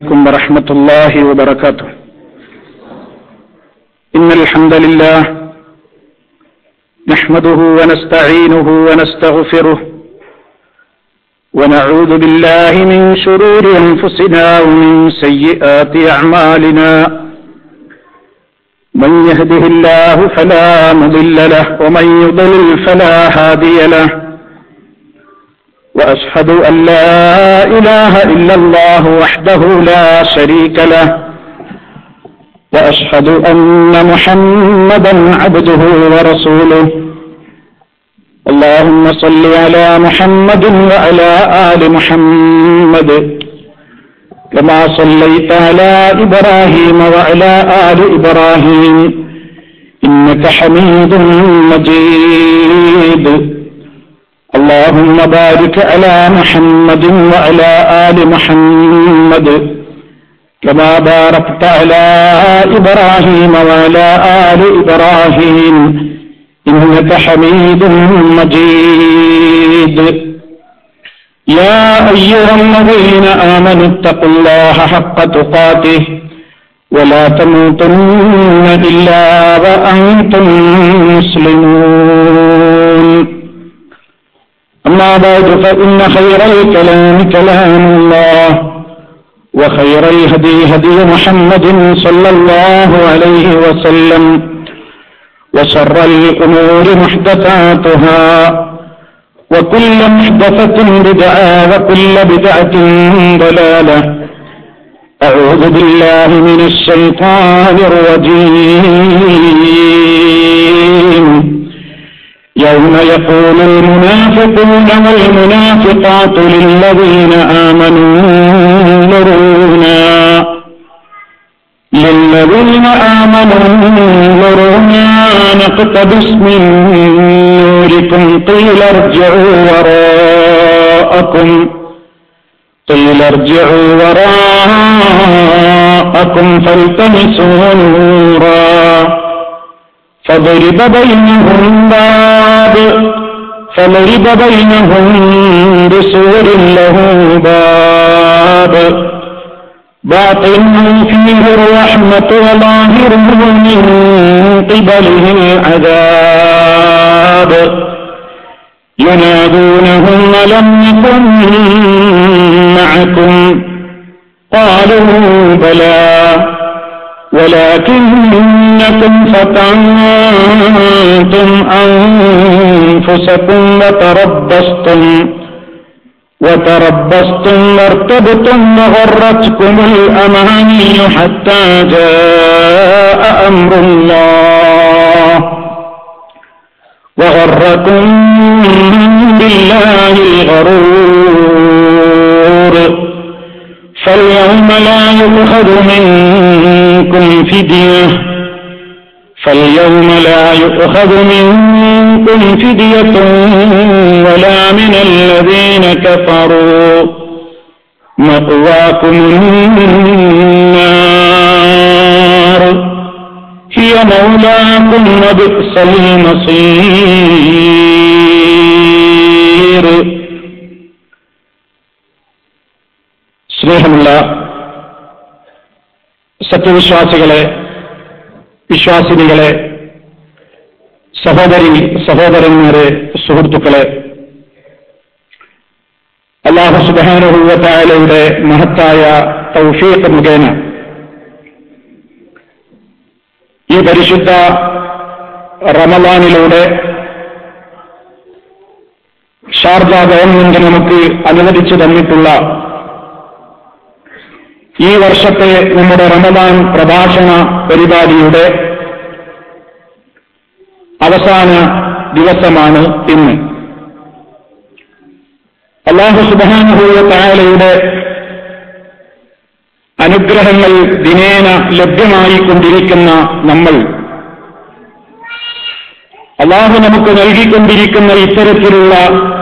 عليكم ورحمة الله وبركاته إن الحمد لله نحمده ونستعينه ونستغفره ونعوذ بالله من شرور أنفسنا ومن سيئات أعمالنا من يهده الله فلا مضل له ومن يضلل فلا هادي له واشهد ان لا اله الا الله وحده لا شريك له واشهد ان محمدا عبده ورسوله اللهم صل على محمد وعلى ال محمد كما صليت على ابراهيم وعلى ال ابراهيم انك حميد مجيد اللهم بارك على محمد وعلى آل محمد كما باركت على إبراهيم وعلى آل إبراهيم إنك حميد مجيد يا أيها الذين آمنوا اتقوا الله حق تقاته ولا تموتن إلا وأنتم مسلمون أما بعد فإن خير الكلام كلام الله وخير الهدي هدي محمد صلى الله عليه وسلم وشر الأمور محدثاتها وكل محدثة بدعة وكل بدعة ضلالة أعوذ بالله من الشيطان الرجيم يوم يقول المنافقون والمنافقات للذين آمنوا انظرونا للذين آمنوا انظرونا نقتبس من نوركم قيل ارجعوا وراءكم قيل ارجعوا وراءكم فالتمسوا نورا فضرب بينهم باب فضرب بينهم بسور له باب باطنه فيه الرحمة وظاهره من قبله العذاب ينادونهم ألم نكن معكم قالوا بلى ولكنكم فتنتم أنفسكم وتربصتم وتربصتم وارتبتم وغرتكم الأماني حتى جاء أمر الله وغركم بالله الغرور فاليوم لا يؤخذ منكم فدية فاليوم لا يؤخذ منكم فدية ولا من الذين كفروا مأواكم النار هي مولاكم وبئس المصير സ്നേഹമുള്ള സത്യവിശ്വാസികളെ വിശ്വാസിനികളെ സഹോദരി സഹോദരന്മാരെ സുഹൃത്തുക്കളെ അള്ളാഹു സുബാനുഭവത്തായാലയുടെ മഹത്തായ തൗഫീഖ് മുഖേന ഈ പരിശുദ്ധ റമലാനിലൂടെ ഷാർജ ഗവൺമെന്റ് നമുക്ക് അനുവദിച്ചു തന്നിട്ടുള്ള ഈ വർഷത്തെ നമ്മുടെ റമദാൻ പ്രഭാഷണ പരിപാടിയുടെ അവസാന ദിവസമാണ് ഇന്ന് അള്ളാഹു സുബാനുഭൂവ തായാലയുടെ അനുഗ്രഹങ്ങൾ ദിനേന ലഭ്യമായിക്കൊണ്ടിരിക്കുന്ന നമ്മൾ അള്ളാഹു നമുക്ക് നൽകിക്കൊണ്ടിരിക്കുന്ന ഇത്തരത്തിലുള്ള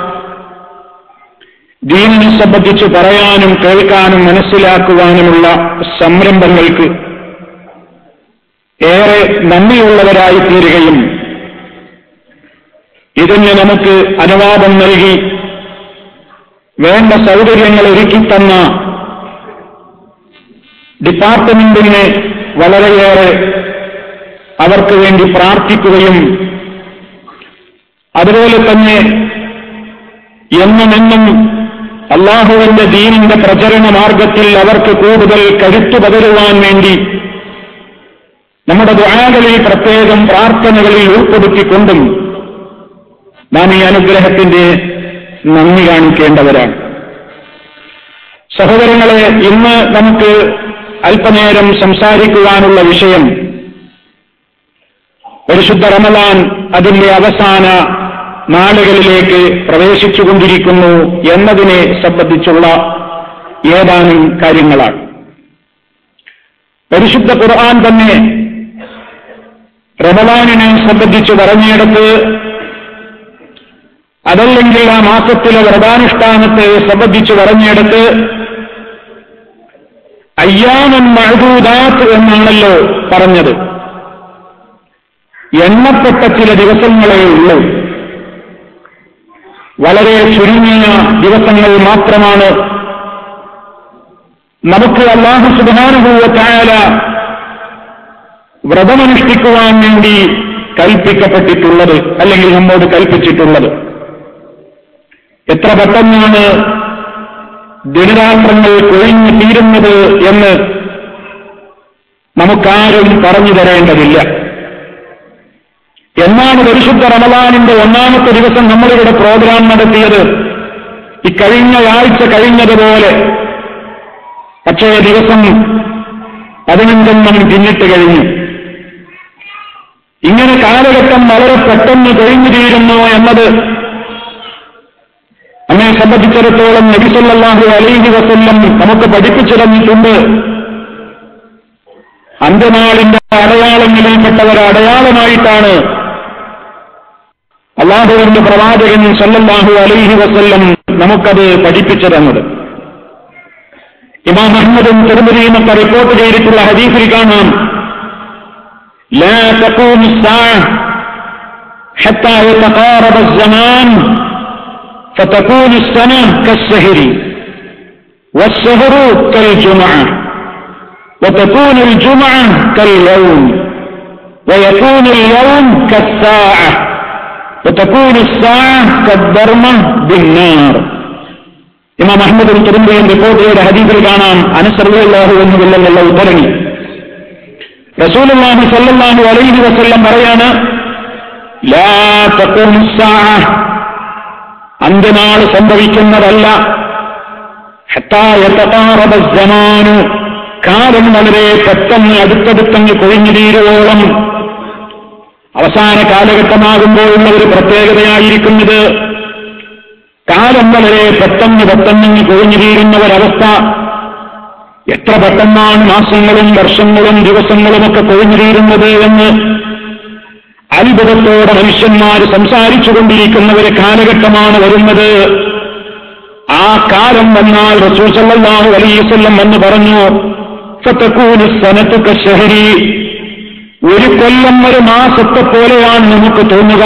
ദീനിനെ സംബന്ധിച്ച് പറയാനും കേൾക്കാനും മനസ്സിലാക്കുവാനുമുള്ള സംരംഭങ്ങൾക്ക് ഏറെ നന്ദിയുള്ളവരായി തീരുകയും ഇതിന് നമുക്ക് അനുവാദം നൽകി വേണ്ട സൗകര്യങ്ങൾ ഒരുക്കിത്തന്ന ഡിപ്പാർട്ട്മെന്റിന് വളരെയേറെ അവർക്ക് വേണ്ടി പ്രാർത്ഥിക്കുകയും അതുപോലെ തന്നെ എന്നുമെന്നും അള്ളാഹുവിന്റെ ദീനിന്റെ പ്രചരണ മാർഗത്തിൽ അവർക്ക് കൂടുതൽ കരുത്തു പകരുവാൻ വേണ്ടി നമ്മുടെ ദ്വാകളിൽ പ്രത്യേകം പ്രാർത്ഥനകളിൽ ഉൾപ്പെടുത്തിക്കൊണ്ടും നാം ഈ അനുഗ്രഹത്തിന്റെ നന്ദി കാണിക്കേണ്ടവരാണ് സഹോദരങ്ങളെ ഇന്ന് നമുക്ക് അല്പനേരം സംസാരിക്കുവാനുള്ള വിഷയം പരിശുദ്ധ റമലാൻ അതിന്റെ അവസാന നാളുകളിലേക്ക് പ്രവേശിച്ചുകൊണ്ടിരിക്കുന്നു എന്നതിനെ സംബന്ധിച്ചുള്ള ഏതാനും കാര്യങ്ങളാണ് പരിശുദ്ധ ഖുർആൻ തന്നെ റമലാനിനെ സംബന്ധിച്ച് പറഞ്ഞിടത്ത് അതല്ലെങ്കിൽ ആ മാസത്തിലെ വ്രതാനുഷ്ഠാനത്തെ സംബന്ധിച്ച് പറഞ്ഞിടത്ത് അയ്യാമൻ മഴദൂദാത്ത് എന്നാണല്ലോ പറഞ്ഞത് എണ്ണപ്പെട്ട ചില ദിവസങ്ങളേ ഉള്ളൂ വളരെ ചുരുങ്ങിയ ദിവസങ്ങൾ മാത്രമാണ് നമുക്ക് അള്ളാഹു സുധാനുഭൂവത്തായാല വ്രതമനുഷ്ഠിക്കുവാൻ വേണ്ടി കൽപ്പിക്കപ്പെട്ടിട്ടുള്ളത് അല്ലെങ്കിൽ നമ്മോട് കൽപ്പിച്ചിട്ടുള്ളത് എത്ര പെട്ടെന്നാണ് ദിനരാത്രങ്ങൾ കൊഴിഞ്ഞു തീരുന്നത് എന്ന് നമുക്കാരും പറഞ്ഞു തരേണ്ടതില്ല എന്നാണ് പരിശുദ്ധ റമലാനിന്റെ ഒന്നാമത്തെ ദിവസം നമ്മളിവിടെ പ്രോഗ്രാം നടത്തിയത് ഈ കഴിഞ്ഞ ആഴ്ച കഴിഞ്ഞതുപോലെ പക്ഷേ ദിവസം പതിനഞ്ചെണ്ണം പിന്നിട്ട് കഴിഞ്ഞു ഇങ്ങനെ കാലഘട്ടം വളരെ പെട്ടെന്ന് കഴിഞ്ഞു തീരുന്നു എന്നത് നമ്മെ സംബന്ധിച്ചിടത്തോളം നബിസല്ലാഹു അലൈഹി വസല്ലം നമുക്ക് പഠിപ്പിച്ചു തന്നിട്ടുണ്ട് അന്ത്യനാളിന്റെ അടയാളങ്ങളിൽപ്പെട്ട ഒരു അടയാളമായിട്ടാണ് അള്ളാഹുവിന്റെ പ്രവാചകൻ സല്ലല്ലാഹു അലൈഹി വസല്ലം നമുക്കത് പഠിപ്പിച്ചു തന്നത് ഇമാം അഹമ്മദും തിരുമതിയും ഒക്കെ റിപ്പോർട്ട് ചെയ്തിട്ടുള്ള ഹദീസിൽ കാണാം لا تقوم الساعة حتى يتقارب الزمان فتكون السنة كالسهر والسهر كالجمعة وتكون الجمعة كاليوم ويكون اليوم كالساعة وتكون الساعة كالضرمة بالنار ഇമാം അഹമ്മദ് തുറമ്പയും റിപ്പോർട്ട് ചെയ്ത ഹദീസിൽ കാണാം അനുസർവല്ലാഹു എന്ന് വില്ലെന്നുള്ള ഉത്തരങ്ങി റസൂലുള്ളാഹി സല്ലല്ലാഹു അലൈഹി വസല്ലം പറയാണ് ലാ തഖൂമു സ്സാഅ അന്ത്യനാൾ സംഭവിക്കുന്നതല്ല ഹത്താ യതഖാറബ الزമാനു കാലം വളരെ പെട്ടെന്ന് അടുത്തടുത്തങ്ങ് കൊഴിഞ്ഞു തീരുവോളം അവസാന കാലഘട്ടമാകുമ്പോഴുള്ള ഒരു പ്രത്യേകതയായിരിക്കുന്നത് കാലം വളരെ പെട്ടെന്ന് പെട്ടെന്ന് കൊഴിഞ്ഞു തീരുന്ന ഒരവസ്ഥ എത്ര പെട്ടെന്നാണ് മാസങ്ങളും വർഷങ്ങളും ദിവസങ്ങളുമൊക്കെ കൊഴിഞ്ഞു തീരുന്നത് എന്ന് അത്ഭുതത്തോടെ മനുഷ്യന്മാർ സംസാരിച്ചുകൊണ്ടിരിക്കുന്ന ഒരു കാലഘട്ടമാണ് വരുന്നത് ആ കാലം വന്നാൽ റസൂൽ സല്ലല്ലാഹു അലൈഹി വസല്ലം എന്ന് പറഞ്ഞു ഫതകൂനു സനത്തു കശഹരി ഒരു കൊല്ലം ഒരു മാസത്തെ പോലെയാണ് നമുക്ക് തോന്നുക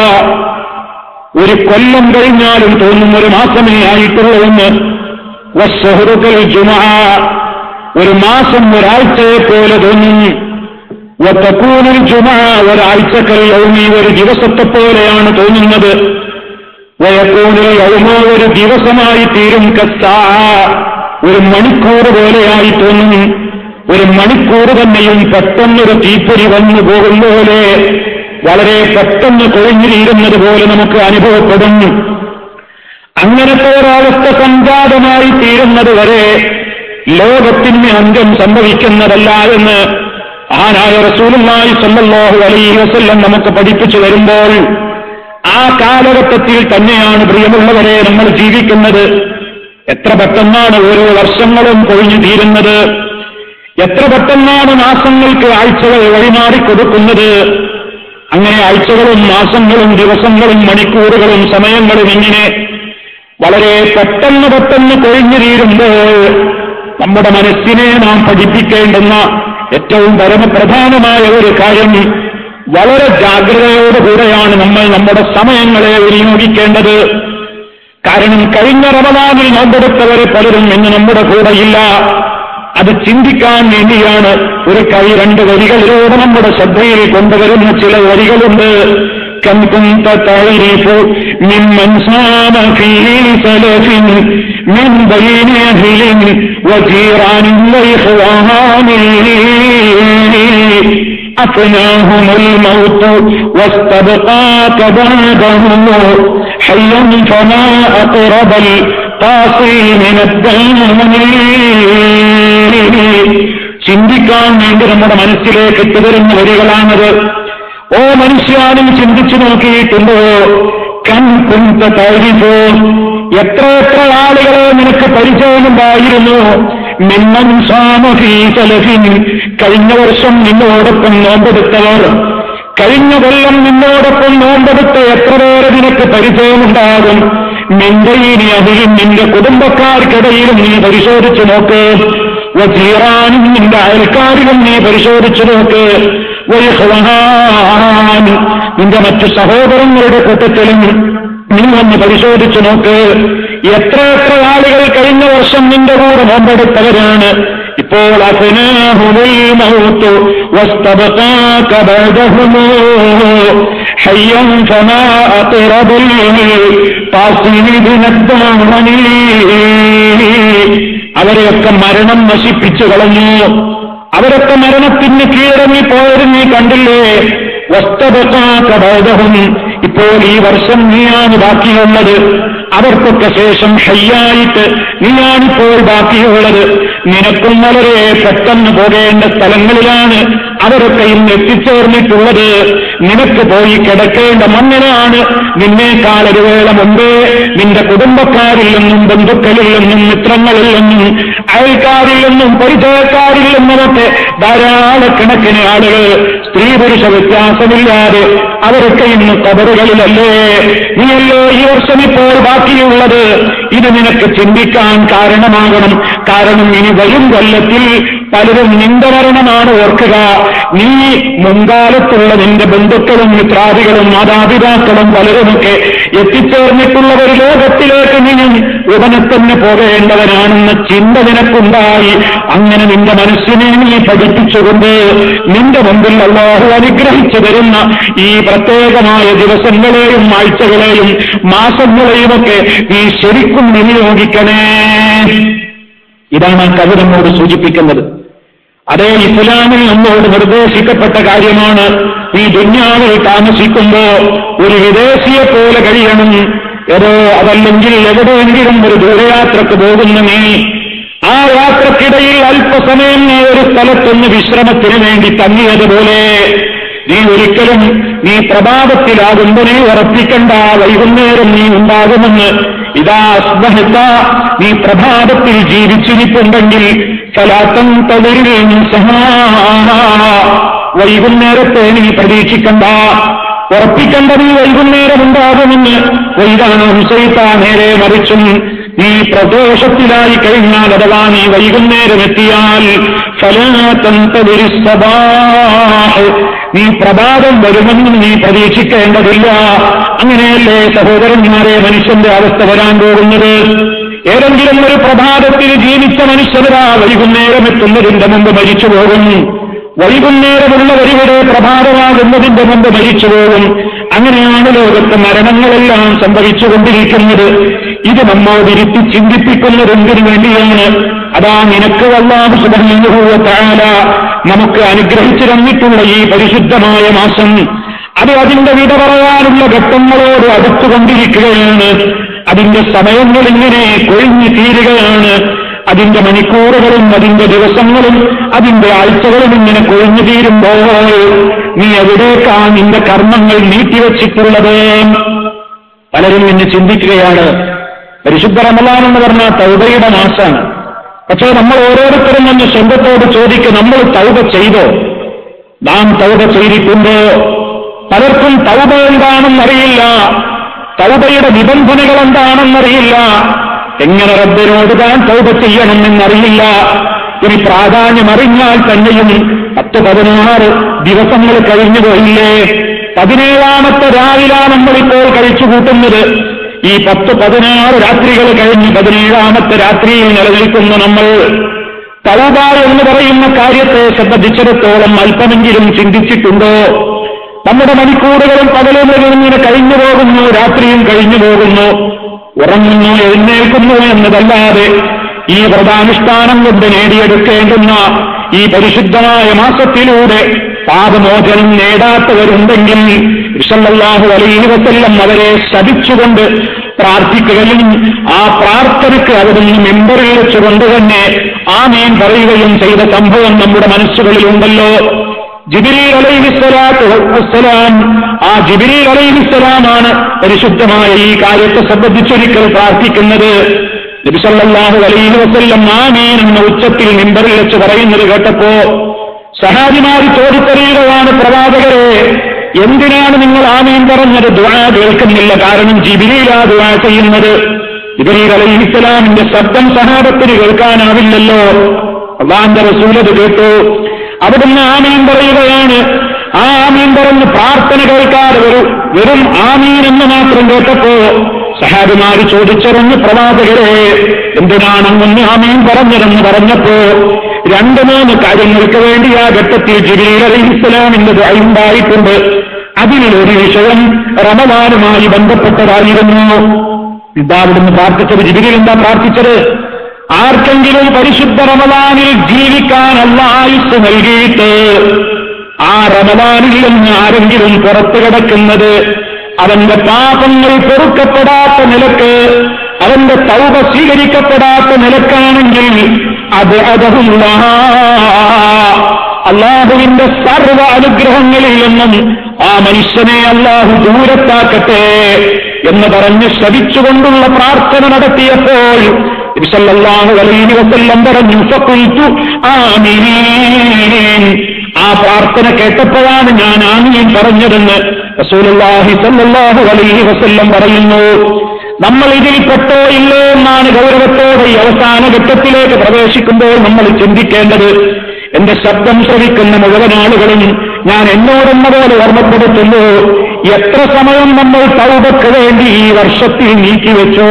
ഒരു കൊല്ലം കഴിഞ്ഞാലും തോന്നും ഒരു മാസമേ ആയിട്ടുള്ളൂവെന്ന് വസ്സഹറുക്കൽ ജുമാ ഒരു മാസം ഒരാഴ്ചയെ പോലെ തോന്നും വത്തക്കൂനൽ ജുമാ ഒരാഴ്ചക്കൽ യൗമി ഒരു ദിവസത്തെ പോലെയാണ് തോന്നുന്നത് വയക്കൂനിൽ യൗമോ ഒരു ദിവസമായി തീരും കസ്സാ ഒരു മണിക്കൂർ പോലെയായി തോന്നും ഒരു മണിക്കൂർ തന്നെയും പെട്ടെന്നൊരു തീപ്പൊരി വന്നു പോകും പോലെ വളരെ പെട്ടെന്ന് കൊഴിഞ്ഞിരിക്കുന്നത് പോലെ നമുക്ക് അനുഭവപ്പെടും അങ്ങനത്തെ ഒരവസ്ഥ സംജാതമായി തീരുന്നത് വരെ ലോകത്തിന് അന്ത്യം സംഭവിക്കുന്നതല്ല എന്ന് ആനായ റസൂലുള്ളാഹി സ്വല്ലല്ലാഹു അലൈഹി വസല്ലം നമുക്ക് പഠിപ്പിച്ചു വരുമ്പോൾ ആ കാലഘട്ടത്തിൽ തന്നെയാണ് പ്രിയമുള്ളവരെ നമ്മൾ ജീവിക്കുന്നത് എത്ര പെട്ടെന്നാണ് ഓരോ വർഷങ്ങളും കൊഴിഞ്ഞു തീരുന്നത് എത്ര പെട്ടെന്നാണ് മാസങ്ങൾക്ക് ആഴ്ചകൾ വഴിമാറിക്കൊടുക്കുന്നത് അങ്ങനെ ആഴ്ചകളും മാസങ്ങളും ദിവസങ്ങളും മണിക്കൂറുകളും സമയങ്ങളും ഇങ്ങനെ വളരെ പെട്ടെന്ന് പെട്ടെന്ന് കൊഴിഞ്ഞു തീരുമ്പോൾ നമ്മുടെ മനസ്സിനെ നാം പഠിപ്പിക്കേണ്ടുന്ന ഏറ്റവും പരമപ്രധാനമായ ഒരു കാര്യം വളരെ ജാഗ്രതയോടുകൂടെയാണ് നമ്മൾ നമ്മുടെ സമയങ്ങളെ വിനിയോഗിക്കേണ്ടത് കാരണം കഴിഞ്ഞ റമദാനിൽ നോമ്പെടുത്തവരെ പലരും ഇന്ന് നമ്മുടെ കൂടെയില്ല അത് ചിന്തിക്കാൻ വേണ്ടിയാണ് ഒരു കൈ രണ്ട് വരികളിലൂടെ നമ്മുടെ ശ്രദ്ധയിൽ കൊണ്ടുവരുന്ന ചില വരികളുണ്ട് كم كنت تعرف ممن سام في سلف من بين أهل وجيران وإخوان أفناهم الموت واستبقاك بعدهم حيا فما أقرب القاصي من الدين ചിന്തിക്കാൻ വേണ്ടി നമ്മുടെ മനസ്സിലേക്ക് എത്തിവരുന്ന വരികളാണത് ഓ മനുഷ്യാനും ചിന്തിച്ചു നോക്കിയിട്ടുണ്ടോ കൺ കുന്ത തൈരിപ്പോ എത്ര എത്ര ആളുകളെ നിനക്ക് പരിചയമുണ്ടായിരുന്നു മിമ്മൻ സാമഫീസലഫിൻ കഴിഞ്ഞ വർഷം നിന്നോടൊപ്പം നോമ്പെടുത്തവർ കഴിഞ്ഞ കൊല്ലം നിന്നോടൊപ്പം നോമ്പെടുത്ത എത്ര പേരെ നിനക്ക് പരിചയമുണ്ടാകും നിന്റെ ഇനി അതിലും നിന്റെ കുടുംബക്കാർക്കിടയിലും നീ പരിശോധിച്ചു നോക്ക് വജീറാനും നിന്റെ അയൽക്കാരിലും നീ പരിശോധിച്ചു നോക്ക് വൈഹ്വാൻ നിന്റെ മറ്റു സഹോദരങ്ങളുടെ കൂട്ടത്തിലും നീ ഒന്ന് പരിശോധിച്ചു നോക്ക് എത്ര എത്ര ആളുകൾ കഴിഞ്ഞ വർഷം നിന്റെ കൂടെ നോമ്പെടുത്തവരാണ് ഇപ്പോൾ അഫനാഹുമുൽ മൗത്ത് വസ്തബഖാക ബഅദഹുമു ഹയ്യൻ ഫമാ അഖറബുൽ ഖാസിദിനദ്ദാനി അവരെയൊക്കെ മരണം നശിപ്പിച്ചു കളഞ്ഞു അവരൊക്കെ മരണത്തിന് കീഴടങ്ങി പോയവരും നീ കണ്ടില്ലേ വസ്തബക്കാക്കബോധവും ഇപ്പോൾ ഈ വർഷം നീയാണ് ബാക്കിയുള്ളത് അവർക്കൊക്കെ ശേഷം ഹയ്യായിട്ട് നീയാണിപ്പോൾ ബാക്കിയുള്ളത് നിനക്കും വളരെ പെട്ടെന്ന് പോകേണ്ട സ്ഥലങ്ങളിലാണ് അവരൊക്കെ ഇന്ന് എത്തിച്ചേർന്നിട്ടുള്ളത് നിനക്ക് പോയി കിടക്കേണ്ട മണ്ണിനാണ് നിന്നേക്കാൾ ഒരു വേള മുമ്പേ നിന്റെ കുടുംബക്കാരിൽ നിന്നും ബന്ധുക്കളിൽ നിന്നും മിത്രങ്ങളിൽ നിന്നും അയൽക്കാരിൽ നിന്നും പരിചയക്കാരിൽ നിന്നുമൊക്കെ ധാരാളക്കണക്കിന് ആളുകൾ സ്ത്രീ പുരുഷ വ്യത്യാസമില്ലാതെ അവരൊക്കെ ഇന്ന് കബറുകളിലല്ലേ നീയല്ലോ ഈ വർഷം ഇപ്പോൾ ബാക്കിയുള്ളത് ഇത് നിനക്ക് ചിന്തിക്കാൻ കാരണമാകണം കാരണം ഇനി വരും കൊല്ലത്തിൽ പലരും നിന്റെ മരണമാണ് ഓർക്കുക നീ മുൻകാലത്തുള്ള നിന്റെ ബന്ധുക്കളും മിത്രാദികളും മാതാപിതാക്കളും പലരുമൊക്കെ എത്തിച്ചേർന്നിട്ടുള്ള ഒരു ലോകത്തിലേക്ക് നീ ഉടനെ തന്നെ പോകേണ്ടവനാണെന്ന ചിന്ത നിനക്കുണ്ടായി അങ്ങനെ നിന്റെ മനസ്സിനെ നീ പഠിപ്പിച്ചുകൊണ്ട് നിന്റെ മുമ്പിൽ അള്ളാഹു അനുഗ്രഹിച്ചു തരുന്ന ഈ പ്രത്യേകമായ ദിവസങ്ങളെയും ആഴ്ചകളെയും മാസങ്ങളെയുമൊക്കെ നീ ശരിക്കും വിനിയോഗിക്കണേ ഇതാണ് ആ കവി നമ്മോട് സൂചിപ്പിക്കുന്നത് അതേ ഇസ്ലാമിൽ നമ്മോട് നിർദ്ദേശിക്കപ്പെട്ട കാര്യമാണ് ഈ ദുന്യാവിൽ താമസിക്കുമ്പോ ഒരു വിദേശിയെ പോലെ കഴിയണം ഏതോ അതല്ലെങ്കിൽ എവിടെയെങ്കിലും ഒരു ദൂരയാത്രക്ക് പോകുന്ന നീ ആ യാത്രക്കിടയിൽ അല്പസമയം നീ ഒരു സ്ഥലത്തൊന്ന് വിശ്രമത്തിന് വേണ്ടി തങ്ങിയതുപോലെ നീ ഒരിക്കലും നീ പ്രഭാതത്തിലാകുമ്പോ നീ ഉറപ്പിക്കണ്ട വൈകുന്നേരം നീ ഉണ്ടാകുമെന്ന് ഇതാ അസ്ബഹത്ത നീ പ്രഭാതത്തിൽ ജീവിച്ചിരിപ്പുണ്ടെങ്കിൽ കലാത്തം തവരിൽ വൈകുന്നേരത്തെ നീ പ്രതീക്ഷിക്കണ്ട ഉറപ്പിക്കണ്ട നീ വൈകുന്നേരം ഉണ്ടാകുമെന്ന് വൈകാണ് ഹുസൈത്ത നേരെ മറിച്ചും നീ പ്രദോഷത്തിലായി കഴിഞ്ഞാൽ അഥവാ നീ വൈകുന്നേരം എത്തിയാൽ നീ പ്രഭാതം വരുമെന്നും നീ പ്രതീക്ഷിക്കേണ്ടതില്ല അങ്ങനെയല്ലേ സഹോദരന്മാരെ മനുഷ്യന്റെ അവസ്ഥ വരാൻ പോകുന്നത് ഏതെങ്കിലും ഒരു പ്രഭാതത്തിൽ ജീവിച്ച മനുഷ്യരാ വൈകുന്നേരം എത്തുന്നതിന്റെ മുമ്പ് മരിച്ചു പോകും വൈകുന്നേരമുള്ളവരിവിടെ പ്രഭാതമാകുന്നതിന്റെ മുമ്പ് മരിച്ചു പോകും അങ്ങനെയാണ് ലോകത്ത് മരണങ്ങളെല്ലാം സംഭവിച്ചുകൊണ്ടിരിക്കുന്നത് ഇത് നമ്മോടിരുത്തി ചിന്തിപ്പിക്കുന്നത് എന്തിനു വേണ്ടിയാണ് അതാ നിനക്ക് വല്ലാഹു സുബഹിയുഹൂവത്താല നമുക്ക് അനുഗ്രഹിച്ചു തന്നിട്ടുള്ള ഈ പരിശുദ്ധമായ മാസം അത് അതിന്റെ വിട പറയാനുള്ള ഘട്ടങ്ങളോട് അടുത്തുകൊണ്ടിരിക്കുകയാണ് അതിന്റെ സമയങ്ങൾ ഇങ്ങനെ കൊഴിഞ്ഞു തീരുകയാണ് അതിന്റെ മണിക്കൂറുകളും അതിന്റെ ദിവസങ്ങളും അതിന്റെ ആഴ്ചകളും ഇങ്ങനെ കൊഴിഞ്ഞു തീരുമ്പോൾ നീ എവിടേക്കാണ് നിന്റെ കർമ്മങ്ങൾ നീട്ടിവെച്ചിട്ടുള്ളത് പലരും ഇന്ന് ചിന്തിക്കുകയാണ് പരിശുദ്ധ റമലാൻ എന്ന് പറഞ്ഞാൽ തൗബയുടെ മാസമാണ് പക്ഷേ നമ്മൾ ഓരോരുത്തരും തന്നെ സ്വന്തത്തോട് ചോദിക്കുക നമ്മൾ തൗബ ചെയ്തോ നാം തൗബ ചെയ്തിട്ടുണ്ടോ പലർക്കും തൗബ എന്താണെന്നറിയില്ല തൗബയുടെ നിബന്ധനകൾ എന്താണെന്നറിയില്ല എങ്ങനെ റബ്ബിനോട് താൻ തൗബ ചെയ്യണമെന്നറിയില്ല ഇനി പ്രാധാന്യം അറിഞ്ഞാൽ തന്നെയും പത്ത് പതിനാറ് ദിവസങ്ങൾ കഴിഞ്ഞു പോയില്ലേ പതിനേഴാമത്തെ രാവിലാണ് നമ്മളിപ്പോൾ കഴിച്ചു കൂട്ടുന്നത് ഈ പത്ത് പതിനാറ് രാത്രികൾ കഴിഞ്ഞ് പതിനേഴാമത്തെ രാത്രിയിൽ നിലനിൽക്കുന്ന നമ്മൾ തൗബ എന്ന് പറയുന്ന കാര്യത്തെ സംബന്ധിച്ചിടത്തോളം അല്പമെങ്കിലും ചിന്തിച്ചിട്ടുണ്ടോ നമ്മുടെ മണിക്കൂറുകളും പകലുകളും ഇങ്ങനെ കഴിഞ്ഞു പോകുന്നു രാത്രിയും കഴിഞ്ഞു പോകുന്നു ഉറങ്ങുന്നു എഴുന്നേൽക്കുന്നു എന്നതല്ലാതെ ഈ വ്രതാനുഷ്ഠാനം കൊണ്ട് നേടിയെടുക്കേണ്ടുന്ന ഈ പരിശുദ്ധമായ മാസത്തിലൂടെ പാപമോചനം നേടാത്തവരുണ്ടെങ്കിൽ വിഷല്ലാഹു അലൈഹി വസല്ലം അവരെ ശപിച്ചുകൊണ്ട് പ്രാർത്ഥിക്കുകയും ആ പ്രാർത്ഥനയ്ക്ക് അവിടുന്ന് മെമ്പറിൽ വെച്ചുകൊണ്ട് തന്നെ ആമീൻ പറയുകയും ചെയ്ത സംഭവം നമ്മുടെ മനസ്സുകളിലുണ്ടല്ലോ ജിബിരി അലൈഹിസ്സലാത്തു വസ്സലാം ആ ജിബിരി അലൈഹിസ്സലാമാണ് പരിശുദ്ധമായ ഈ കാര്യത്തെ സംബന്ധിച്ചൊരിക്കൽ പ്രാർത്ഥിക്കുന്നത് നബിസല്ലാഹു അലൈഹി വസല്ലം ആമീൻ എന്ന ഉച്ചത്തിൽ മിമ്പറിൽ വെച്ച് പറയുന്നത് കേട്ടപ്പോ സഹാബിമാര് ചോദിച്ചറിയുകയാണ് പ്രവാചകരെ എന്തിനാണ് നിങ്ങൾ ആമീൻ പറഞ്ഞത് ദ്വാ കേൾക്കുന്നില്ല കാരണം ജിബിരിയിലാ ദ്വാ ചെയ്യുന്നത് ജിബിരി അലൈഹിസ്സലാമിന്റെ ശബ്ദം സഹാബത്തിന് കേൾക്കാനാവില്ലല്ലോ അള്ളാന്റെ റസൂലത് കേട്ടു അവിടുന്ന് ആമീൻ പറയുകയാണ് ആ ആമീൻ പറഞ്ഞ് പ്രാർത്ഥന കേൾക്കാതെ വെറും വെറും ആമീൻ എന്ന് മാത്രം കേട്ടപ്പോ സഹാബിമാര് ചോദിച്ചറിഞ്ഞ് പ്രവാചകരെ എന്തിനാണ് അങ്ങ് ആമീൻ പറഞ്ഞതെന്ന് പറഞ്ഞപ്പോ രണ്ടു മൂന്ന് കാര്യങ്ങൾക്ക് വേണ്ടി ആ ഘട്ടത്തിൽ ജിബിലി അലൈഹി ഇസ്ലാമിന്റെ ഉണ്ടായിട്ടുണ്ട് അതിലൊരു വിഷയം റമദാനുമായി ബന്ധപ്പെട്ടതായിരുന്നു ഇതാ അവിടുന്ന് പ്രാർത്ഥിച്ചത് ജിബിലിൽ എന്താ പ്രാർത്ഥിച്ചത് ആർക്കെങ്കിലും പരിശുദ്ധ റമദാനിൽ ജീവിക്കാൻ അല്ല ആയുസ് നൽകിയിട്ട് ആ റമദാനിൽ നിന്ന് ആരെങ്കിലും പുറത്തു കിടക്കുന്നത് അവന്റെ പാപങ്ങൾ പൊറുക്കപ്പെടാത്ത നിലക്ക് അവന്റെ തൗപ സ്വീകരിക്കപ്പെടാത്ത നിലക്കാണെങ്കിൽ അത് അതഹുള്ള അള്ളാഹുവിന്റെ സർവ അനുഗ്രഹങ്ങളിൽ നിന്നും ആ മനുഷ്യനെ അള്ളാഹു ദൂരത്താക്കട്ടെ എന്ന് പറഞ്ഞ് ശവിച്ചുകൊണ്ടുള്ള പ്രാർത്ഥന നടത്തിയപ്പോൾ ഇബ്സല്ലാഹു അലൈഹി വസല്ലം പറഞ്ഞു ഫഖുൽതു ആമീൻ ആ പ്രാർത്ഥന കേട്ടപ്പോഴാണ് ഞാൻ ആമീൻ പറഞ്ഞതെന്ന് റസൂലുള്ളാഹി സല്ലല്ലാഹു അലൈഹി വസല്ലം പറയുന്നു നമ്മൾ ഇതിൽ പെട്ടോ ഇല്ലേ എന്നാണ് ഗൗരവത്തോടെ ഈ അവസാന ഘട്ടത്തിലേക്ക് പ്രവേശിക്കുമ്പോൾ നമ്മൾ ചിന്തിക്കേണ്ടത് എന്റെ ശബ്ദം ശ്രവിക്കുന്ന മുഴുവൻ ആളുകളും ഞാൻ എന്നോടെന്ന പോലെ ഓർമ്മപ്പെടുത്തുന്നു എത്ര സമയം നമ്മൾ തൗബക്ക് വേണ്ടി ഈ വർഷത്തിൽ നീക്കിവെച്ചു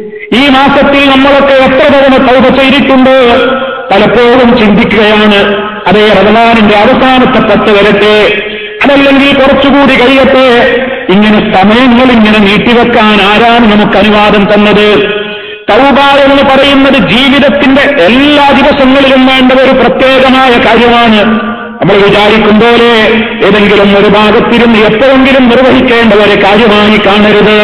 ഈ മാസത്തിൽ നമ്മളൊക്കെ എത്ര തവണ തൗബ ചെയ്തിട്ടുണ്ട് പലപ്പോഴും ചിന്തിക്കുകയാണ് അതേ റമദാനിന്റെ അവസാനത്തെ പത്ത് വരട്ടെ അതല്ലെങ്കിൽ കുറച്ചുകൂടി കഴിയട്ടെ ഇങ്ങനെ സമയങ്ങൾ ഇങ്ങനെ നീട്ടിവെക്കാൻ ആരാണ് നമുക്ക് അനുവാദം തന്നത് തൗബ എന്ന് പറയുന്നത് ജീവിതത്തിന്റെ എല്ലാ ദിവസങ്ങളിലും വേണ്ട ഒരു പ്രത്യേകമായ കാര്യമാണ് നമ്മൾ വിചാരിക്കും പോലെ ഏതെങ്കിലും ഒരു ഭാഗത്തിരുന്ന് എപ്പോഴെങ്കിലും നിർവഹിക്കേണ്ട ഒരു കാര്യമായി കാണരുത്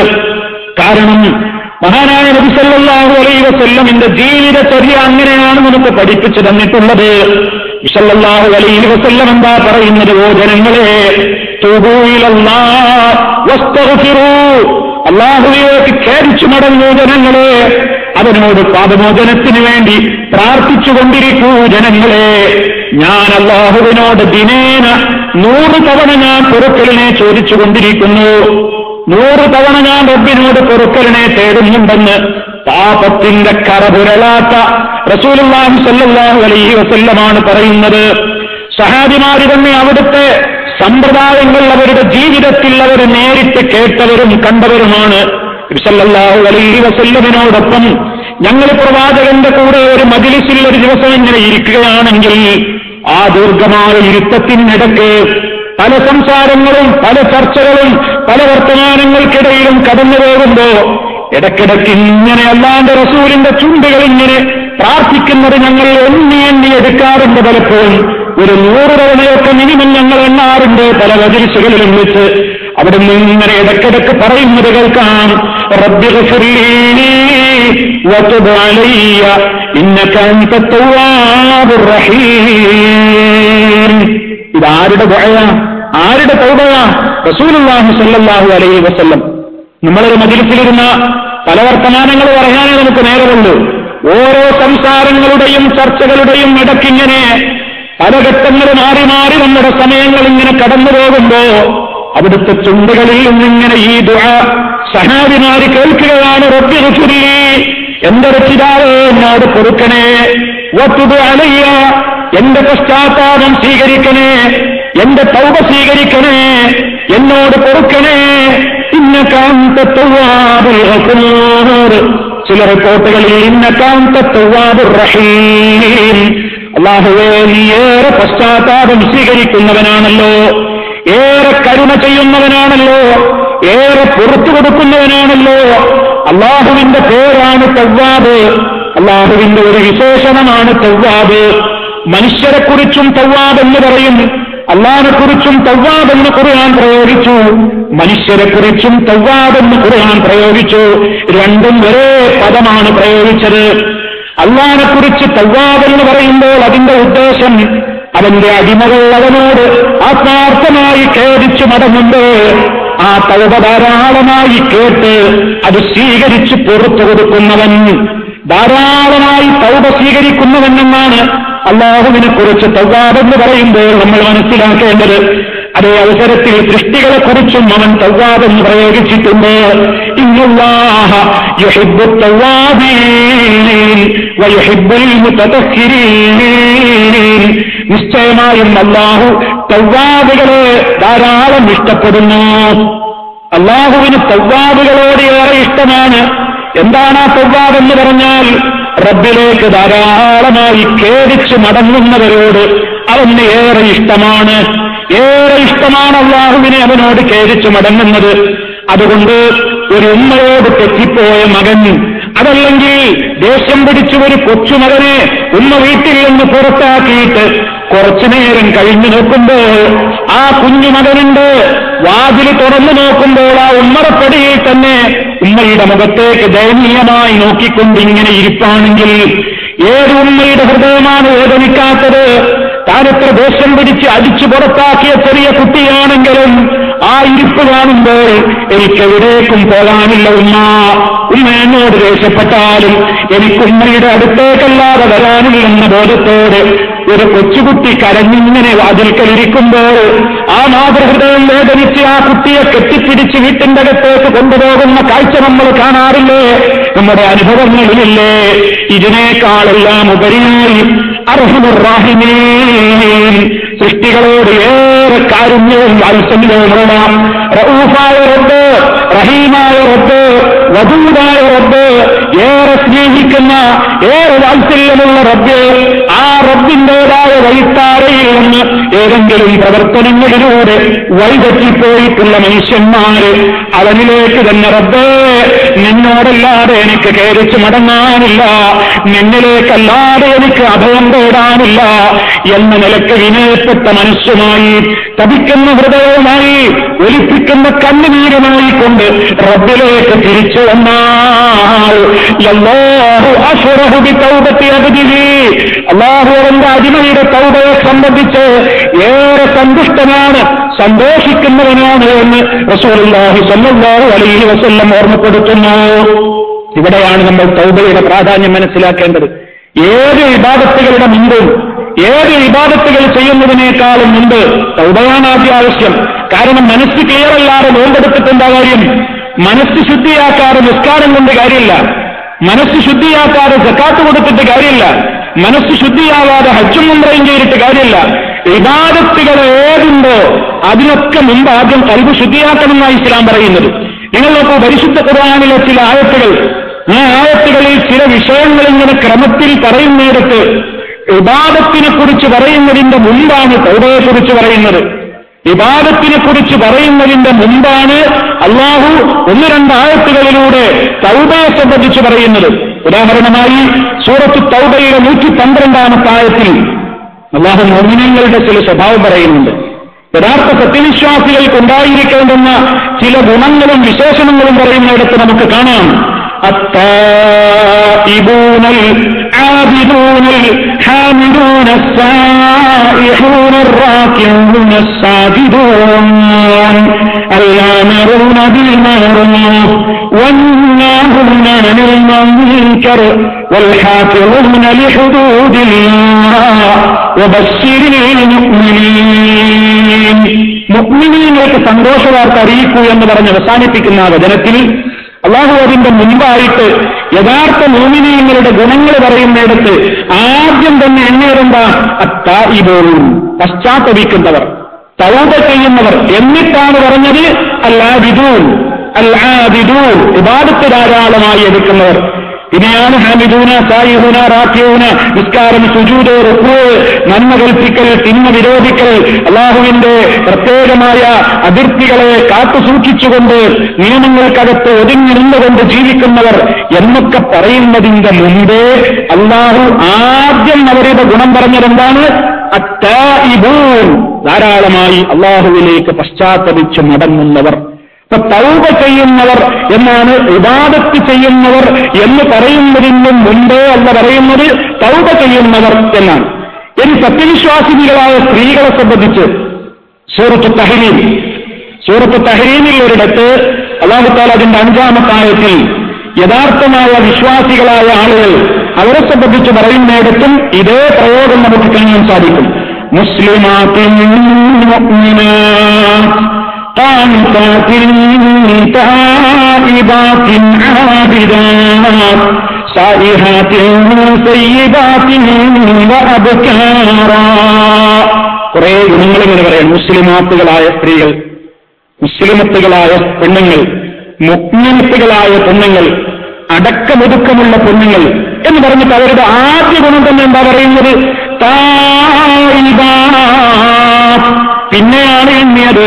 കാരണം മഹാനായ നബി സല്ലല്ലാഹു അലൈഹി വസല്ലമിന്റെ ജീവിതചര്യ അങ്ങനെയാണ് നമുക്ക് പഠിപ്പിച്ചു തന്നിട്ടുള്ളത് സല്ലല്ലാഹു അലൈഹി വസല്ലം എന്താ പറയുന്നത് ഓ ജനങ്ങളെ തൂബൂ ഇലല്ലാഹ് വസ്തഗ്ഫിറൂ അള്ളാഹുവിലേക്ക് ഖേദിച്ചു മടങ്ങൂ ജനങ്ങളെ അവനോട് പാപമോചനത്തിന് വേണ്ടി പ്രാർത്ഥിച്ചുകൊണ്ടിരിക്കൂ ജനങ്ങളെ ഞാൻ അള്ളാഹുവിനോട് ദിനേന നൂറ് തവണ ഞാൻ പൊറുക്കലിനെ ചോദിച്ചുകൊണ്ടിരിക്കുന്നു നൂറ് തവണ ഞാൻ റബ്ബിനോട് പൊറുക്കലിനെ തേടുന്നുണ്ടെന്ന് പാപത്തിന്റെ കറപുരളാത്ത റസൂലുള്ളാഹി സല്ലല്ലാഹു അലൈഹി വസല്ലമാണ് പറയുന്നത് സഹാബിമാര് തന്നെ അവിടുത്തെ സമ്പ്രദായങ്ങൾ അവരുടെ ജീവിതത്തിൽ അവർ നേരിട്ട് കേട്ടവരും കണ്ടവരുമാണ് സല്ലല്ലാഹു അലൈഹി വസല്ലമിനോടൊപ്പം ഞങ്ങൾ പ്രവാചകന്റെ കൂടെ ഒരു മജിലിസിൽ ഒരു ദിവസം ഇങ്ങനെ ഇരിക്കുകയാണെങ്കിൽ ആ ദീർഘമായ ഇരുത്തത്തിനിടയ്ക്ക് പല സംസാരങ്ങളും പല ചർച്ചകളും പല വർത്തമാനങ്ങൾക്കിടയിലും കടന്നു പോകുമ്പോ ഇടയ്ക്കിടയ്ക്ക് ഇങ്ങനെ അല്ലാണ്ട് റസൂലിന്റെ ചുണ്ടുകൾ ഇങ്ങനെ പ്രാർത്ഥിക്കുന്നത് ഞങ്ങൾ എണ്ണി എണ്ണി എടുക്കാറുണ്ട് പലപ്പോഴും ഒരു നൂറ് തവണയൊക്കെ മിനിമം ഞങ്ങൾ എണ്ണാറുണ്ട് പല വജിരിസുകളിലും വെച്ച് അവിടെ നിന്ന് ഇങ്ങനെ ഇടയ്ക്കിടയ്ക്ക് പറയുന്നത് കേൾക്കാം റബ്ബി ഗഫിർലീ വതുബ് അലയ്യ ഇന്നക അൻത തവ്വാബുർ റഹീം ഇതാരുടെ ദുആയാ ആരുടെ തൗബയാ റസൂലുള്ളാഹി സ്വല്ലല്ലാഹു അലൈഹി വസല്ലം നമ്മളൊരു മജിലിസിലിരുന്ന പല വർത്തമാനങ്ങൾ പറയാനേ നമുക്ക് നേരമുള്ളൂ ഓരോ സംസാരങ്ങളുടെയും ചർച്ചകളുടെയും ഇടയ്ക്കിങ്ങനെ പല ഘട്ടങ്ങൾ മാറി മാറി നമ്മുടെ സമയങ്ങൾ ഇങ്ങനെ കടന്നു പോകുമ്പോ അവിടുത്തെ ചുണ്ടുകളിൽ നിന്നിങ്ങനെ ഈ ദുആ സഹാബിമാര് കേൾക്കുകയാണ് റബ്ബി ഗഫിർലി എന്റെ രക്ഷിതാവേ എന്നോട് പൊറുക്കണേ വത്തുബ് അലയ്യ എന്റെ പശ്ചാത്താപം സ്വീകരിക്കണേ എന്റെ തൗബ സ്വീകരിക്കണേ എന്നോട് പൊറുക്കണേ ഇന്നകാന്ത ചില റിപ്പോർട്ടുകളിൽ റഹീം അള്ളാഹുവേ നീ ഏറെ പശ്ചാത്താപം സ്വീകരിക്കുന്നവനാണല്ലോ ഏറെ കരുണ ചെയ്യുന്നവനാണല്ലോ ഏറെ പുറത്തു കൊടുക്കുന്നവനാണല്ലോ അള്ളാഹുവിന്റെ പേരാണ് തവ്വാബ് അള്ളാഹുവിന്റെ ഒരു വിശേഷണമാണ് തവ്വാബ് മനുഷ്യരെക്കുറിച്ചും തവ്വാബ് എന്ന് പറയും അള്ളാഹിനെക്കുറിച്ചും തവ്വാബ് എന്ന് ഖുർആൻ പ്രയോഗിച്ചു മനുഷ്യരെക്കുറിച്ചും തവ്വാബ് എന്ന് ഖുർആൻ പ്രയോഗിച്ചു രണ്ടും ഒരേ പദമാണ് പ്രയോഗിച്ചത് അള്ളാഹിനെക്കുറിച്ച് തവ്വാബ് എന്ന് പറയുമ്പോൾ അതിന്റെ ഉദ്ദേശം അവന്റെ അടിമകൾ അവനോട് ആത്മാർത്ഥമായി ഖേദിച്ചു മടങ്ങുമ്പോൾ ആ തവ ധാരാളമായി കേട്ട് അത് സ്വീകരിച്ച് പുറത്തു കൊടുക്കുന്നവൻ ധാരാളമായി തൗബ സ്വീകരിക്കുന്നവനെന്നാണ് അള്ളാഹുവിനെ കുറിച്ച് തവ്വാബെന്ന് പറയുമ്പോൾ നമ്മൾ മനസ്സിലാക്കേണ്ടത് അതേ അവസരത്തിൽ സൃഷ്ടികളെ കുറിച്ചും അവൻ തവ്വാബെന്ന് പ്രയോഗിച്ചിട്ടുണ്ട് ഇന്നുള്ളാഹ യുഹിബ്ബു തവ്വാബീൻ വയുഹിബ്ബുൽ മുതതഖിരീൻ നിശ്ചയമായും അള്ളാഹു തവ്വാബുകളെ ധാരാളം ഇഷ്ടപ്പെടുന്നു അള്ളാഹുവിന് തവ്വാബുകളോട് ഏറെ ഇഷ്ടമാണ് എന്താണ് ആ തവ്വാബ് എന്ന് പറഞ്ഞാൽ റബ്ബിലേക്ക് ധാരാളമായി ഖേദിച്ച് മടങ്ങുന്നവരോട് അവന് ഏറെ ഇഷ്ടമാണ് ഏറെ ഇഷ്ടമാണ് അള്ളാഹുവിനെ അവനോട് ഖേദിച്ച് മടങ്ങുന്നത് അതുകൊണ്ട് ഒരു ഉമ്മയോട് തെറ്റിപ്പോയ മകൻ അതല്ലെങ്കിൽ ദേഷ്യം പിടിച്ച ഒരു കൊച്ചുമകനെ ഉമ്മ വീട്ടിൽ നിന്ന് പുറത്താക്കിയിട്ട് കുറച്ചു നേരം കഴിഞ്ഞു നോക്കുമ്പോൾ ആ കുഞ്ഞുമകനുണ്ട് വാതിൽ തുറന്നു നോക്കുമ്പോൾ ആ ഉമ്മറപ്പടിയിൽ തന്നെ ഉമ്മയുടെ മുഖത്തേക്ക് ദയനീയമായി നോക്കിക്കൊണ്ട് ഇങ്ങനെ ഇരിപ്പാണെങ്കിൽ ഏത് ഉമ്മയുടെ ഹൃദയമാണ് വേദനിക്കാത്തത് താനെത്ര ദേഷ്യം പിടിച്ച് അടിച്ചു പുറത്താക്കിയ ചെറിയ കുട്ടിയാണെങ്കിലും ആ ഇരിപ്പ് കാണുമ്പോൾ എനിക്കെവിടേക്കും പോകാനില്ല ഉമ്മ ഉമ്മ എന്നോട് ദേഷ്യപ്പെട്ടാലും എനിക്ക് ഉമ്മയുടെ അടുത്തേക്കല്ലാതെ വരാനില്ലെന്ന ബോധത്തോട് ഒരു കൊച്ചുകുട്ടി കരഞ്ഞിങ്ങനെ വാതിൽക്കലിരിക്കുമ്പോൾ ആ മാതൃഹൃദയം വേദനിച്ച് ആ കുട്ടിയെ കെട്ടിപ്പിടിച്ച് വീട്ടിന്റെ അകത്തേക്ക് കൊണ്ടുപോകുന്ന കാഴ്ച നമ്മൾ കാണാറില്ലേ നമ്മുടെ അനുഭവങ്ങളിലില്ലേ ഇതിനേക്കാളെല്ലാം ഉപരിയായി അർഹമുറാഹിമീൻ സൃഷ്ടികളോട് ഏറെ കാരുണ്യവും വാത്സല്യവുമുള്ള റഊഫായ റബ്ബ് റഹീമായ റബ്ബ് വധൂതായ റബ്ബ് ഏറെ സ്നേഹിക്കുന്ന ഏറെ വാത്സല്യമുള്ള റബ്ബ് ആ റബ്ബിന്റേതായ വഴിത്താരയിൽ നിന്ന് ഏതെങ്കിലും പ്രവർത്തനങ്ങളിലൂടെ വഴിതെറ്റിപ്പോയിട്ടുള്ള മനുഷ്യന്മാര് അവനിലേക്ക് തന്നെ റബ്ബേ നിന്നോടല്ലാതെ എനിക്ക് കയറിച്ച് മടങ്ങാനില്ല നിന്നിലേക്കല്ലാതെ എനിക്ക് അഭയം തേടാനില്ല എന്ന നിലക്ക് വിനയപ്പെട്ട മനസ്സുമായി തപിക്കുന്ന ഹൃദയവുമായി ഒലിപ്പിക്കുന്ന കണ്ണുനീരുമായി കൊണ്ട് റബ്ബിലേക്ക് തിരിച്ചു വന്നാൽ അല്ലാഹു അഷറഹു ബി തൗബത്തി അബ്ദിഹി അല്ലാഹു അവന്റെ അടിമയുടെ തൗബയെ സംബന്ധിച്ച് ഏറെ സന്തുഷ്ടനാണ് സന്തോഷിക്കുന്നവനാണ് എന്ന് റസൂലുള്ളാഹി സ്വല്ലല്ലാഹു അലൈഹി വസല്ലം ഓർമ്മപ്പെടുത്തുന്നു ഇവിടെയാണ് നമ്മൾ തൗബയുടെ പ്രാധാന്യം മനസ്സിലാക്കേണ്ടത് ഏത് വിവാദത്തുകളുടെ മുമ്പും ഏത് വിവാദത്തുകൾ ചെയ്യുന്നതിനേക്കാളും മുമ്പ് തൗബയാണ് ആദ്യാവശ്യം കാരണം മനസ്സ് ക്ലിയറല്ലാതെ നോമ്പെടുത്തിട്ടുണ്ട കാര്യം മനസ്സ് ശുദ്ധിയാക്കാതെ നിസ്കാരം കൊണ്ട് കാര്യമില്ല മനസ്സ് ശുദ്ധിയാക്കാതെ സക്കാത്ത് കൊടുത്തിട്ട് കാര്യമില്ല മനസ്സ് ശുദ്ധിയാവാതെ ഹജ്ജും മുമ്പ്രയും ചെയ്തിട്ട് കാര്യമില്ല വിവാദത്തുകൾ ഏതുണ്ടോ അതിനൊക്കെ മുമ്പ് ആദ്യം കൽവ് ശുദ്ധിയാക്കണമെന്നാണ് ഇസ്ലാം പറയുന്നത് നിങ്ങൾ നോക്കൂ പരിശുദ്ധ ഖുർആാനിലെ ചില ആയത്തുകൾ ആ ആയത്തുകളിൽ ചില വിഷയങ്ങൾ ഇങ്ങനെ ക്രമത്തിൽ പറയുന്നിടത്ത് വിവാദത്തിനെ കുറിച്ച് പറയുന്നതിന്റെ മുമ്പാണ് തൗബയെ കുറിച്ച് പറയുന്നത് വിവാദത്തിനെ കുറിച്ച് പറയുന്നതിന്റെ മുമ്പാണ് അള്ളാഹു ഒന്ന് രണ്ട് ആയത്തുകളിലൂടെ തൗബയെ സംബന്ധിച്ച് പറയുന്നത് ഉദാഹരണമായി സൂറത്ത് തൗബയുടെ നൂറ്റി പന്ത്രണ്ടാമത്തെ ആയത്തിൽ അള്ളാഹു മോമിനങ്ങളുടെ ചില സ്വഭാവം പറയുന്നുണ്ട് യഥാർത്ഥ സത്യവിശ്വാസികൾക്ക് ഉണ്ടായിരിക്കേണ്ടുന്ന ചില ഗുണങ്ങളും വിശേഷണങ്ങളും പറയുന്നിടത്ത് നമുക്ക് കാണാം التائبون العابدون الحامدون السائحون الراكعون الساجدون الآمرون بالمعروف والناهون عن المنكر والحافظون لحدود الله وبشر المؤمنين മുഗ്മിനീങ്ങൾക്ക് സന്തോഷവാർത്ത അറിയിക്കൂ എന്ന് പറഞ്ഞ് അവസാനിപ്പിക്കുന്ന ആ വചനത്തിൽ അള്ളാഹു അതിന്റെ മുമ്പായിട്ട് യഥാർത്ഥ മോമിനീയങ്ങളുടെ ഗുണങ്ങൾ പറയുന്നിടത്ത് ആദ്യം തന്നെ എണ്ണേറെന്താ അത്തായിബോളും പശ്ചാത്തപിക്കുന്നവർ തൗബ ചെയ്യുന്നവർ എന്നിട്ടാണ് പറഞ്ഞത് അല്ലാദിദൂൻ അല്ലാദിദൂൻ വിവാദത്ത് ധാരാളമായി എടുക്കുന്നവർ ഇനിയാണ് ഹാമിദൂന സായിഹൂന റാഖ്യൂന നിസ്കാരം സുജൂദ് റുക്കൂ നന്മ കൽപ്പിക്കൽ തിന്മ വിരോധിക്കൽ അള്ളാഹുവിന്റെ പ്രത്യേകമായ അതിർത്തികളെ കാത്തു സൂക്ഷിച്ചുകൊണ്ട് നിയമങ്ങൾക്കകത്ത് ഒതുങ്ങി നിന്നുകൊണ്ട് ജീവിക്കുന്നവർ എന്നൊക്കെ പറയുന്നതിന്റെ മുമ്പേ അള്ളാഹു ആദ്യം അവരുടെ ഗുണം പറഞ്ഞതെന്താണ് അത്തായിബൂൻ ധാരാളമായി അള്ളാഹുവിലേക്ക് പശ്ചാത്തപിച്ച് മടങ്ങുന്നവർ ഇപ്പൊ തൗബ ചെയ്യുന്നവർ എന്നാണ് ഇബാദത്ത് ചെയ്യുന്നവർ എന്ന് പറയുന്നതിനും മുമ്പേ അല്ല പറയുന്നത് തൗബ ചെയ്യുന്നവർ എന്നാണ് ഇനി സത്യവിശ്വാസിനികളായ സ്ത്രീകളെ സംബന്ധിച്ച് സൂറത്ത് തഹരീം സൂറത്ത് തഹരീമിൽ ഒരിടത്ത് അള്ളാഹുത്താൽ അതിന്റെ അഞ്ചാമത്തെ ആയത്തിൽ യഥാർത്ഥമായ വിശ്വാസികളായ ആളുകൾ അവരെ സംബന്ധിച്ച് പറയുന്നിടത്തും ഇതേ പ്രയോഗം നമുക്ക് കാണാൻ സാധിക്കും മുസ്ലിമാത്തിൻ قانتات تائبات عابدات سائحات سيبات وأبكارا കുറെ ഗുണങ്ങൾ ഇങ്ങനെ പറയാം മുസ്ലിമാത്തുകളായ സ്ത്രീകൾ മുസ്ലിമത്തുകളായ പെണ്ണുങ്ങൾ മുക്മിനത്തുകളായ പെണ്ണുങ്ങൾ അടക്കമൊതുക്കമുള്ള പെണ്ണുങ്ങൾ എന്ന് പറഞ്ഞിട്ട് അവരുടെ ആദ്യ ഗുണം തന്നെ എന്താ പറയുന്നത് തായിബാത്ത്. പിന്നെയാണ് എണ്ണിയത്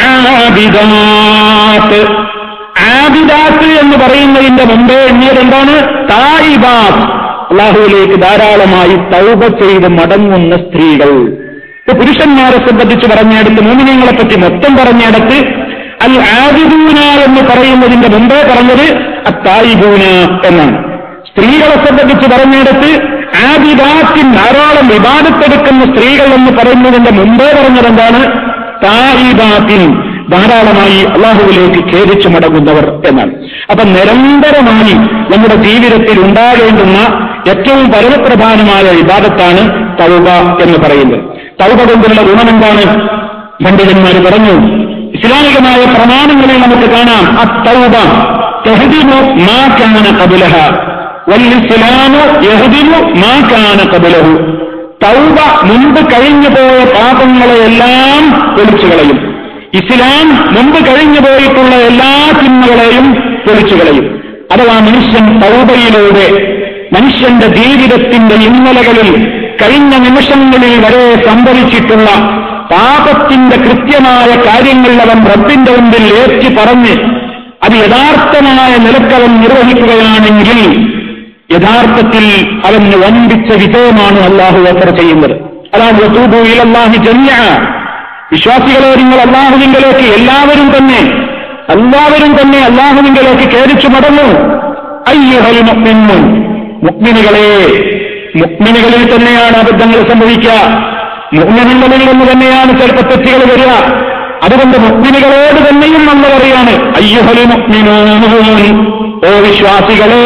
ആബിദാത്ത് ആബിദാത്ത് എന്ന് പറയുന്നതിന്റെ മുമ്പേ എണ്ണിയത് എന്താണ് തായിബാത്ത് അള്ളാഹുവിലേക്ക് ധാരാളമായി തൗബ ചെയ്ത് മടങ്ങുന്ന സ്ത്രീകൾ ഇപ്പൊ പുരുഷന്മാരെ സംബന്ധിച്ച് പറഞ്ഞെടുത്ത് മൂന്നിനങ്ങളെ പറ്റി മൊത്തം പറഞ്ഞെടുത്ത് അൽ ആദിദൂന എന്ന് പറയുന്നതിന്റെ മുമ്പേ പറഞ്ഞത് അത്തായിബൂന എന്നാണ് സ്ത്രീകളെ സംബന്ധിച്ച് പറഞ്ഞെടുത്ത് ആദിദാത്തിൻ ധാരാളം വിവാദത്തെടുക്കുന്ന സ്ത്രീകൾ എന്ന് പറയുന്നതിന്റെ മുമ്പേ പറഞ്ഞത് എന്താണ് തായിദാത്തിൻ ധാരാളമായി അള്ളാഹുവിലേക്ക് ഖേദിച്ചു മടങ്ങുന്നവർ എന്നാണ് അപ്പൊ നിരന്തരമായി നമ്മുടെ ജീവിതത്തിൽ ഉണ്ടാകേണ്ടുന്ന ഏറ്റവും പരമപ്രധാനമായ വിവാദത്താണ് തൗബ എന്ന് പറയുന്നത് തൗബ കൊണ്ടുള്ള ഗുണമെന്താണ് പണ്ഡിതന്മാർ പറഞ്ഞു ഇസ്ലാമികമായ പ്രമാണങ്ങളിൽ നമുക്ക് കാണാം ആ തൗബ തെഹദിമു മാ കാന കബുലഹ വല്ലിസ്ലാമു യഹദിമു മാ കാന കബുലഹു തൗബ മുമ്പ് കഴിഞ്ഞു പോയ പാപങ്ങളെയെല്ലാം പൊളിച്ചു കളയും ഇസ്ലാം മുമ്പ് കഴിഞ്ഞു പോയിട്ടുള്ള എല്ലാ തിന്മകളെയും പൊളിച്ചു കളയും അഥവാ മനുഷ്യൻ തൗബയിലൂടെ മനുഷ്യന്റെ ജീവിതത്തിന്റെ ഇന്നലകളിൽ കഴിഞ്ഞ നിമിഷങ്ങളിൽ വരെ സംഭവിച്ചിട്ടുള്ള പാപത്തിന്റെ കൃത്യമായ കാര്യങ്ങൾ അവൻ റബ്ബിന്റെ മുമ്പിൽ ഏറ്റി പറഞ്ഞ് അത് യഥാർത്ഥമായ നിലക്കവൻ നിർവഹിക്കുകയാണെങ്കിൽ യഥാർത്ഥത്തിൽ അവന് വമ്പിച്ച വിജയമാണ് അള്ളാഹു ഓഫർ ചെയ്യുന്നത് അതാണ് തൂബു ഇലല്ലാഹി ജന്യ വിശ്വാസികളെ നിങ്ങൾ അള്ളാഹുവിങ്കലേക്ക് എല്ലാവരും തന്നെ എല്ലാവരും തന്നെ അള്ളാഹുവിങ്കലേക്ക് കേരിച്ചു മടങ്ങൂ അയ്യുഹൽ മുഅ്മിനൂൻ മുഗ്മിനുകളെ മുഗ്മിനുകളിൽ തന്നെയാണ് അബദ്ധങ്ങൾ സംഭവിക്കുക മുഗ്മിനുകളിൽ നിന്ന് തന്നെയാണ് ചിലപ്പോൾ തെറ്റുകൾ വരിക അതുകൊണ്ട് മുഗ്മിനുകളോട് തന്നെയും നമ്മൾ പറയാണ് അയ്യുഹലി മുഗ്മിനൂൻ ഓ വിശ്വാസികളെ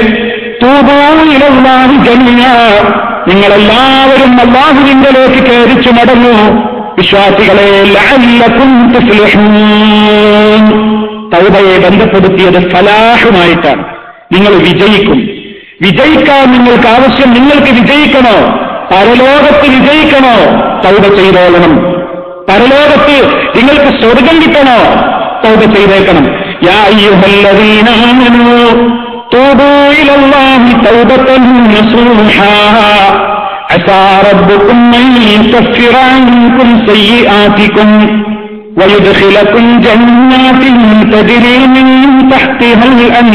തൂബൂയിലാഹി ജമിയ നിങ്ങളെല്ലാവരും അള്ളാഹുവിങ്കലേക്ക് കയറിച്ചു മടങ്ങൂ വിശ്വാസികളെ ലഅല്ലക്കും തുഫ്ലിഹൂൻ തൗബയെ ബന്ധപ്പെടുത്തിയത് ഫലാഹുമായിട്ടാണ് നിങ്ങൾ വിജയിക്കും വിജയിക്കാൻ നിങ്ങൾക്ക് ആവശ്യം നിങ്ങൾക്ക് വിജയിക്കണോ പരലോകത്ത് വിജയിക്കണോ തൗബ ചെയ്തോളണം പരലോകത്ത് നിങ്ങൾക്ക് സ്വർഗം കിട്ടണോ തൗബ ചെയ്തേക്കണം യാ അയ്യുഹല്ലദീന ആമനൂ തൂബൂ ഇലല്ലാഹി തൗബത്തൻ നസൂഹാ عسى ربكم أن يكفر عنكم سيئاتكم ويدخلكم جنات تجري من تحتها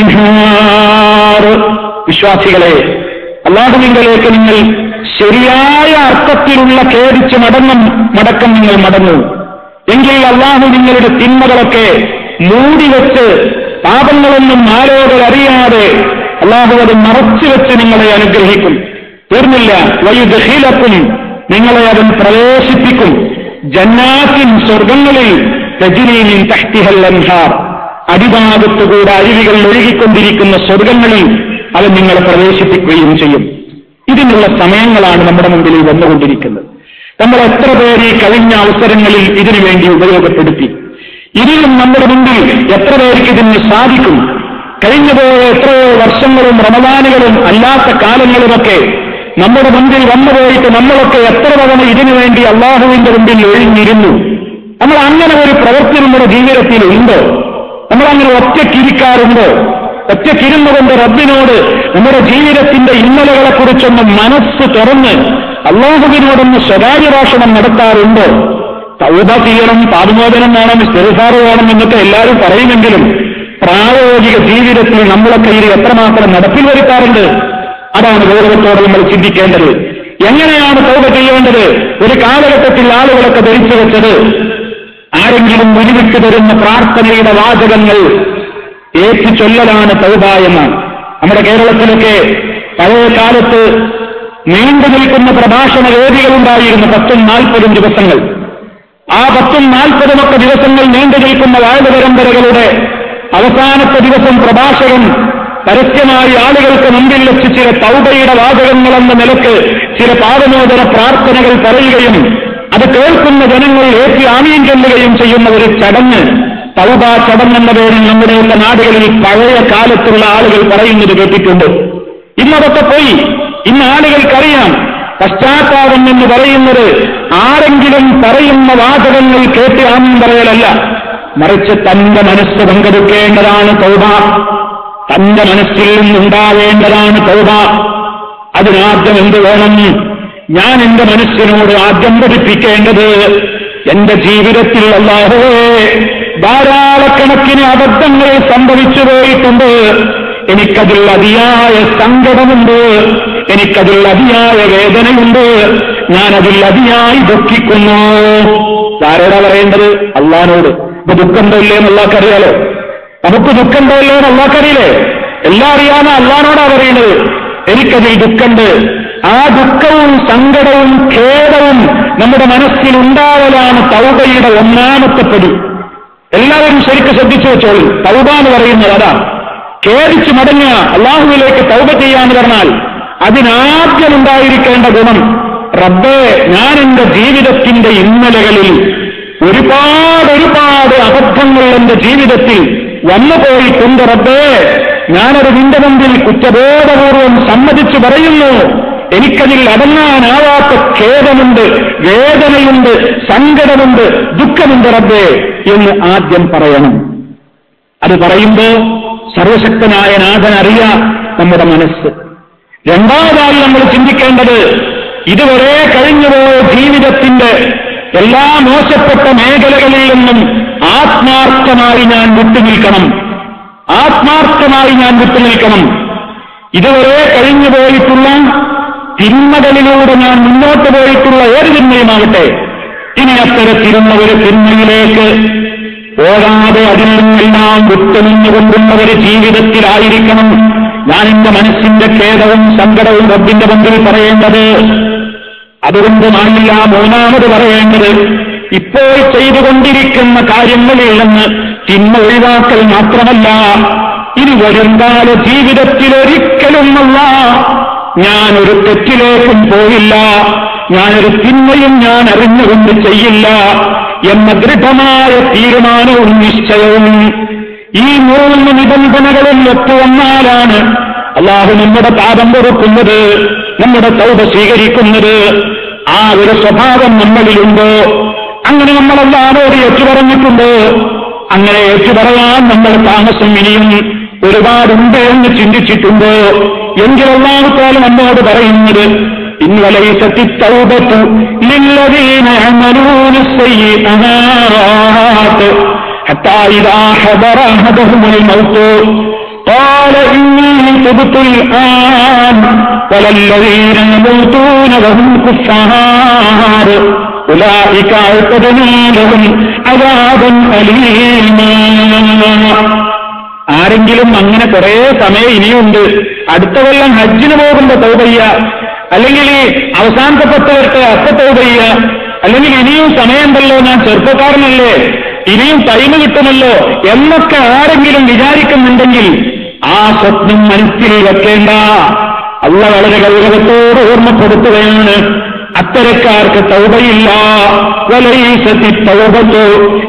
الأنهار വിശ്വാസികളെ അള്ളാഹുവിങ്കലേക്ക് നിങ്ങൾ ശരിയായ അർത്ഥത്തിലുള്ള ഖേദിച്ച് മടങ്ങും മടക്കം നിങ്ങൾ മടങ്ങൂ എങ്കിൽ അള്ളാഹു നിങ്ങളുടെ തിന്മകളൊക്കെ മൂടിവെച്ച് പാപങ്ങളൊന്നും ആരോടും അറിയാതെ അള്ളാഹു അത് മറച്ചുവെച്ച് നിങ്ങളെ അനുഗ്രഹിക്കും തീർന്നില്ല വയുദഹീലക്കും നിങ്ങളെ അവൻ പ്രവേശിപ്പിക്കും ജന്നാത്തിൻ സ്വർഗങ്ങളിൽ രജനീനിൻ തഹ്തിഹൽ അൻഹാർ അടിഭാഗത്തുകൂടെ അരുവികൾ ഒഴുകിക്കൊണ്ടിരിക്കുന്ന സ്വർഗങ്ങളിൽ അവൻ നിങ്ങളെ പ്രവേശിപ്പിക്കുകയും ചെയ്യും ഇതിനുള്ള സമയങ്ങളാണ് നമ്മുടെ മുമ്പിൽ വന്നുകൊണ്ടിരിക്കുന്നത് നമ്മൾ എത്ര പേര് ഈ കഴിഞ്ഞ അവസരങ്ങളിൽ ഇതിനു വേണ്ടി ഉപയോഗപ്പെടുത്തി ഇനിയും നമ്മുടെ മുമ്പിൽ എത്ര പേർക്ക് ഇതിന് സാധിക്കും കഴിഞ്ഞുപോയ എത്രയോ വർഷങ്ങളും റമദാനുകളും അല്ലാത്ത കാലങ്ങളുമൊക്കെ നമ്മുടെ മുമ്പിൽ വന്നുപോയിട്ട് നമ്മളൊക്കെ എത്ര തവണ ഇതിനു വേണ്ടി അള്ളാഹുവിന്റെ മുമ്പിൽ ഒഴിഞ്ഞിരുന്നു നമ്മൾ അങ്ങനെ ഒരു പ്രവൃത്തി നമ്മുടെ ജീവിതത്തിൽ ഉണ്ടോ നമ്മൾ അങ്ങനെ ഒറ്റയ്ക്കിരിക്കാറുണ്ടോ ഒറ്റക്കിരുന്നുകൊണ്ട് റബ്ബിനോട് നമ്മുടെ ജീവിതത്തിന്റെ ഇന്നലകളെക്കുറിച്ചൊന്ന് മനസ്സ് തുറന്ന് അള്ളാഹുവിനോടൊന്ന് സ്വകാര്യ ഭാഷണം നടത്താറുണ്ടോ തൗബ ചെയ്യണം പാപമോചനം വേണം സ്ഥിരസാറ് വേണം എന്നൊക്കെ എല്ലാവരും പറയുമെങ്കിലും പ്രായോഗിക ജീവിതത്തിൽ നമ്മളെ കയ്യിൽ എത്രമാത്രം നടപ്പിൽ വരുത്താറുണ്ട് അതാണ് ഗൗരവത്തോടെ നമ്മൾ ചിന്തിക്കേണ്ടത് എങ്ങനെയാണ് തൗബ ചെയ്യേണ്ടത് ഒരു കാലഘട്ടത്തിൽ ആളുകളൊക്കെ ധരിച്ചു വെച്ചത് ആരെങ്കിലും മുരിവിട്ട് തരുന്ന പ്രാർത്ഥനയുടെ വാചകങ്ങൾ ഏറ്റു ചൊല്ലലാണ് തൗബ എന്നാണ് നമ്മുടെ കേരളത്തിലൊക്കെ പഴയ കാലത്ത് നീണ്ടു നിൽക്കുന്ന പ്രഭാഷണ വേദികളുണ്ടായിരുന്നു പത്തും നാൽപ്പതും ദിവസങ്ങൾ ആ പത്തും നാൽപ്പതുമൊക്കെ ദിവസങ്ങൾ നീണ്ടു നിൽക്കുന്ന വാഴ പരമ്പരകളുടെ അവസാനത്തെ ദിവസം പ്രഭാഷകൻ പരസ്യമായി ആളുകൾക്ക് മുമ്പിൽ വെച്ച് ചില തൗബയുടെ വാചകങ്ങളെന്ന നിലക്ക് ചില പാപമോചന പ്രാർത്ഥനകൾ പറയുകയും അത് കേൾക്കുന്ന ജനങ്ങൾ ഏറ്റി ആമീൻ ചൊല്ലുകയും ചെയ്യുന്ന ഒരു ചടങ്ങ് തൗബ ചടങ്ങെന്ന പേരിൽ നമ്മുടെയൊക്കെ നാടുകളിൽ പഴയ കാലത്തുള്ള ആളുകൾ പറയുന്നത് കേട്ടിട്ടുണ്ട് ഇന്നതൊക്കെ പോയി ഇന്ന് ആളുകൾക്കറിയാം പശ്ചാത്താപം എന്ന് പറയുന്നത് ആരെങ്കിലും പറയുന്ന വാചകങ്ങൾ കേട്ട് ആമീൻ പറയലല്ല മറിച്ച് തന്റെ മനസ്സ് പങ്കെടുക്കേണ്ടതാണ് തൗബ തന്റെ മനസ്സിൽ നിന്നുണ്ടാവേണ്ടതാണ് തൗബ അതിനാദ്യം എന്ത് വേണം ഞാൻ എന്റെ മനസ്സിനോട് ആദ്യം പഠിപ്പിക്കേണ്ടത് എന്റെ ജീവിതത്തിൽ അല്ലാഹുവേ ധാരാളക്കണക്കിന് അബദ്ധങ്ങൾ സംഭവിച്ചു പോയിട്ടുണ്ട് എനിക്കതിൽ അതിയായ സങ്കടമുണ്ട് എനിക്കതിൽ അതിയായ വേദനയുണ്ട് ഞാൻ അതിൽ അതിയായി ദുഃഖിക്കുന്നു ആരോടാ പറയേണ്ടത് അള്ളഹാനോട് ഇപ്പൊ ദുഃഖമുണ്ടോ ഇല്ലേ എന്നുള്ളവർക്കറിയാലോ നമുക്ക് ദുഃഖമുണ്ടോ ഇല്ലേ എന്ന് അള്ളാഹ്ക്കറിയില്ലേ എല്ലാം അറിയാവുന്ന അള്ളഹാനോടാ പറയുന്നത് എനിക്കതിൽ ദുഃഖമുണ്ട് ആ ദുഃഖവും സങ്കടവും ഖേദവും നമ്മുടെ മനസ്സിൽ ഉണ്ടാവലാണ് തൗബയുടെ ഒന്നാമത്തെ പടി എല്ലാവരും ശരിക്കും ശ്രദ്ധിച്ചു വെച്ചോളൂ തൗബ എന്ന് പറയുന്നത് അതാ ഖേദിച്ച് മടങ്ങുക അള്ളാഹുവിലേക്ക് തൗബ ചെയ്യാന്ന് പറഞ്ഞാൽ അതിനാദ്യം ഉണ്ടായിരിക്കേണ്ട ഗുണം റബ്ബേ ഞാൻ എന്റെ ജീവിതത്തിന്റെ ഇന്നലകളിൽ ഒരുപാട് ഒരുപാട് അബദ്ധങ്ങൾ എന്റെ ജീവിതത്തിൽ വന്നു പോയിട്ടുണ്ട് റബ്ബേ ഞാനത് നിന്റെ മുമ്പിൽ കുറ്റബോധപൂർവം സമ്മതിച്ചു പറയുന്നു എനിക്കതിൽ അടങ്ങാനാവാത്ത ഖേദമുണ്ട് വേദനയുണ്ട് സങ്കടമുണ്ട് ദുഃഖമുണ്ട് റബ്ബേ എന്ന് ആദ്യം പറയണം അത് പറയുമ്പോ സർവശക്തനായ നാഥൻ അറിയാം നമ്മുടെ മനസ്സ് രണ്ടാമതായി നമ്മൾ ചിന്തിക്കേണ്ടത് ഇതുവരെ കഴിഞ്ഞുപോയ ജീവിതത്തിന്റെ എല്ലാ മോശപ്പെട്ട മേഖലകളിൽ നിന്നും ആത്മാർത്ഥമായി ഞാൻ വിട്ടുനിൽക്കണം ആത്മാർത്ഥമായി ഞാൻ വിട്ടുനിൽക്കണം ഇതുവരെ കഴിഞ്ഞുപോയിട്ടുള്ള തിന്മകളിലൂടെ ഞാൻ മുന്നോട്ട് പോയിട്ടുള്ള ഏത് തിന്മയുമാകട്ടെ ഇനി അത്തരത്തിലുള്ള ഒരു തിന്മയിലേക്ക് പോരാതെ അതിൽ നിന്നെല്ലാം വിട്ടുനിന്നുകൊണ്ടുള്ള ഒരു ജീവിതത്തിലായിരിക്കണം ഞാൻ എന്റെ മനസ്സിന്റെ ഖേദവും സങ്കടവും റബ്ബിന്റെ മുമ്പിൽ പറയേണ്ടത് അതുകൊണ്ട് നാളില്ല മൂന്നാമത് പറയേണ്ടത് ഇപ്പോൾ ചെയ്തുകൊണ്ടിരിക്കുന്ന കാര്യങ്ങളിൽ നിന്ന് തിന്മ ഒഴിവാക്കൽ മാത്രമല്ല ഇനി വരുംകാല ജീവിതത്തിൽ ഒരിക്കലും അല്ല ഞാനൊരു തെറ്റിലേക്കും പോയില്ല ഞാനൊരു തിന്മയും ഞാൻ അറിഞ്ഞുകൊണ്ട് ചെയ്യില്ല എന്ന ദൃഢമായ തീരുമാനവും നിശ്ചയവും ഈ മൂന്ന് നിബന്ധനകളും ഒത്തുവന്നാലാണ് അള്ളാഹു നമ്മുടെ പാപം പൊറുക്കുന്നത് നമ്മുടെ തൗബ സ്വീകരിക്കുന്നത് ആ ഒരു സ്വഭാവം നമ്മളിലുണ്ടോ അങ്ങനെ നമ്മൾ അല്ലാതോട് ഏറ്റുപറഞ്ഞിട്ടുണ്ടോ അങ്ങനെ ഏറ്റുപറയാൻ നമ്മൾ താമസം ഇനിയും ഒരുപാടുണ്ട് എന്ന് ചിന്തിച്ചിട്ടുണ്ടോ എങ്കിൽ അള്ളാഹുത്താൽ നമ്മോട് പറയുന്നത് ഇന്നലൈസത്തി തൗബത്തു للذين يعملون السيئات حتى إذا حضر أحدهم الموت قال إني تبت الآن ولا الذين يموتون وهم كفار أولئك أعتدنا لهم عذابا أليما ആരെങ്കിലും അങ്ങനെ കുറെ സമയം ഇനിയുണ്ട് അടുത്ത കൊല്ലം ഹജ്ജിന് പോകുമ്പോ തൗബയ്യ അല്ലെങ്കിൽ ഈ അവസാനത്തെ പത്ത് വരട്ടെ അപ്പ തൗബയ്യ അല്ലെങ്കിൽ ഇനിയും സമയമുണ്ടല്ലോ ഞാൻ ചെറുപ്പക്കാരനല്ലേ ഇനിയും ടൈം കിട്ടുമല്ലോ എന്നൊക്കെ ആരെങ്കിലും വിചാരിക്കുന്നുണ്ടെങ്കിൽ ആ സ്വപ്നം മനസ്സിൽ വെക്കേണ്ട അള്ള വളരെ ഗൗരവത്തോട് ഓർമ്മപ്പെടുത്തുകയാണ് അത്തരക്കാർക്ക് തൗബയില്ല വലൈസത്തി തൗബത്തോ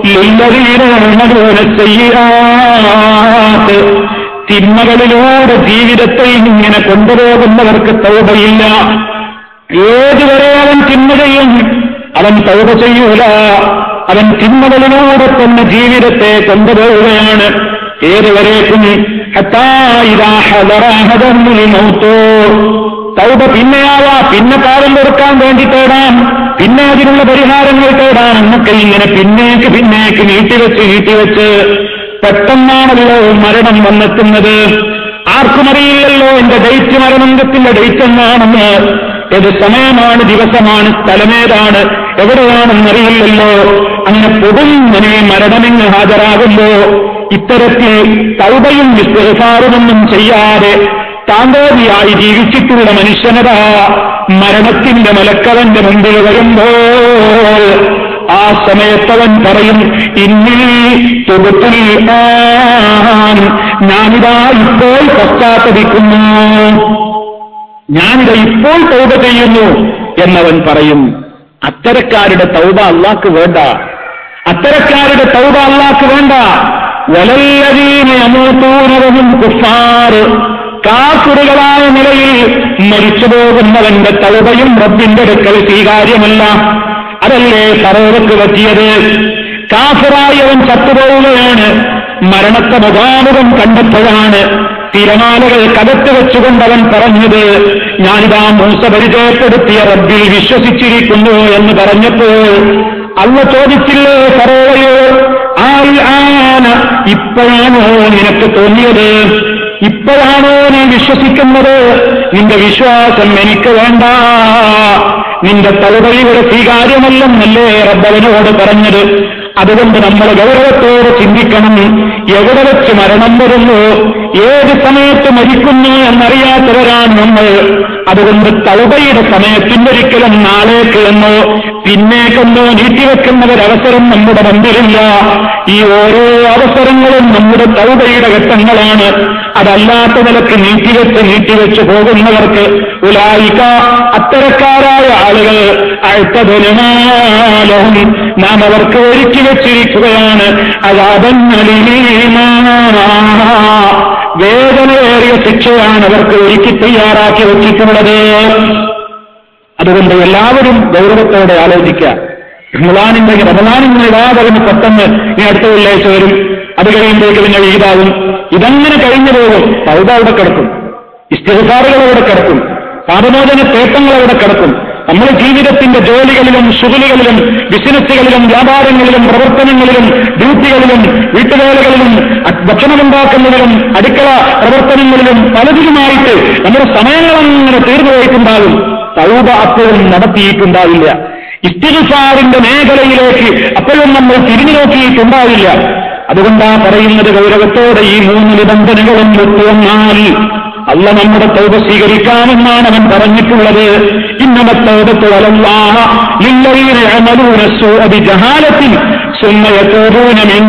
ചെയ്യാത്ത് തിന്മകളിലൂടെ ജീവിതത്തെ ഇങ്ങനെ കൊണ്ടുപോകുന്നവർക്ക് തൗബയില്ല ഏതുവരെ അവൻ തിന്മ ചെയ്യും അവൻ തൗബ ചെയ്യൂല അവൻ തിന്മകളിലൂടെ തന്നെ ജീവിതത്തെ കൊണ്ടുപോവുകയാണ് ഏതുവരേക്കും ഹത്താ ഇദാ ഹദറ അഹദഹുൽ മൗത്ത് തൗബ പിന്നെയാവാ പിന്നെ പാപം കൊടുക്കാൻ വേണ്ടി തേടാം പിന്നെ അതിനുള്ള പരിഹാരങ്ങൾ തേടാം എന്നൊക്കെ ഇങ്ങനെ പിന്നേക്ക് പിന്നേക്ക് നീട്ടിവെച്ച് നീട്ടിവെച്ച് പെട്ടെന്നാണല്ലോ മരണം വന്നെത്തുന്നത് ആർക്കും അറിയില്ലല്ലോ എന്റെ ഡേറ്റ് മരണത്തിന്റെ ഡേറ്റ് എന്നാണെന്ന് ഏത് സമയമാണ് ദിവസമാണ് സ്ഥലമേതാണ് എവിടെയാണെന്നറിയില്ലല്ലോ അങ്ങനെ പൊടുങ്ങനെ മരണമെന്ന് ഹാജരാകുമ്പോ ഇത്തരത്തിൽ തൗബയും വിസ്തൃസാറുമൊന്നും ചെയ്യാതെ താന്തോതിയായി ജീവിച്ചിട്ടുള്ള മനുഷ്യനതാ മരണത്തിന്റെ മലക്കവന്റെ മുമ്പിൽ വരുമ്പോൾ ആ സമയത്തവൻ പറയും ഇന്നീ തുകത്തിൽ ഞാനിതാ ഇപ്പോൾ പശ്ചാത്തപിക്കുന്നു ഞാനിത് ഇപ്പോൾ തൗബ ചെയ്യുന്നു എന്നവൻ പറയും അത്തരക്കാരുടെ തൗബ അള്ളാക്ക് വേണ്ട അത്തരക്കാരുടെ തൗബ അള്ളാക്ക് വേണ്ട വലല്ലതീന അമൂത്തൂനവനും കുഫാറ് കാസുറുകളായ നിലയിൽ മരിച്ചു പോകുന്നവന്റെ തൗബയും റബ്ബിന്റെ അടുക്കൽ സ്വീകാര്യമല്ല അതല്ലേ പറവക്ക് പറ്റിയത് കാഫറായി അവൻ ചത്തുപോവുകയാണ് മരണത്തെ മുഖാമുഖം കണ്ടപ്പോഴാണ് തിരമാലകൾ കകത്ത് വെച്ചുകൊണ്ടവൻ പറഞ്ഞത് ഞാനിതാ മൂസ പരിചയപ്പെടുത്തിയ റബ്ബിൽ വിശ്വസിച്ചിരിക്കുന്നു എന്ന് പറഞ്ഞപ്പോൾ അല്ല ചോദിച്ചില്ലേ പറവയോ ആൽ ആന ഇപ്പോഴാണോ നിനക്ക് തോന്നിയത് ഇപ്പോഴാണോ നീ വിശ്വസിക്കുന്നത് നിന്റെ വിശ്വാസം എനിക്ക് വേണ്ട നിന്റെ തലവഴിയുടെ സ്വീകാര്യമല്ലെന്നല്ലേ റബ്ബവനോട് പറഞ്ഞത് അതുകൊണ്ട് നമ്മൾ ഗൗരവത്തോട് ചിന്തിക്കണം എവിടെ വെച്ച് മരണം വരുന്നു ഏത് സമയത്ത് മരിക്കുന്നു എന്നറിയാത്തവരാണ് നമ്മൾ അതുകൊണ്ട് തൗബയുടെ സമയത്തിനൊരിക്കലും നാളേക്ക് എന്നോ പിന്നേക്കെന്നോ നീട്ടിവെക്കുന്നവരവസരം നമ്മുടെ മുമ്പിലില്ല ഈ ഓരോ അവസരങ്ങളും നമ്മുടെ തൗബയുടെ ഘട്ടങ്ങളാണ് അതല്ലാത്ത നിലക്ക് നീട്ടിവെച്ച് നീട്ടിവെച്ച് പോകുന്നവർക്ക് ഉലായിക്ക അത്തരക്കാരായ ആളുകൾ അഴുത്തതിനുമാലും നാം അവർക്ക് ഒരുക്കി വെച്ചിരിക്കുകയാണ് അതാതന്നലീമാ വേദനയേറിയ ശിക്ഷയാണ് അവർക്ക് ഒരുക്കി തയ്യാറാക്കി വെച്ചിട്ടുള്ളത് അതുകൊണ്ട് എല്ലാവരും ഗൗരവത്തോടെ ആലോചിക്കുക റമദാനിന്റെ റമദാനിന്റെ ഇടാതവന് പെട്ടെന്ന് ഈ അടുത്ത വെള്ളിയാഴ്ച വരും അത് കഴിയുമ്പോഴേക്ക് പിന്നെ ഈദാവും ഇതങ്ങനെ കഴിഞ്ഞു പോകും സൗദ അവിടെ കിടക്കും ഇസ്തിഫാറുകൾ അവിടെ കിടക്കും പാപമോചന തേട്ടങ്ങൾ അവിടെ കിടക്കും നമ്മുടെ ജീവിതത്തിന്റെ ജോലികളിലും ശുഗലികളിലും ബിസിനസ്സുകളിലും വ്യാപാരങ്ങളിലും പ്രവർത്തനങ്ങളിലും ഡ്യൂട്ടികളിലും വീട്ടുവേലകളിലും ഭക്ഷണമുണ്ടാക്കുന്നതിലും അടുക്കള പ്രവർത്തനങ്ങളിലും പലതിലുമായിട്ട് നമ്മുടെ സമയങ്ങളങ്ങനെ തീർന്നു പോയിട്ടുണ്ടാകും സൗദ അപ്പോഴും നടത്തിയിട്ടുണ്ടാവില്ല ഇസ്തിഫാറിന്റെ മേഖലയിലേക്ക് അപ്പോഴും നമ്മൾ തിരിഞ്ഞു നോക്കിയിട്ടുണ്ടാവില്ല അതുകൊണ്ടാ പറയുന്നത് ഗൗരവത്തോടെ ഈ മൂന്ന് നിബന്ധനകളും ഒത്തുവന്നാൽ അല്ല നമ്മുടെ തൗബ സ്വീകരിക്കാമെന്നാണ് അവൻ പറഞ്ഞിട്ടുള്ളത് ഇന്നമത്തൗബത്ത് വലല്ലാഹ ലില്ലദീന യഅമലൂന السوء بجهالة ثم يتوبون من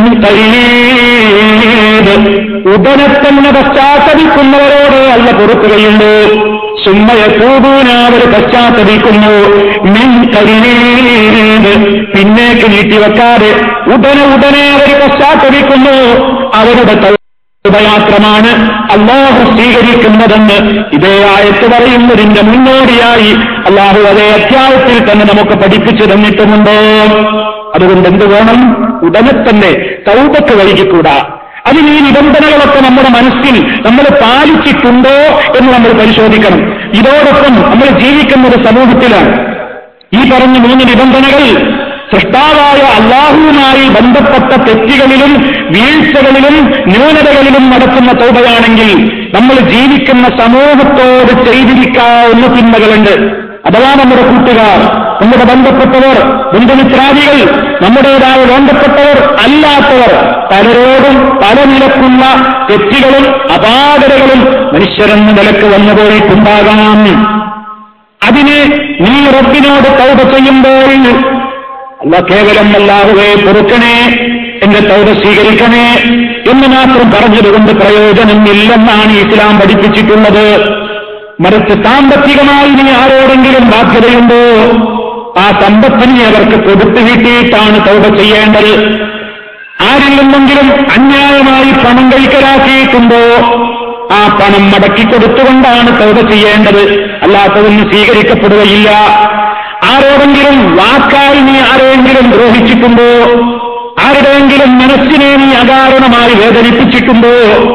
قريب ഉടനെ തന്നെ പശ്ചാത്തപിക്കുന്നവരോട് അല്ല പൊറുക്കുകയുള്ളൂ സുമ്മയത്തൂപൂന അവർ പശ്ചാത്തപിക്കുന്നു മിൻ കരീബ് പിന്നേക്ക് നീട്ടിവെക്കാതെ ഉടനെ ഉടനെ അവർ പശ്ചാത്തപിക്കുന്നു അവരുടെ ഉപയാത്രമാണ് അള്ളാഹു സ്വീകരിക്കുന്നതെന്ന് ഇതേ ആയത്ത് പറയുന്നതിന്റെ മുന്നോടിയായി അള്ളാഹു അതേ അധ്യായത്തിൽ തന്നെ നമുക്ക് പഠിപ്പിച്ചു തന്നിട്ടുമുണ്ടോ അതുകൊണ്ട് എന്ത് വേണം ഉടനെ തന്നെ തൗബക്ക് വൈകിക്കൂടാ അതിന് ഈ നിബന്ധനകളൊക്കെ നമ്മുടെ മനസ്സിൽ നമ്മൾ പാലിച്ചിട്ടുണ്ടോ എന്ന് നമ്മൾ പരിശോധിക്കണം ഇതോടൊപ്പം നമ്മൾ ജീവിക്കുന്ന ഒരു സമൂഹത്തിലാണ് ഈ പറഞ്ഞ മൂന്ന് നിബന്ധനകൾ സൃഷ്ടാവായ അള്ളാഹുവുമായി ബന്ധപ്പെട്ട തെറ്റുകളിലും വീഴ്ചകളിലും ന്യൂനതകളിലും നടക്കുന്ന തൗബയാണെങ്കിൽ നമ്മൾ ജീവിക്കുന്ന സമൂഹത്തോട് ചെയ്തിരിക്കാവുന്ന തിന്മകളുണ്ട് അഥവാ നമ്മുടെ കൂട്ടുകാർ നമ്മുടെ ബന്ധപ്പെട്ടവർ ബന്ധുമിത്രാദികൾ നമ്മുടേതായ വേണ്ടപ്പെട്ടവർ അല്ലാത്തവർ പലരോടും പല നിലക്കുള്ള തെറ്റുകളും അപാകതകളും മനുഷ്യരെന്ന നിലക്ക് വന്നുപോയിട്ടുണ്ടാകാം അതിന് നീ റബ്ബിനോട് തൗബ ചെയ്യുമ്പോൾ അല്ല കേവലം അല്ലാഹുവെ പൊറുക്കണേ എന്റെ തൗബ സ്വീകരിക്കണേ എന്ന് മാത്രം പറഞ്ഞതുകൊണ്ട് പ്രയോജനമില്ലെന്നാണ് ഇസ്ലാം പഠിപ്പിച്ചിട്ടുള്ളത് മറിച്ച് സാമ്പത്തികമായി നീ ആരോടെങ്കിലും ബാധ്യതയുണ്ടോ ആ സമ്പത്തിനെ അവർക്ക് കൊടുത്തു കിട്ടിയിട്ടാണ് തൗബ ചെയ്യേണ്ടത് ആരിൽ നിന്നെങ്കിലും അന്യായമായി പണം കൈക്കലാക്കിയിട്ടുണ്ടോ ആ പണം മടക്കി കൊടുത്തുകൊണ്ടാണ് തൗബ ചെയ്യേണ്ടത് അല്ലാത്തതൊന്നും സ്വീകരിക്കപ്പെടുകയില്ല ആരോടെങ്കിലും വാക്കായി നീ ആരെങ്കിലും ദ്രോഹിച്ചിട്ടുണ്ടോ ആരുടെയെങ്കിലും മനസ്സിനെ നീ അകാരണമായി വേദനിപ്പിച്ചിട്ടുണ്ടോ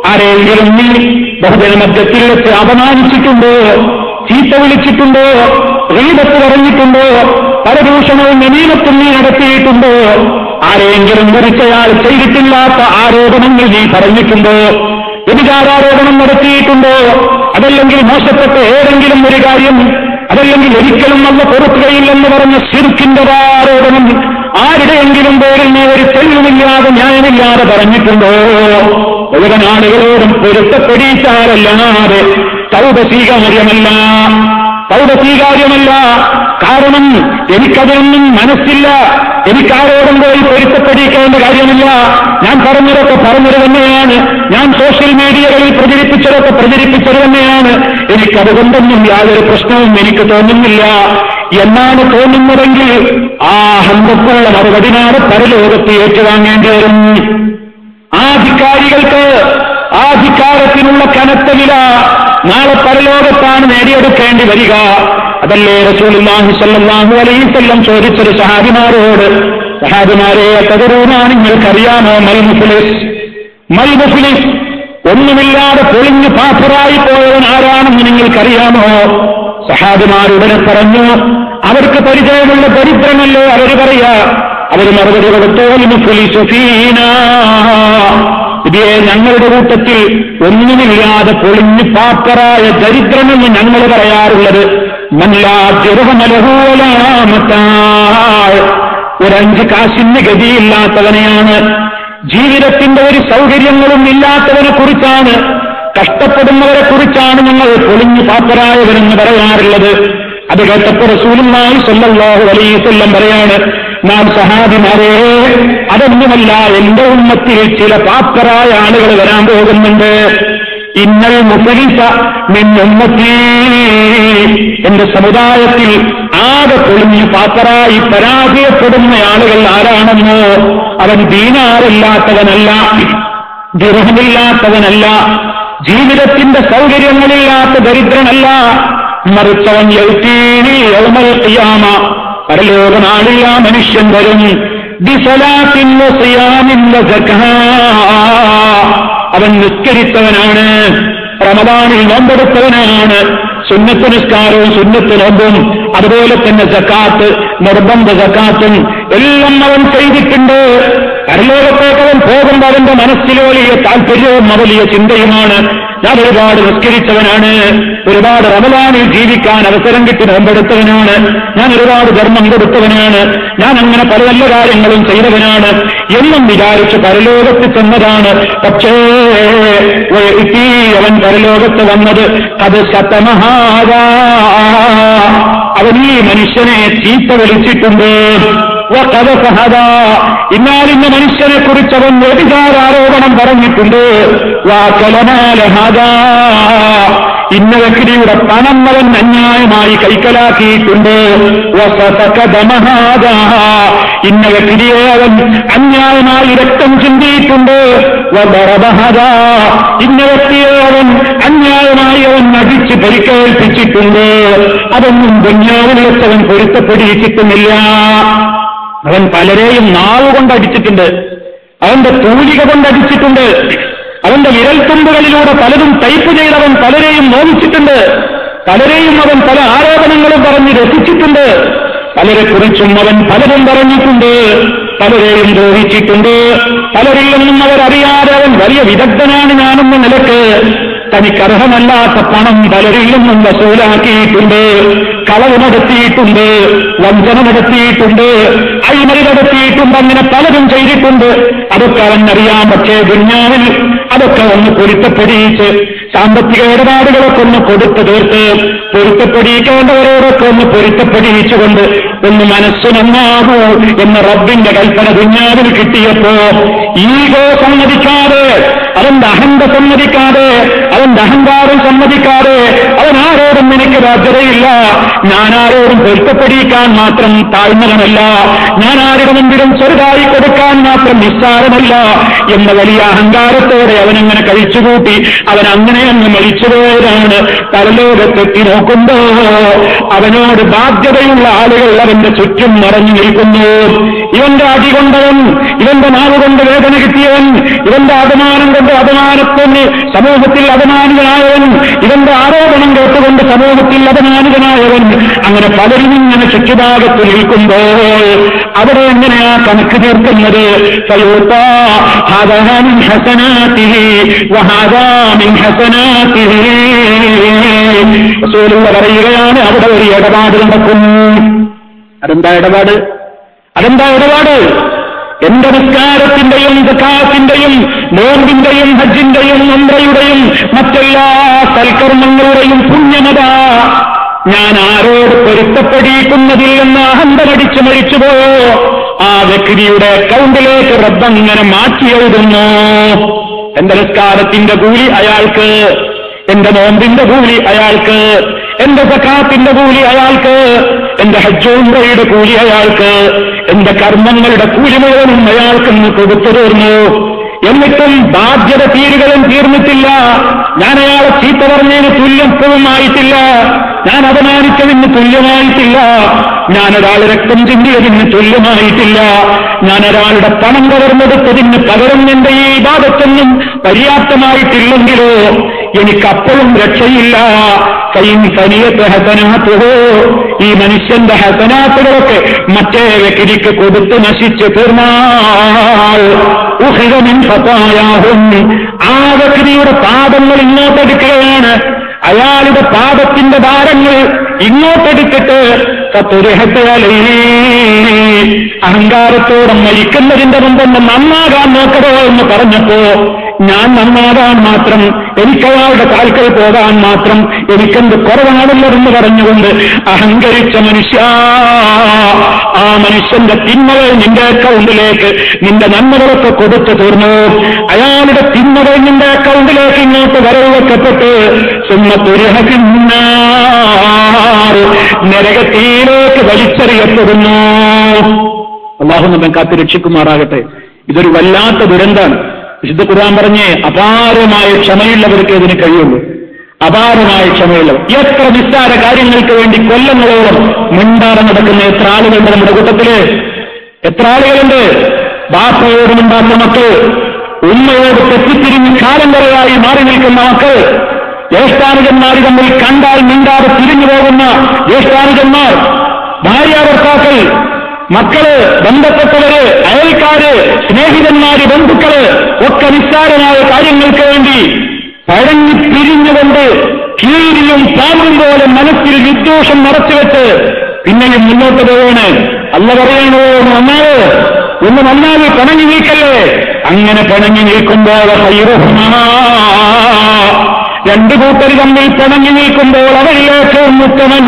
ആരെങ്കിലും നീ ബഹുജന മധ്യത്തിൽ വെച്ച് അപമാനിച്ചിട്ടുണ്ടോ ചീത്ത വിളിച്ചിട്ടുണ്ടോ റീബത്ത് പറഞ്ഞിട്ടുണ്ടോ പരദൂഷണവും നമീനത്തും നീ നടത്തിയിട്ടുണ്ടോ ആരെങ്കിലും മരിച്ചയാൾ ചെയ്തിട്ടില്ലാത്ത ആരോപണങ്ങൾ നീ പറഞ്ഞിട്ടുണ്ടോ വ്യഭിചാരാരോപണം നടത്തിയിട്ടുണ്ടോ അതല്ലെങ്കിൽ മോശപ്പെട്ട ഏതെങ്കിലും ഒരു കാര്യം അതല്ലെങ്കിൽ ഒരിക്കലും നല്ല പൊറുക്കുകയില്ലെന്ന് പറഞ്ഞ ശിർക്കിന്റെ ആരോപണം ആരുടെയെങ്കിലും പേരിൽ നീ ഒരു തെളിവുമില്ലാതെ ന്യായമില്ലാതെ പറഞ്ഞിട്ടുണ്ടോ മുഴുവൻ ആളുകളോടും പൊരുത്തപ്പെടിച്ചാലല്ലാതെ തൗബ സ്വീകാര്യമല്ല തൗബ സ്വീകാര്യമല്ല കാരണം എനിക്കതൊന്നും മനസ്സില്ല എനിക്കാരോടും പോയി പൊരുത്തപ്പെടിക്കേണ്ട കാര്യമില്ല ഞാൻ പറഞ്ഞതൊക്കെ പറഞ്ഞത് തന്നെയാണ് ഞാൻ സോഷ്യൽ മീഡിയകളിൽ പ്രചരിപ്പിച്ചതൊക്കെ പ്രചരിപ്പിച്ചത് തന്നെയാണ് എനിക്കതുകൊണ്ടൊന്നും യാതൊരു പ്രശ്നവും എനിക്ക് തോന്നുന്നില്ല എന്നാണ് തോന്നുന്നതെങ്കിൽ ആ ഹന്തക്കുള്ള മറുപടി നാട് പരലോകത്ത് ഏറ്റുവാങ്ങേണ്ടി വരും ആ ധിക്കാരികൾക്ക് ആ ധിക്കാരത്തിനുള്ള കനത്ത വില നാളെ പരലോകത്താണ് നേടിയെടുക്കേണ്ടി വരിക അതല്ലേ റസൂലുള്ളാഹി സ്വല്ലല്ലാഹു അലൈഹി വസല്ലം ചോദിച്ചത് സഹാബിമാരോട് സഹാബിമാരെ തകരൂനാ നിങ്ങൾക്കറിയാമോ മൽ മുഫ്ലിസ് മൽ മുഫ്ലിസ് ഒന്നുമില്ലാതെ പൊളിഞ്ഞു പാപ്പറായി പോയവൻ ആരാണെന്ന് നിങ്ങൾക്കറിയാമോ സഹാബിമാരുടനെ പറഞ്ഞു അവർക്ക് പരിചയമുള്ള ദരിദ്രമല്ലേ അവര് പറയാ അവർ മറുപടി കൊടുത്തോൽ മുഫ്ലിസു ഫീനാ ഇതേ ഞങ്ങളുടെ കൂട്ടത്തിൽ ഒന്നുമില്ലാതെ പൊളിഞ്ഞു പാപ്പറായ ദരിദ്രമെന്ന് ഞങ്ങൾ പറയാറുള്ളത് മല്ലാ ഒരഞ്ച് കാശിന് ഗതിയില്ലാത്തവനെയാണ് ജീവിതത്തിന്റെ ഒരു സൗകര്യങ്ങളും ഇല്ലാത്തവനെ കുറിച്ചാണ് കഷ്ടപ്പെടുന്നവരെ കുറിച്ചാണ് ഞങ്ങൾ പൊളിഞ്ഞു പാപ്പരായവരെന്ന് പറയാറുള്ളത് അത് കേട്ടപ്പോൾ റസൂലുമായി സല്ലല്ലാഹു അലൈഹി വസല്ലം പറയാണ് നാം സഹാബിമാരെ അതൊന്നുമല്ല എന്റെ ഉമ്മത്തിൽ ചില പാപ്പരായ ആളുകൾ വരാൻ പോകുന്നുണ്ട് ഇന്നൽ മുഫലിസ മിന്നുമ്മത്തി എന്റെ സമുദായത്തിൽ ആകെ പൊളിഞ്ഞ് പാപ്പറായി പരാജയപ്പെടുന്ന ആളുകൾ ആരാണെന്നോ അവൻ ദീനാറില്ലാത്തവനല്ല ഗൃഹമില്ലാത്തവനല്ല ജീവിതത്തിന്റെ സൗകര്യങ്ങളില്ലാത്ത ദരിദ്രനല്ല മറിച്ചവൻ യൗത്തീനി യൗമൽ ഖിയാമ പരലോകനാളിൽ ആ മനുഷ്യൻ വരും ബിസലാത്തിൻ വസിയാമിൻ വസക്കാ അവൻ നിസ്കരിച്ചവനാണ് റമദാനിൽ നോമ്പെടുത്തവനാണ് സുന്നത്ത് നിസ്കാരവും സുന്നത്ത് നോമ്പും അതുപോലെ തന്നെ സക്കാത്ത് നിർബന്ധ സക്കാത്തും എല്ലാം അവൻ ചെയ്തിട്ടുണ്ട് പരലോകത്തേക്ക് അവൻ പോകുമ്പോൾ അവന്റെ മനസ്സിൽ വലിയ താല്പര്യവും വലിയ ചിന്തയുമാണ് ഞാൻ ഒരുപാട് നിസ്കരിച്ചവനാണ് ഒരുപാട് റമദാനിൽ ജീവിക്കാൻ അവസരം കിട്ടി നോമ്പെടുത്തവനാണ് ഞാൻ ഒരുപാട് ധർമ്മം കൊടുത്തവനാണ് ഞാൻ അങ്ങനെ പല നല്ല കാര്യങ്ങളും ചെയ്തവനാണ് എന്നും വിചാരിച്ച് പരലോകത്ത് ചെന്നതാണ് പക്ഷേ ഈ അവൻ പരലോകത്ത് വന്നത് അത് ശതമഹാവാ അവൻ ഈ മനുഷ്യനെ ചീത്ത വിളിച്ചിട്ടുണ്ട് ഇന്നാലിന്ന മനുഷ്യനെ കുറിച്ച് അവൻ വ്യഭിചാരാരോപണം പറഞ്ഞിട്ടുണ്ട് വാക്കലമാലഹാദാ ഇന്ന വ്യക്തിയുടെ പണം അവൻ അന്യായമായി കൈക്കലാക്കിയിട്ടുണ്ട് വസതകദമഹാദാ. ഇന്ന വ്യക്തിയെ അവൻ അന്യായമായി രക്തം ചിന്തിയിട്ടുണ്ട് വദറബഹദാ. ഇന്ന വ്യക്തിയെ അവൻ അന്യായമായി അവൻ അടിച്ച് പരിക്കേൽപ്പിച്ചിട്ടുണ്ട് അതൊന്നും ദുന്യാവിൽ വെച്ചവൻ പൊരുത്തപ്പെടിയിച്ചിട്ടുമില്ല അവൻ പലരെയും നാവ് കൊണ്ട് അടിച്ചിട്ടുണ്ട് അവന്റെ തൂലിക കൊണ്ട് അടിച്ചിട്ടുണ്ട് അവന്റെ വിരൽത്തുമ്പുകളിലൂടെ പലതും ടൈപ്പ് ചെയ്തവൻ പലരെയും നോവിച്ചിട്ടുണ്ട് പലരെയും അവൻ പല ആരോപണങ്ങളും പറഞ്ഞ് രസിച്ചിട്ടുണ്ട് പലരെ കുറിച്ചും അവൻ പലതും പറഞ്ഞിട്ടുണ്ട് പലരെയും ദ്രോഹിച്ചിട്ടുണ്ട് പലരിൽ നിന്നും അവരറിയാതെ അവൻ വലിയ വിദഗ്ധനാണ് ഞാനെന്ന നിലക്ക് തനിക്കർഹമല്ലാത്ത പണം പലരിൽ നിന്നും വസൂലാക്കിയിട്ടുണ്ട് കളവ് നടത്തിയിട്ടുണ്ട് വഞ്ചന നടത്തിയിട്ടുണ്ട് അഴിമതി നടത്തിയിട്ടുണ്ട് അങ്ങനെ പലതും ചെയ്തിട്ടുണ്ട് അതൊക്കെ അവൻ അറിയാം പക്ഷേ ദുന്യാവിൽ അതൊക്കെ ഒന്ന് പൊരുത്തപ്പെടിയിച്ച് സാമ്പത്തിക ഇടപാടുകളൊക്കെ ഒന്ന് കൊടുത്തു തീർത്ത് പൊരുത്തപ്പെടിയിക്കേണ്ടവരോടൊക്കെ ഒന്ന് പൊരുത്തപ്പെടിയിച്ചുകൊണ്ട് ഒന്ന് മനസ്സ് നന്നാകൂ എന്ന് റബ്ബിന്റെ കൽപ്പന ദുന്യാവിൽ കിട്ടിയപ്പോ ഈഗോ സമ്മതിക്കാതെ അവന്റെ അഹന്ത സമ്മതിക്കാതെ അവന്റെ അഹങ്കാരം സമ്മതിക്കാതെ അവൻ ആരോടും എനിക്ക് ബാധ്യതയില്ല ഞാൻ ആരോടും പൊരുത്തപ്പെടിയിക്കാൻ മാത്രം താഴ്ന്നവനല്ല ഞാൻ ആരുടെ മുമ്പിലും ചെറുതായി കൊടുക്കാൻ മാത്രം നിസ്സാരമല്ല എന്ന വലിയ അഹങ്കാരത്തോടെ അവനങ്ങനെ കഴിച്ചുകൂട്ടി അവൻ അങ്ങനെ അങ്ങ് മരിച്ചുപോയതാണ് പരലോകത്തെത്തി നോക്കുമ്പോ അവനോട് ബാധ്യതയുള്ള ആളുകൾ അവന്റെ ചുറ്റും നിറഞ്ഞു നിൽക്കുന്നു ഇവന്റെ അടി കൊണ്ടവൻ ഇവന്റെ നാവ് കൊണ്ട് വേദന കിട്ടിയവൻ ഇവന്റെ അപമാനം കൊണ്ട് അപമാനത്തിന് സമൂഹത്തിൽ അപമാനിതനായവൻ ഇവന്റെ ആരോപണം കേട്ടുകൊണ്ട് സമൂഹത്തിൽ അപമാനിതനായവൻ അങ്ങനെ പലരും ഇങ്ങനെ ചുറ്റുഭാഗത്ത് നിൽക്കുമ്പോൾ അവിടെ എങ്ങനെയാ കണക്ക് തീർക്കുന്നത് ഫയൂത്താ ഹാദാ മിൻ ഹസനാതിഹി വഹാദാ മിൻ ഹസനാതിഹി റസൂലുള്ള പറയുകയാണ് അവിടെ ഒരു ഇടപാട് നടക്കും അതെന്താ ഇടപാട് അതെന്താ ഇടപാട് എന്റെ നിസ്കാരത്തിന്റെയും സക്കാത്തിന്റെയും നോമ്പിന്റെയും ഹജ്ജിന്റെയും ഉംറയുടെയും മറ്റെല്ലാ സൽക്കർമ്മങ്ങളുടെയും പുണ്യമത ഞാൻ ആരോട് പൊരുത്തപ്പെടിയിക്കുന്നതിൽ നിന്ന് അഹന്തമടിച്ച് മരിച്ചുപോയോ ആ വ്യക്തിയുടെ അക്കൗണ്ടിലേക്ക് റബ്ബങ്ങനെ മാറ്റി എഴുതുന്നു എന്റെ നിസ്കാരത്തിന്റെ കൂലി അയാൾക്ക് എന്റെ നോമ്പിന്റെ കൂലി അയാൾക്ക് എന്റെ സക്കാത്തിന്റെ കൂലി അയാൾക്ക് എന്റെ ഹജ്ജൂമ്പയുടെ കൂലി അയാൾക്ക് എന്റെ കർമ്മങ്ങളുടെ കൂലി മുഴുവനും അയാൾക്കൊന്ന് കൊടുത്തു തീർന്നു എന്നിട്ടും ബാധ്യത തീരുകളും തീർന്നിട്ടില്ല ഞാൻ അയാളെ ചീത്ത പറഞ്ഞതിന് തുല്യത്വവും ആയിട്ടില്ല ഞാൻ അപമാനിച്ചതിന് തുല്യമായിട്ടില്ല ഞാൻ ഒരാൾ രക്തം ചിന്തിയതിന് തുല്യമായിട്ടില്ല ഞാൻ ഒരാളുടെ പണം കവർന്നെടുത്തതിന് പകരം എന്റെ ഈ ഭാഗത്തൊന്നും പര്യാപ്തമായിട്ടില്ലെങ്കിലോ എനിക്കപ്പോഴും രക്ഷയില്ല കൈയും തനിയത്തെ ഹസനാത്തുഹോ ഈ മനുഷ്യന്റെ ഹസനാത്തുകളൊക്കെ മറ്റേ വ്യക്തിക്ക് കൊടുത്ത് നശിച്ച് തീർന്നാൽ ഉഹിതമിൻ ഫതായാഹും ആ വ്യക്തിയുടെ പാപങ്ങൾ ഇങ്ങോട്ടെടുക്കുകയാണ് അയാളുടെ പാപത്തിന്റെ ഭാരങ്ങൾ ഇങ്ങോട്ടെടുത്തിട്ട് കത്തുരഹത്തയാലേ അഹങ്കാരത്തോടെ മരിക്കുന്നതിന്റെ മുമ്പൊന്ന് നന്നാകാൻ നോക്കടോ എന്ന് പറഞ്ഞപ്പോ ഞാൻ നന്നാകാൻ മാത്രം എനിക്കയാളുടെ കാൽക്കൽ പോകാൻ മാത്രം എനിക്കെന്ത് കുറവാണുള്ളതെന്ന് പറഞ്ഞുകൊണ്ട് അഹങ്കരിച്ച മനുഷ്യ ആ മനുഷ്യന്റെ തിന്മകൾ നിന്റെ അക്കൗണ്ടിലേക്ക് നിന്റെ നന്മകളൊക്കെ കൊടുത്തു തീർന്നു അയാളുടെ തിന്മകൾ നിന്റെ അക്കൗണ്ടിലേക്ക് ഇങ്ങോട്ട് വരവ് വെക്കപ്പെട്ട് സുമ്മത്തുരഹക്കുന്ന നരകത്തിയിലേക്ക് വലിച്ചെറിയപ്പെടുന്നു അള്ളാഹു നമ്മെ കാത്തു രക്ഷിക്കുമാറാകട്ടെ ഇതൊരു വല്ലാത്ത ദുരന്താണ് വിശുദ്ധ ഖുർആൻ പറഞ്ഞേ അപാരമായ ക്ഷമയുള്ളവർക്ക് ഇതിന് കഴിയുള്ളൂ അപാരമായ ക്ഷമയുള്ളവർ എത്ര നിസ്സാര കാര്യങ്ങൾക്ക് വേണ്ടി കൊല്ലങ്ങളോളം മുൻപാറെ നടക്കുന്ന എത്ര ആളുകളുണ്ട് നമ്മുടെ കൂട്ടത്തില് എത്ര ആളുകളുണ്ട് ബാപ്പയോട് മുണ്ടാത്ത മക്കൾ ഉമ്മയോട് തെറ്റിത്തിരിഞ്ഞ് കാലം കുറയായി മാറി നിൽക്കുന്ന മക്കൾ ജ്യേഷ്ഠാനുജന്മാർ തമ്മിൽ കണ്ടാൽ മിണ്ടാതെ തിരിഞ്ഞു പോകുന്ന ജ്യേഷ്ഠാനുജന്മാർ ഭാര്യാഭർത്താക്കൾ മക്കള് ബന്ധപ്പെട്ടവര് അയൽക്കാര് സ്നേഹിതന്മാര് ബന്ധുക്കള് ഒക്കെ നിസ്സാരമായ കാര്യങ്ങൾക്ക് വേണ്ടി പഴഞ്ഞു പിരിഞ്ഞുകൊണ്ട് കീരിയും പാമ്പും പോലെ മനസ്സിൽ വിദ്വേഷം മറച്ചുവെച്ച് പിന്നെയും മുന്നോട്ട് പോവാണ് അല്ല പറയണോ ഒന്ന് വന്നാല് ഒന്ന് വന്നാല് പിണങ്ങി നീക്കല്ലേ അങ്ങനെ പിണങ്ങി നിൽക്കുമ്പോൾ രണ്ടു കൂട്ടർ തമ്മിൽ പിണങ്ങി നിൽക്കുമ്പോൾ അവരിൽ ഏറ്റവും ഉത്തമൻ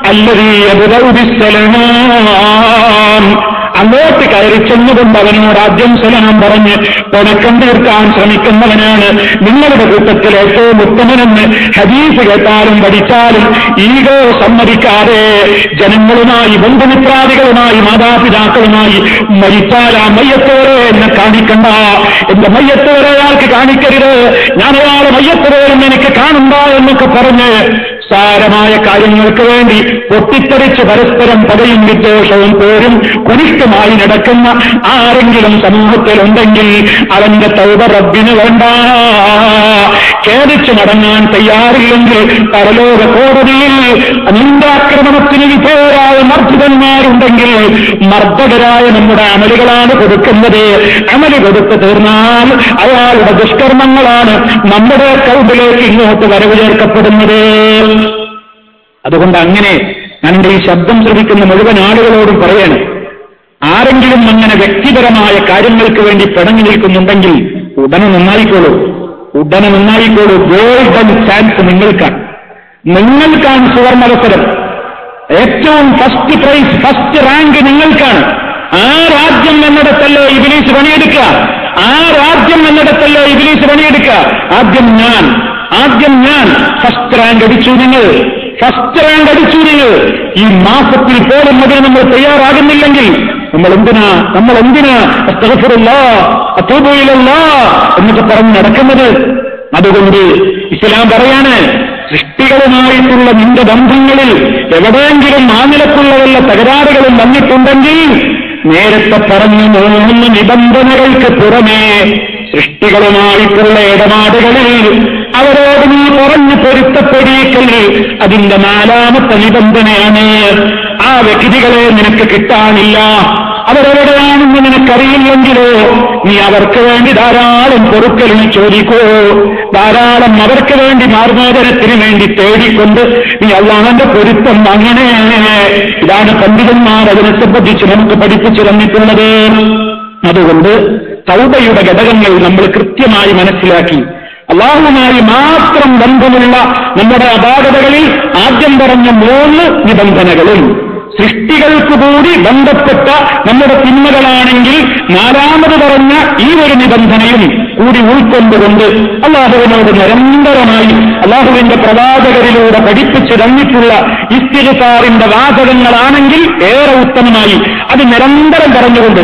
അല്ലതീയബുദൗദിസ്സലാം അങ്ങോട്ട് കയറി ചെന്നുകൊണ്ട് അവനോട് ആദ്യം സലാം പറഞ്ഞ് പിണക്കം തീർക്കാൻ ശ്രമിക്കുന്നവനാണ് നിങ്ങളുടെ കൂട്ടത്തിൽ ഏറ്റവും ഉത്തമനെന്ന് ഹദീസ് കേട്ടാലും പഠിച്ചാലും ഈഗോ സമ്മതിക്കാതെ ജനങ്ങളുമായി ബന്ധുമിത്രാദികളുമായി മാതാപിതാക്കളുമായി മരിച്ചാൽ ആ മയ്യത്തോരെ എന്നെ കാണിക്കണ്ട എന്റെ മയ്യത്തോരെ അയാൾക്ക് കാണിക്കരുത് ഞാൻ അയാളെ മയ്യത്തോരും എനിക്ക് കാണണ്ട എന്നൊക്കെ പറഞ്ഞ് സാരമായ കാര്യങ്ങൾക്ക് വേണ്ടി പൊട്ടിത്തെറിച്ച് പരസ്പരം പകയും വിദ്വേഷവും പോരും കുനിഷ്ടമായി നടക്കുന്ന ആരെങ്കിലും സമൂഹത്തിലുണ്ടെങ്കിൽ അവന്റെ തൗബ റബ്ബിന് വേണ്ട ഖേദിച്ചു മടങ്ങാൻ തയ്യാറില്ലെങ്കിൽ പരലോക കോടതിയിൽ നിന്റെ ആക്രമണത്തിന് വിധേയരായ മർദ്ദിതന്മാരുണ്ടെങ്കിൽ മർദ്ദകരായ നമ്മുടെ അമലുകളാണ് കൊടുക്കുന്നത് അമല് കൊടുത്തു തീർന്നാൽ അയാളുടെ ദുഷ്കർമ്മങ്ങളാണ് നമ്മുടെ അക്കൗണ്ടിലേക്ക് ഇങ്ങോട്ട് വരവ് ചേർക്കപ്പെടുന്നത് അതുകൊണ്ട് അങ്ങനെ ഞാൻ എന്റെ ഈ ശബ്ദം ശ്രമിക്കുന്ന മുഴുവൻ ആളുകളോടും പറയണം ആരെങ്കിലും അങ്ങനെ വ്യക്തിപരമായ കാര്യങ്ങൾക്ക് വേണ്ടി പിണങ്ങി നിൽക്കുന്നുണ്ടെങ്കിൽ ഉടനെ നന്നായിക്കോളൂ ഉടനെ നന്നായിക്കോളൂ ഗോൾഡൻ ചാൻസ് നിങ്ങൾക്കാണ് നിങ്ങൾക്കാണ് സുവർണവസരം ഏറ്റവും ഫസ്റ്റ് പ്രൈസ് ഫസ്റ്റ് റാങ്ക് നിങ്ങൾക്കാണ് ആ രാജ്യം എന്നിടത്തല്ലേ ഇബിലീസ് പണിയെടുക്കുക ആ രാജ്യം എന്നിടത്തല്ലേ ഇബിലീസ് പണിയെടുക്കുക ആദ്യം ഞാൻ ആദ്യം ഞാൻ ഫസ്റ്റ് റാങ്ക് അടിച്ചു നിങ്ങൾ ഫസ്റ്റ് റാങ്ക് അടിച്ചു നിങ്ങൾ ഈ മാസത്തിൽ പോലും അതിന് നമ്മൾ തയ്യാറാകുന്നില്ലെങ്കിൽ നമ്മൾ എന്തിനാ നമ്മൾ എന്തിനാ അസ്തഗഫിറുല്ല അത്തൂബയിലല്ല എന്നൊക്കെ പറഞ്ഞ് നടക്കുന്നത് അതുകൊണ്ട് ഇസ്ലാം പറയാണ് സൃഷ്ടികളുമായിട്ടുള്ള നിന്റെ ബന്ധങ്ങളിൽ എവിടെയെങ്കിലും ആ നിലക്കുള്ള വല്ല തകരാറുകളും വന്നിട്ടുണ്ടെങ്കിൽ നേരത്തെ പറഞ്ഞ മൂന്ന് നിബന്ധനകൾക്ക് പുറമേ സൃഷ്ടികളുമായിട്ടുള്ള ഇടപാടുകളിൽ അവരോട് നീ പറഞ്ഞു പൊരുത്തപ്പെടിക്കൽ അതിന്റെ നാലാമത്തെ നിബന്ധനയാണ് ആ വ്യക്തികളെ നിനക്ക് കിട്ടാനില്ല അവരെവിടെയാണെന്ന് നിനക്കറിയില്ലെങ്കിലോ നീ അവർക്ക് വേണ്ടി ധാരാളം പൊറുക്കലിൽ ചോദിക്കൂ ധാരാളം അവർക്ക് വേണ്ടി മാർഗോദരത്തിന് വേണ്ടി തേടിക്കൊണ്ട് നീ അള്ളാഹന്റെ പൊരുത്തം അങ്ങനെ ഇതാണ് പണ്ഡിതന്മാർ അതിനെ സംബന്ധിച്ച് നമുക്ക് പഠിപ്പിച്ചു തന്നിട്ടുള്ളത് അതുകൊണ്ട് തൗബയുടെ ഘടകങ്ങൾ നമ്മൾ കൃത്യമായി മനസ്സിലാക്കി അള്ളാഹുമായി മാത്രം ബന്ധമുള്ള നമ്മുടെ അപാകതകളിൽ ആദ്യം പറഞ്ഞ മൂന്ന് നിബന്ധനകളും സൃഷ്ടികൾക്ക് കൂടി ബന്ധപ്പെട്ട നമ്മുടെ തിന്മകളാണെങ്കിൽ നാലാമത് പറഞ്ഞ ഈ ഒരു നിബന്ധനയും കൂടി ഉൾക്കൊണ്ടുകൊണ്ട് അള്ളാഹുവിനോട് നിരന്തരമായി അള്ളാഹുവിന്റെ പ്രവാചകരിലൂടെ പഠിപ്പിച്ചു തന്നിട്ടുള്ള ഇസ്തിരിസാറിന്റെ വാചകങ്ങളാണെങ്കിൽ ഏറെ ഉത്തമമായി അത് നിരന്തരം പറഞ്ഞുകൊണ്ട്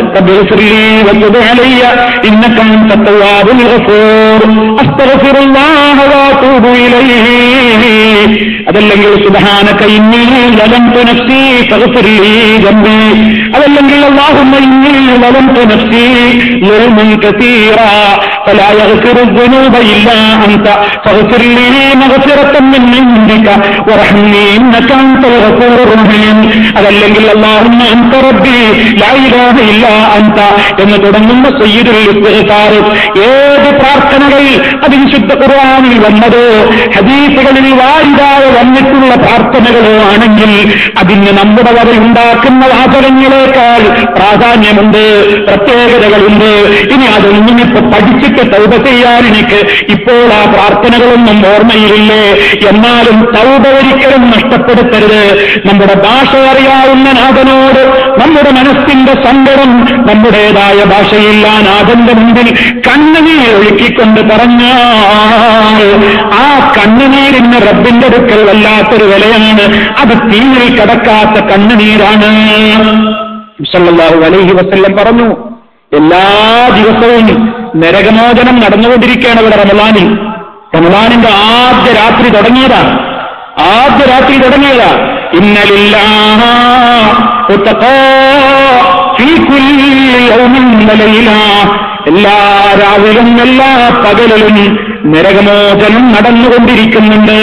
അതല്ലെങ്കിൽ സുബഹാനക്ക ഇന്നി ലലംതു നഫ്സി ഫഗ്ഫിർ ലീ ജംബി അതല്ലെങ്കിൽ അല്ലാഹുമ്മ ഇന്നി ലലംതു നഫ്സി ളുൽമൻ കതീറാ فلا يغفر الذنوب إلا أنت فاغفر لي مغفرة من عندك وارحمني إنك أنت الغفور الرحيم അതല്ലെങ്കിൽ اللهم أنت ربي لا إله إلا أنت എന്ന് തുടങ്ങുന്ന സയ്യിദുൽ ഇസ്തിഗ്ഫാർ ഏത് പ്രാർത്ഥനകൾ അത് വിശുദ്ധ ഖുർആനിൽ വന്നതോ ഹദീസുകളിൽ വാരിതായ വന്നിട്ടുള്ള പ്രാർത്ഥനകളോ ആണെങ്കിൽ അതിന് നമ്മുടെ വക ഉണ്ടാക്കുന്ന വാചകങ്ങളേക്കാൾ പ്രാധാന്യമുണ്ട് പ്രത്യേകതകളുണ്ട് ഇനി അതൊന്നും ഇപ്പൊ പഠിച്ചിട്ട് തൗബ ചെയ്യാൻ എനിക്ക് ഇപ്പോൾ ആ പ്രാർത്ഥനകളൊന്നും ഓർമ്മയിലില്ലേ എന്നാലും തൗബ ഒരിക്കലും നഷ്ടപ്പെടുത്തരുത് നമ്മുടെ ഭാഷ അറിയാവുന്ന നാഥനോട് നമ്മുടെ മനസ്സിന്റെ സങ്കടം നമ്മുടേതായ ഭാഷയില്ല നാഥന്റെ മുമ്പിൽ കണ്ണുനീർ ഒഴുക്കിക്കൊണ്ട് പറഞ്ഞാൽ ആ കണ്ണുനീരിന് റബ്ബിന്റെ അടുക്കൽ വല്ലാത്തൊരു വിലയാണ് അത് തീയിൽ കടക്കാത്ത കണ്ണുനീരാണ് സല്ലല്ലാഹു അലൈഹി വസല്ലം പറഞ്ഞു എല്ലാ ദിവസവും നരകമോചനം നടന്നുകൊണ്ടിരിക്കുകയാണ് ഇവിടെ റമലാനിൽ റമലാനിന്റെ ആദ്യ രാത്രി തുടങ്ങിയതാണ് ആദ്യ രാത്രി തുടങ്ങിയതാ ഇന്നലില്ല എല്ലാ രാവിലും എല്ലാ പകലിലും നരകമോചനം നടന്നുകൊണ്ടിരിക്കുന്നുണ്ട്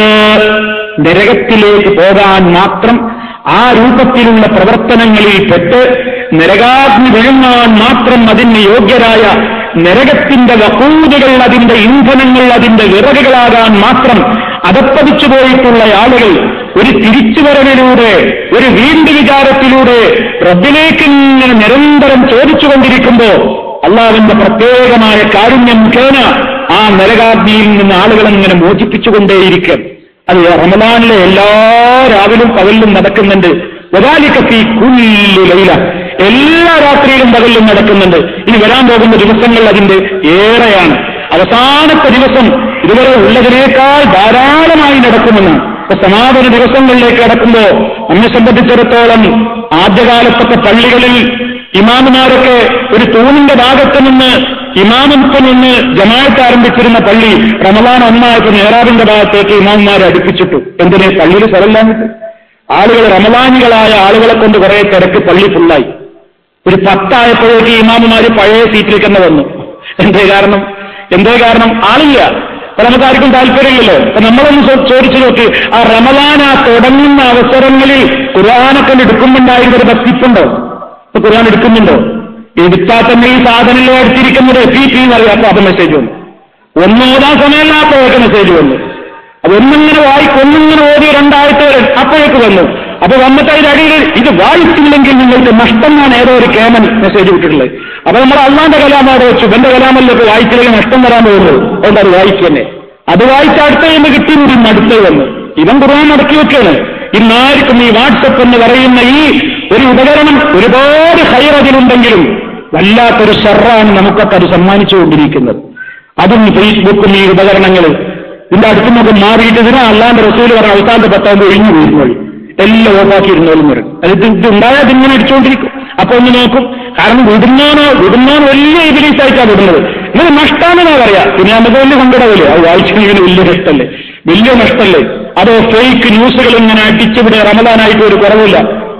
നരകത്തിലേക്ക് പോകാൻ മാത്രം ആ രൂപത്തിലുള്ള പ്രവർത്തനങ്ങളിൽ പെട്ട് നരകാഗ്നി വിഴുങ്ങാൻ മാത്രം അതിന് യോഗ്യരായ നരകത്തിന്റെ വക്കൂതുകൾ അതിന്റെ ഇന്ധനങ്ങൾ അതിന്റെ വിറകുകളാകാൻ മാത്രം അതപ്പതിച്ചു പോയിട്ടുള്ള ആളുകൾ ഒരു തിരിച്ചുവരവിലൂടെ ഒരു വീണ്ടും വിചാരത്തിലൂടെ റബ്ബിലേക്ക് ഇങ്ങനെ നിരന്തരം ചോദിച്ചുകൊണ്ടിരിക്കുമ്പോ അള്ളാവിന്റെ പ്രത്യേകമായ കാരുണ്യം കേന ആ നരകാഗ്നിയിൽ നിന്ന് ആളുകളെ ഇങ്ങനെ മോചിപ്പിച്ചുകൊണ്ടേയിരിക്കും അത് റമദാനിലെ എല്ലാ രാവിലും പകലിലും നടക്കുന്നുണ്ട് വരാലിക്കത്തി കുല്ലുലയില എല്ലാ രാത്രിയിലും പകലിലും നടക്കുന്നുണ്ട് ഇനി വരാൻ പോകുന്ന ദിവസങ്ങൾ അതിന്റെ ഏറെയാണ് അവസാനത്തെ ദിവസം ഇതുവരെ ഉള്ളതിനേക്കാൾ ധാരാളമായി നടക്കുമെന്നാണ് ഇപ്പൊ സമാപന ദിവസങ്ങളിലേക്ക് കടക്കുമ്പോ നമ്മെ സംബന്ധിച്ചിടത്തോളം ആദ്യകാലത്തൊക്കെ പള്ളികളിൽ ഇമാമുമാരൊക്കെ ഒരു തൂണിന്റെ ഭാഗത്ത് നിന്ന് ഇമാമത്ത് നിന്ന് ജമാഅത്ത് ആരംഭിച്ചിരുന്ന പള്ളി റമദാൻ ഒന്നായപ്പോൾ നേറാബിന്റെ ഭാഗത്തേക്ക് ഇമാമുമാരെ അടുപ്പിച്ചിട്ടു എന്തിന് പള്ളിയിൽ സ്ഥലമില്ലാഞ്ഞിട്ട് ആളുകൾ റമദാനികളായ ആളുകളെ കൊണ്ട് കുറെ തിരക്ക് പള്ളി ഫുള്ളായി ഒരു പത്തായപ്പോഴേക്ക് ഇമാമുമാര് പഴയ സീറ്റിലേക്ക് തന്നെ വന്നു എന്തേ കാരണം എന്തേ കാരണം ആളില്ല അപ്പൊ നമുക്കാർക്കും താല്പര്യമില്ലല്ലോ അപ്പൊ നമ്മളൊന്ന് ചോ- ചോദിച്ചു നോക്കി ആ റമദാൻ ആ തുടങ്ങുന്ന അവസരങ്ങളിൽ ഖുർആാനൊക്കെ എടുക്കുമ്പോണ്ടായിരുന്ന ഒരു ഭക്തിപ്പുണ്ടോ ഇപ്പൊ ഖുർആൻ എടുക്കുന്നുണ്ടോ എടുത്താൽ തന്നെ ഈ സാധനങ്ങൾ എടുത്തിരിക്കുന്നത് പി പി എന്നറിയാത്ത അത് മെസ്സേജ് വന്നു ഒന്നോതാൻ സമയമില്ലാത്തവർക്ക് മെസ്സേജ് വന്നു അത് ഒന്നിങ്ങനെ വായിക്കും ഒന്നിങ്ങനെ ഓതി രണ്ടാഴ്ച വരെ അപ്പോഴേക്ക് വന്നു അപ്പൊ വന്നിട്ട് അതിന്റെ അടിയിൽ ഇത് വായിച്ചില്ലെങ്കിൽ നിങ്ങൾക്ക് നഷ്ടം എന്നാണ് ഏതോ ഒരു കേമൻ മെസ്സേജ് വിട്ടിട്ടുള്ളത് അപ്പൊ നമ്മൾ അള്ളാന്റെ കലാമോടെ വെച്ചു എന്റെ കലാമല്ലോ ഇപ്പൊ വായിച്ചില്ലെങ്കിൽ നഷ്ടം വരാൻ പോകുന്നത് അതുകൊണ്ട് അത് വായിക്കന്നെ അത് വായിച്ച അടുത്ത കഴിയുമ്പോൾ കിട്ടിയത് ഇന്ന് അടുത്ത് വന്നു ഇവൻ ഖുർആൻ മടക്കി വെക്കാണ് ഇന്നാർക്കും ഈ വാട്സപ്പ് എന്ന് പറയുന്ന ഈ ഒരു ഉപകരണം ഒരുപാട് ഹൈർ അതിലുണ്ടെങ്കിലും വല്ലാത്തൊരു ഷെറാണ് നമുക്കൊക്കെ അത് സമ്മാനിച്ചുകൊണ്ടിരിക്കുന്നത് അതും ഫേസ്ബുക്കും ഈ ഉപകരണങ്ങൾ ഇതിന്റെ അടുത്ത് നമുക്ക് മാറിയിട്ട് ഇതിനാ അല്ലാണ്ട് റസൂല് പറഞ്ഞ അവസാനത്തെ പത്താകുമ്പോൾ ഒഴിഞ്ഞു പോയിരുന്നോളി എല്ലാം ഓഫാക്കിയിരുന്നോളും വരും അത് ഇത് ഇത് ഉണ്ടായാൽ ഇതിങ്ങനെ അടിച്ചുകൊണ്ടിരിക്കും അപ്പൊ ഒന്ന് നോക്കും കാരണം വിടുന്നോനോ വിടുന്നോനോ വലിയ ഇതിലേക്കായിട്ടാണ് വിടുന്നത് ഇത് നഷ്ടാണെന്നാ പറയാ പിന്നെ നമുക്ക് വലിയ സങ്കടമില്ലേ അത് വായിച്ചെങ്കിലും വലിയ നഷ്ടല്ലേ വലിയ നഷ്ടല്ലേ അതോ ഫേക്ക് ന്യൂസുകൾ ഇങ്ങനെ അടിച്ചിവിടെ റമദാനായിട്ട് ഒരു കുറവില്ല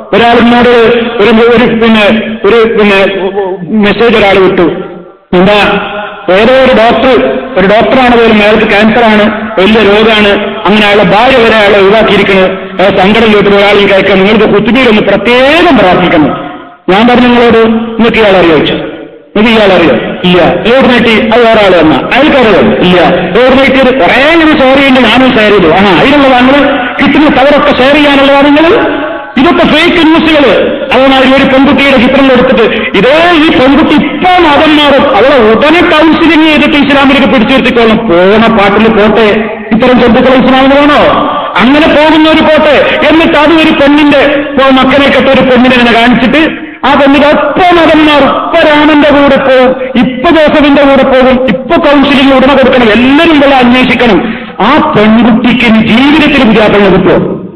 ഒരാൾ എന്നോട് ഒരു ഒരു പിന്നെ ഒരു പിന്നെ മെസ്സേജ് ഒരാൾ വിട്ടു എന്താ ഏതോ ഒരു ഡോക്ടർ ഒരു ഡോക്ടറാണ് പോലും അയാൾക്ക് ക്യാൻസറാണ് വലിയ രോഗമാണ് അങ്ങനെ അയാളെ ഭാര്യ വരെ അയാളെ ഒഴിവാക്കിയിരിക്കുന്നത് അയാൾ സങ്കടം കേട്ട് ഒരാൾ ഈ കേൾക്കാൻ നിങ്ങൾക്ക് കുത്തുബിയിലൊന്ന് പ്രത്യേകം പ്രാർത്ഥിക്കണം ഞാൻ പറഞ്ഞു നിങ്ങളോട് നിങ്ങൾക്ക് ഇയാൾ അറിയിച്ചു നിങ്ങൾക്ക് ഇയാൾ അറിയോ ഇല്ല ഓർഡിനേറ്റ് അത് വേറെ ആൾ വന്ന അയാൾക്കറിയോ ഇല്ല ഓർഡിനേറ്റ് കുറെ ഇങ്ങനെ ഷെയർ ചെയ്യുന്നുണ്ട് ഞാനും ഷെയർ ചെയ്തു ആ അതിനുള്ളതാണ് നിങ്ങൾ കിട്ടുന്ന കവറൊക്കെ ഷെയർ ചെയ്യാനുള്ളതാണ് നിങ്ങൾ ഇതൊക്കെ ഫേക്ക് ന്യൂസുകൾ അതേമാതിരി ഒരു പെൺകുട്ടിയുടെ ചിത്രം എടുത്തിട്ട് ഇതേ ഈ പെൺകുട്ടി ഇപ്പൊ മതം മാറും അവളെ ഉടനെ കൗൺസിലിംഗ് ചെയ്തിട്ട് ഇസ്ലാമിലേക്ക് പിടിച്ചു നിർത്തിക്കോളണം പോണ പാട്ടിൽ പോട്ടെ ഇത്തരം ജന്തുക്കൾ ഇസ്ലാമിന് വേണോ അങ്ങനെ പോകുന്ന ഒരു പോട്ടെ എന്നിട്ട് അത് ഒരു പെണ്ണിന്റെ ഇപ്പോ മക്കനെ കെട്ട ഒരു പെണ്ണിനെ ഇങ്ങനെ കാണിച്ചിട്ട് ആ പെണ്ണിന് ഒപ്പ മതം മാറും ഇപ്പൊ രാമന്റെ കൂടെ പോകും ഇപ്പൊ ജോസഫിന്റെ കൂടെ പോകും ഇപ്പൊ കൗൺസിലിംഗ് ഉടനെ കൊടുക്കണം എല്ലാവരും പോലെ അന്വേഷിക്കണം ആ പെൺകുട്ടിക്ക് ഇനി ജീവിതത്തിൽ വിദ്യാഭ്യാസം കിട്ടുമോ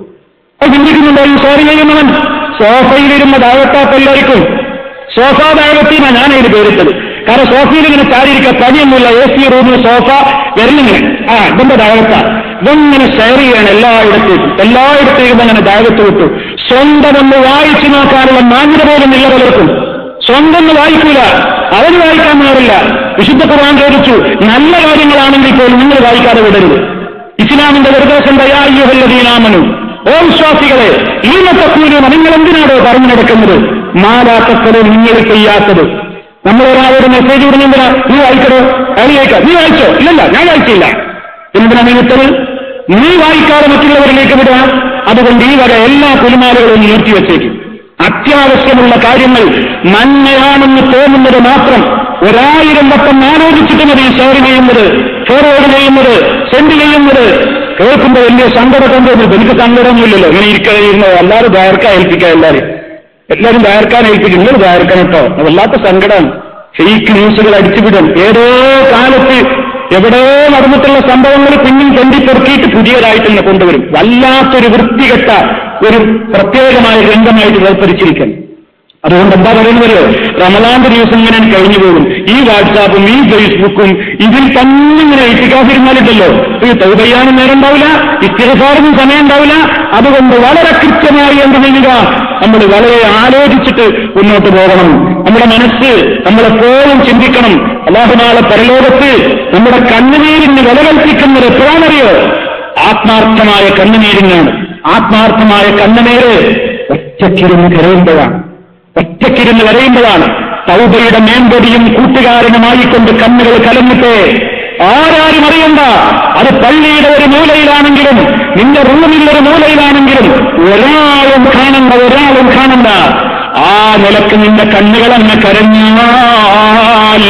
അത് ചിന്തിക്കുന്നുണ്ടോ ഈ സോറി ചെയ്യുന്നവൻ സോഫയിൽ ഇരുന്ന ദാവത്താപ്പ് എല്ലാവർക്കും സോഫ ദാവത്തീന ഞാൻ അതിന് പേരിട്ടത് കാരണം സോഫയിൽ ഇങ്ങനെ ചാരിയിരിക്കുക പനിയൊന്നുമില്ല എ സി റൂമിൽ സോഫ വരലിങ്ങനെ ആ ഇതിന്റെ ദാവത്ത ഇതെങ്ങനെ ഷെയർ ചെയ്യണം എല്ലായിടത്തേക്കും എല്ലായിടത്തേക്കും അങ്ങനെ ദാവത്ത് വിട്ടു സ്വന്തം ഒന്ന് വായിച്ചു നോക്കാനുള്ള മാന്യത പോലും ഇല്ല പലർക്കും സ്വന്തം ഒന്ന് വായിക്കൂല അവന് വായിക്കാൻ മാറില്ല വിശുദ്ധ ഖുർആൻ ചോദിച്ചു നല്ല കാര്യങ്ങളാണെങ്കിൽ പോലും നിങ്ങൾ വായിക്കാതെ വിടരുത് ഇസ്ലാമിന്റെ നിർദ്ദേശം ദയായ്യുഹല്ലദീനാമനു ഓ വിശ്വാസികളെ ഈ മത്തക്കൂലൂന നിങ്ങൾ എന്തിനാണോ പറഞ്ഞു നടക്കുന്നത് മാലാത്തക്കത് നിങ്ങൾ ചെയ്യാത്തത് നമ്മൾ ഒരാളോട് മെസ്സേജ് വിടുന്നെന്തിനാ നീ വായിക്കണോ അയാൾ ചോദിക്കാം നീ വായിച്ചോ ഇല്ലല്ല ഞാൻ വായിച്ചില്ല എന്തിനാ നീ വിട്ടത് നീ വായിക്കാതെ മറ്റുള്ളവരിലേക്ക് വിടുക അതുകൊണ്ട് ഈ വക എല്ലാ കുലുമാലുകളും നിർത്തിവെച്ചേക്കും അത്യാവശ്യമുള്ള കാര്യങ്ങൾ നന്മയാണെന്ന് തോന്നുന്നത് മാത്രം ഒരായിരം വട്ടം ആലോചിച്ചിട്ട് മതി ഷെയർ ചെയ്യുന്നത് ഫോർവേഡ് ചെയ്യുന്നത് സെൻഡ് ചെയ്യുന്നത് കേൾക്കുമ്പോൾ വലിയ സങ്കടം കൊണ്ടുവന്നു എനിക്ക് സങ്കടമൊന്നുമില്ലല്ലോ ഇങ്ങനെ ഇരിക്കുന്ന എല്ലാവരും ദയർക്കാൻ ഏൽപ്പിക്കുക എല്ലാവരും എല്ലാവരും ദയർക്കാൻ ഏൽപ്പിക്കും നിങ്ങൾ ദയർക്കാൻ കേട്ടോ അത് വല്ലാത്ത സങ്കടം ഫേക്ക് ന്യൂസുകൾ അടിച്ചുവിടും ഏതോ കാലത്ത് എവിടെയോ നടന്നിട്ടുള്ള സംഭവങ്ങൾ പിന്നും തെണ്ടിപ്പെറുക്കിയിട്ട് പുതിയതായിട്ട് കൊണ്ടുവരും വല്ലാത്തൊരു വൃത്തികെട്ട ഒരു പ്രത്യേകമായ രംഗമായിട്ട് വേർതിരിച്ചിരിക്കണം അതുകൊണ്ട് എന്താ പറയുന്നത് റമലാന്റെ ദിവസം ഇങ്ങനെ കഴിഞ്ഞു പോകും ഈ വാട്സാപ്പും ഈ ഫേസ്ബുക്കും ഇതിൽ തന്നെ ഇങ്ങനെ എത്തിക്കാതിരുന്നാലിട്ടല്ലോ ഇത് തൗബയ്യാനും നേരം ഉണ്ടാവില്ല ഇത്തിരസാറിനും സമയം ഉണ്ടാവില്ല അതുകൊണ്ട് വളരെ കൃത്യമായി എന്ത് ചെയ്യുക നമ്മൾ വളരെ ആലോചിച്ചിട്ട് മുന്നോട്ട് പോകണം നമ്മുടെ മനസ്സ് നമ്മളെപ്പോഴും ചിന്തിക്കണം അള്ളാഹുനാളെ പരലോകത്ത് നമ്മുടെ കണ്ണുനീരിന് വില കൽപ്പിക്കുന്നത് എപ്പോഴാണറിയോ ആത്മാർത്ഥമായ കണ്ണുനീരിനാണ് ആത്മാർത്ഥമായ കണ്ണുനീര് ഒറ്റക്കിരുന്ന് കരയുമ്പോഴാണ് ഒറ്റക്കിരുന്ന് കരയുമ്പോഴാണ് തൗബയുടെ മേമ്പൊടിയും കൂട്ടുകാരനുമായിക്കൊണ്ട് കണ്ണുകൾ കലങ്ങിട്ട് ആരാരും അറിയണ്ട അത് പള്ളിയുടെ ഒരു മൂലയിലാണെങ്കിലും നിന്റെ റൂമിൽ ഒരു മൂലയിലാണെങ്കിലും ഒരാളും കാണണ്ട ഒരാളും കാണണ്ട ആ നിലക്ക് നിന്റെ കണ്ണുകൾ അങ്ങ് കരഞ്ഞാൽ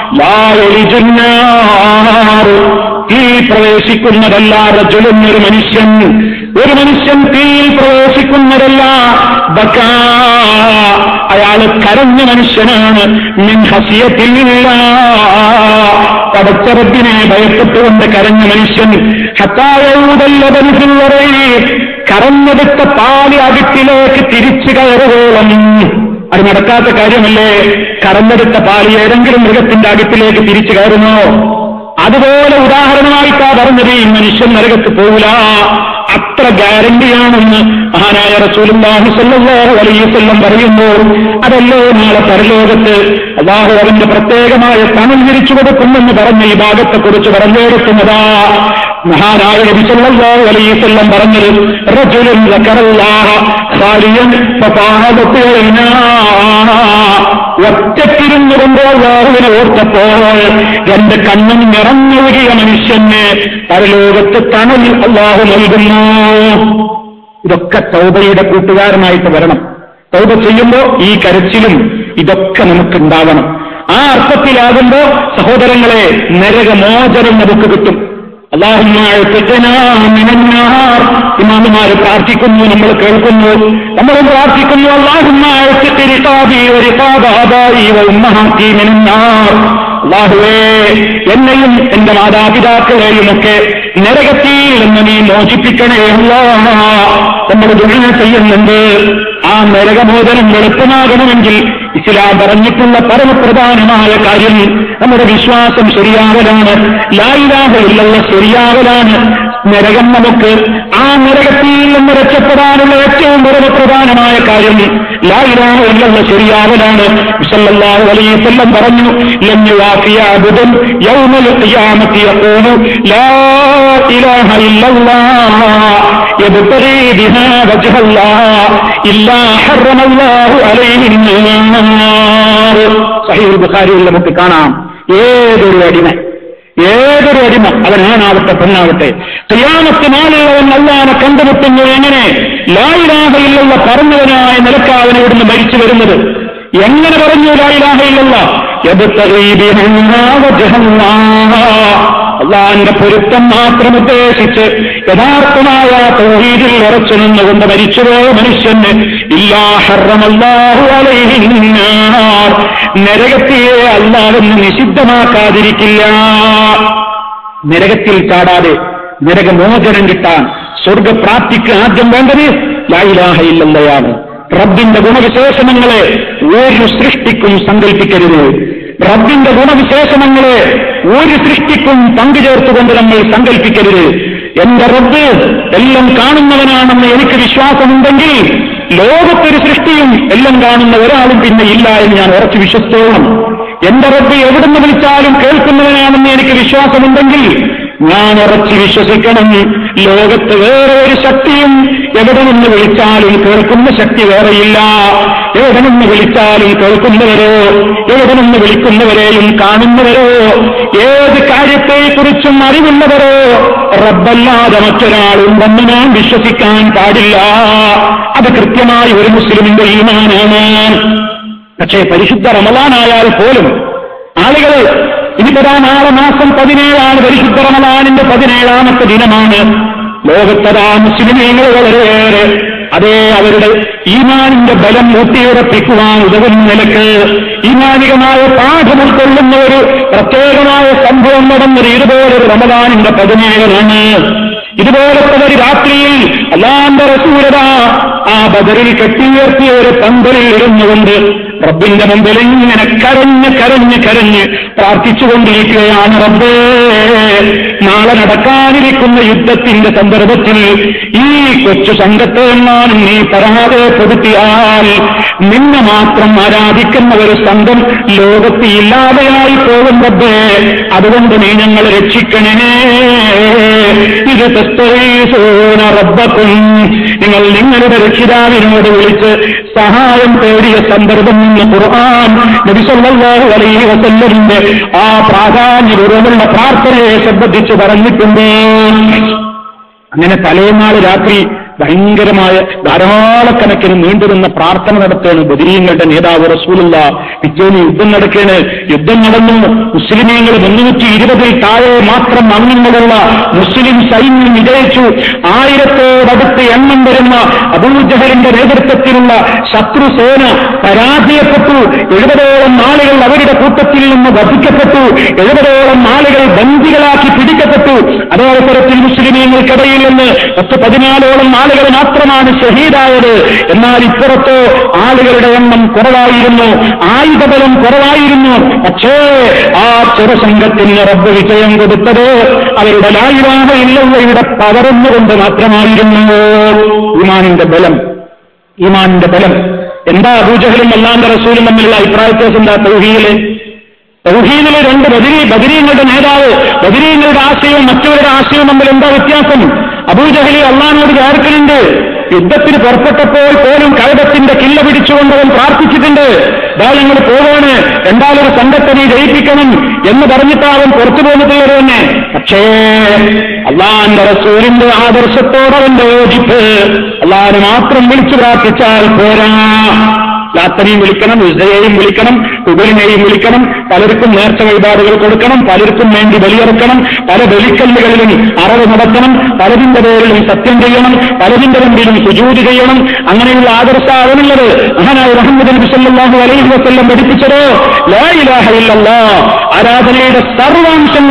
ലായൊളിജുന്നാറ് തീ പ്രവേശിക്കുന്നതല്ലാതെ ജുലുന്നൊരു മനുഷ്യൻ ഒരു മനുഷ്യൻ തീയിൽ പ്രവേശിക്കുന്നതല്ല ബക്കാ അയാള് കരഞ്ഞ മനുഷ്യനാണ് മിൻ ഹസിയത്തില്ല പടച്ചറബിനെ ഭയപ്പെട്ടുകൊണ്ട് കരഞ്ഞ മനുഷ്യൻ ഹത്തായൂതല്ലതനുസരിവരെ കറന്നെടുത്ത പാല് അകത്തിലേക്ക് തിരിച്ചു കയറുകോളം അത് നടക്കാത്ത കാര്യമല്ലേ കറന്നെടുത്ത പാല് ഏതെങ്കിലും മൃഗത്തിന്റെ അകത്തിലേക്ക് തിരിച്ചു കയറുമോ അതുപോലെ ഉദാഹരണമായിട്ടാ പറഞ്ഞത് ഈ മനുഷ്യൻ നരകത്ത് പോകില്ല അത്ര ഗ്യാരണ്ടിയാണെന്ന് മഹാനായ റസൂലുള്ളാഹി സ്വല്ലല്ലാഹു അലൈഹി വസല്ലം പറയുമ്പോൾ അതല്ലോ നാളെ പരലോകത്ത് അള്ളാഹു അവന്റെ പ്രത്യേകമായ പണം വിരിച്ചു കൊടുക്കുമെന്ന് പറഞ്ഞ ഈ ഭാഗത്തെക്കുറിച്ച് പറഞ്ഞെടുക്കുന്നതാ മഹാനായ നബി സല്ലല്ലാഹു അലൈഹി വസല്ലം പറഞ്ഞത് റജുലുൻ സക്കറല്ലാഹ ഖാലിയൻ ഫഫാഹദത്തു ഐനാ ഒറ്റക്കിരുന്നു കൊണ്ട് അള്ളാഹുവിനെ ഓർത്തപ്പോൾ രണ്ട് കണ്ണും നിറഞ്ഞൊഴുകിയ മനുഷ്യന് പരലോകത്ത് തണൽ അള്ളാഹു നൽകുന്നു ഇതൊക്കെ തൗബയുടെ കൂട്ടുകാരനായിട്ട് വരണം തൗബ ചെയ്യുമ്പോ ഈ കരച്ചിലും ഇതൊക്കെ നമുക്കുണ്ടാവണം ആ അർത്ഥത്തിലാകുമ്പോ സഹോദരങ്ങളെ നരകമോചനം നമുക്ക് കിട്ടും ഇമാമുമാര് പ്രാർത്ഥിക്കുന്നു നമ്മൾ കേൾക്കുന്നു നമ്മൾ പ്രാർത്ഥിക്കുന്നു അള്ളാഹുവേ എന്നെയും എന്റെ മാതാപിതാക്കളെയും ഒക്കെ നരകത്തിൽ നിന്ന് നീ മോചിപ്പിക്കണേ അല്ലാ നമ്മൾ ദുരിത ചെയ്യുന്നുണ്ട് ആ നരകമോചനം എളുപ്പമാകണമെങ്കിൽ ഇസ്ലാം പറഞ്ഞിട്ടുള്ള പരമപ്രധാനമായ കാര്യം നമ്മുടെ വിശ്വാസം ശരിയാവലാണ് ലായിലാഹ ഇല്ലല്ല ശരിയാവലാണ് നരകം നമുക്ക് ആ നരകത്തിൽ നിന്ന് രക്ഷപ്പെടാനുള്ള ഏറ്റവും വളരെ പ്രധാനമായ കാര്യം ലായിലാണ് എന്നുള്ള ശരിയാവലാണ് വിസല്ലാഹു അലൈവല്ലം പറഞ്ഞു ലഞ്ഞുവാക്കിയാബുദൻ യൗമൽ ഖിയാമത്തി യഖൂലു ലാ ഇലാഹ ഇല്ലല്ലാഹ് യബ്തഗി ബിഹാ വജ്ഹല്ലാഹ് ഇല്ലാ ഹറമല്ലാഹു അലൈഹി النار സഹീഹുൽ ബുഖാരിയിൽ നമുക്ക് കാണാം ഏതൊരു അടിമ ഏതൊരു അടിമ അവനാണാവട്ടെ പെണ്ണാവട്ടെ ക്രിയാമത്ത് നാളുള്ളവൻ അല്ലാതെ കണ്ടുമുട്ടുന്നു എങ്ങനെ ലായിലാഹയിലുള്ള പറഞ്ഞവനായ നിലക്കാവൻ ഇവിടുന്ന് മരിച്ചു വരുന്നത് എങ്ങനെ പറഞ്ഞു ലായിലാഹയിലുള്ള അള്ളാന്റെ പൊരുത്തം മാത്രം ഉദ്ദേശിച്ച് യഥാർത്ഥമായ തോഹീദിൽ ഉറച്ചു നിന്നുകൊണ്ട് മരിച്ചുപോയ മനുഷ്യന് ഇല്ലാഹറമല്ലാഹു അലൈഹിന്നാർ നരകത്തിയെ അല്ലാതെന്ന് നിഷിദ്ധമാക്കാതിരിക്കില്ല നരകത്തിൽ ചാടാതെ നരകമോചനം കിട്ടാൻ സ്വർഗപ്രാപ്തിക്ക് ആദ്യം വേണ്ടത് ലായിലാഹയില്ലയാണ് റബ്ബിന്റെ ഗുണവിശേഷണങ്ങളെ ഒരു സൃഷ്ടിക്കും സങ്കല്പിക്കരുത് റബ്ബിന്റെ ഗുണവിശേഷണങ്ങളെ ഒരു സൃഷ്ടിക്കും പങ്കുചേർത്തുകൊണ്ട് നമ്മൾ സങ്കല്പിക്കരുത് എന്റെ റബ്ബ് എല്ലാം കാണുന്നവനാണെന്ന് എനിക്ക് വിശ്വാസമുണ്ടെങ്കിൽ ലോകത്തൊരു സൃഷ്ടിയും എല്ലാം കാണുന്ന ഒരാളും പിന്നെ ഇല്ല എന്ന് ഞാൻ ഉറച്ചു വിശ്വസിച്ചോളാം എന്റെ റബ്ബ് എവിടുന്ന് വിളിച്ചാലും കേൾക്കുന്നവനാണെന്ന് എനിക്ക് വിശ്വാസമുണ്ടെങ്കിൽ ഞാൻ ഉറച്ചു വിശ്വസിക്കണം ലോകത്ത് വേറെ ഒരു ശക്തിയും എവിടെ നിന്ന് വിളിച്ചാലും കേൾക്കുന്ന ശക്തി വേറെയില്ല എവിടെ നിന്ന് വിളിച്ചാലും കേൾക്കുന്നവരോ എവിടെ നിന്ന് വിളിക്കുന്നവരെയും കാണുന്നവരോ ഏത് കാര്യത്തെക്കുറിച്ചും അറിവുള്ളവരോ റബ്ബല്ലാതെ മറ്റൊരാളുണ്ടെന്ന് ഞാൻ വിശ്വസിക്കാൻ പാടില്ല അത് കൃത്യമായി ഒരു മുസ്ലിമിന്റെ ഈമാനാണ് പക്ഷേ പരിശുദ്ധ റമലാനായാൽ പോലും ആളുകൾ ഇനിപ്പതാ നാളെ മാസം പതിനേഴാണ് പരിശുദ്ധ റമലാനിന്റെ പതിനേഴാമത്തെ ദിനമാണ് ലോകത്തതാ മുസ്ലിമീങ്ങൾ വളരെയേറെ അതേ അവരുടെ ഈമാനിന്റെ ബലം ഊട്ടിയുറപ്പിക്കുവാൻ ഉതകുന്ന നിലക്ക് ഈമാനികമായ പാഠം ഉൾക്കൊള്ളുന്ന ഒരു പ്രത്യേകമായ സംഭവം നടന്നത് ഇതുപോലൊരു റമദാനിന്റെ പതിനേഴനാണ് ഇതുപോലത്തെ ഒരു രാത്രിയിൽ അല്ലാന്റെ റസൂരത ആ ബദറിൽ കെട്ടിയുയർത്തിയ ഒരു പന്തലിൽ ഇരുന്നുകൊണ്ട് റബ്ബിന്റെ മുമ്പിൽ ഇങ്ങനെ കരഞ്ഞ് കരഞ്ഞ് കരഞ്ഞ് പ്രാർത്ഥിച്ചുകൊണ്ടിരിക്കുകയാണ് റബ്ബേ നാളെ നടക്കാനിരിക്കുന്ന യുദ്ധത്തിന്റെ സന്ദർഭത്തിൽ ഈ കൊച്ചു സംഘത്തെ എങ്ങാനും നീ പരാജയപ്പെടുത്തിയാൽ നിന്നെ മാത്രം ആരാധിക്കുന്ന ഒരു സംഘം ലോകത്ത് ഇല്ലാതെയായി പോകും റബ്ബേ അതുകൊണ്ട് നീ ഞങ്ങളെ രക്ഷിക്കണേ ഇത് തെസ്തീസൂന റബ്ബക്കും നിങ്ങൾ നിങ്ങളുടെ രക്ഷിതാവിനോട് വിളിച്ച് സഹായം തേടിയ സന്ദർഭം നിന്ന് ഖുർആൻ നബി സല്ലല്ലാഹു അലൈഹി വസല്ലമിന്റെ ആ പ്രാധാന്യപൂർവ്വമുള്ള പ്രാർത്ഥനയെ സംബന്ധിച്ച് പറഞ്ഞിട്ടുണ്ട് അങ്ങനെ തലേനാൾ രാത്രി ഭയങ്കരമായ ധാരാളക്കണക്കിന് നീണ്ടുനിന്ന പ്രാർത്ഥന നടത്തുകയാണ് ബദരീങ്ങളുടെ നേതാവ് റസൂലുള്ള പിറ്റേന്ന് യുദ്ധം നടക്കുകയാണ് യുദ്ധം നടന്നു മുസ്ലിമീങ്ങൾ മുന്നൂറ്റി ഇരുപതിൽ താഴെ മാത്രം അംഗങ്ങളുള്ള മുസ്ലിം സൈന്യം വിജയിച്ചു ആയിരത്തോടടുത്ത് എണ്ണം വരുന്ന അബൂജഹലിന്റെ നേതൃത്വത്തിലുള്ള ശത്രുസേന പരാജയപ്പെട്ടു എഴുപതോളം ആളുകൾ അവരുടെ കൂട്ടത്തിൽ നിന്ന് വധിക്കപ്പെട്ടു എഴുപതോളം ആളുകൾ ബന്ദികളാക്കി പിടിക്കപ്പെട്ടു അതേ അവസരത്തിൽ മുസ്ലിമീങ്ങൾക്കിടയിൽ നിന്ന് പത്ത് പതിനാലോളം ആളുകൾ മാത്രമാണ് ഷഹീദായത് എന്നാൽ ഇപ്പുറത്തോ ആളുകളുടെ എണ്ണം കുറവായിരുന്നു ആയുധബലം കുറവായിരുന്നു പക്ഷേ ആ ചെറുസംഘത്തിന് റബ്ബ് വിജയം കൊടുത്തത് അവരുടെ ലായുവാഹയില്ലയുടെ പകർന്നുകൊണ്ട് മാത്രമായിരുന്നു ഇമാനിന്റെ ബലം ഈമാനിന്റെ ബലം എന്താ അബൂജഹലും അല്ലാന്റെ റസൂലും തമ്മിലുള്ള അഭിപ്രായ വ്യത്യാസം എന്താ തൗഹീല് തൗഹീദിലെ രണ്ട് ബദരീ ബദരീങ്ങളുടെ നേതാവ് ബദരീങ്ങളുടെ ആശയവും മറ്റവരുടെ ആശയവും തമ്മിൽ എന്താ വ്യത്യാസം അബൂജഹലി അള്ളഹാനോട് ചേർക്കലുണ്ട് യുദ്ധത്തിന് പുറപ്പെട്ടപ്പോൾ പോലും കഴകത്തിന്റെ കില്ല പിടിച്ചുകൊണ്ട് അവൻ പ്രാർത്ഥിച്ചിട്ടുണ്ട് ദാ ഞങ്ങൾ പോവാണ് രണ്ടാളൊരു സംഘത്തെ നീ ജയിപ്പിക്കണം എന്ന് പറഞ്ഞിട്ട് അവൻ പുറത്തു പോന്നിട്ടുള്ളത് തന്നെ പക്ഷേ അള്ളാന്റെ റസൂലിന്റെ ആദർശത്തോടവന്റെ യോജിപ്പ് അള്ളാഹിനെ മാത്രം വിളിച്ചു പ്രാർത്ഥിച്ചാൽ പോരാ ലാത്തനെയും വിളിക്കണം ഉസയെയും വിളിക്കണം കുബലിനെയും വിളിക്കണം പലർക്കും നേർച്ച വഴിപാടുകൾ കൊടുക്കണം പലർക്കും വേണ്ടി ബലിയെറുക്കണം പല ബലിക്കല്ലുകളിലും അറവ് നടത്തണം പലതിന്റെ പേരിലും സത്യം ചെയ്യണം പലതിന്റെ മുമ്പിലും സുജൂതി ചെയ്യണം അങ്ങനെയുള്ള ആദർശാവനുള്ളത് മഹാനായ മുഹമ്മദ് നബി സല്ലല്ലാഹു അലൈഹി വസല്ലം പഠിപ്പിച്ചത് ലാ ഇലാഹ ഇല്ലല്ലാഹ് ആരാധനയുടെ സർവാംശങ്ങളും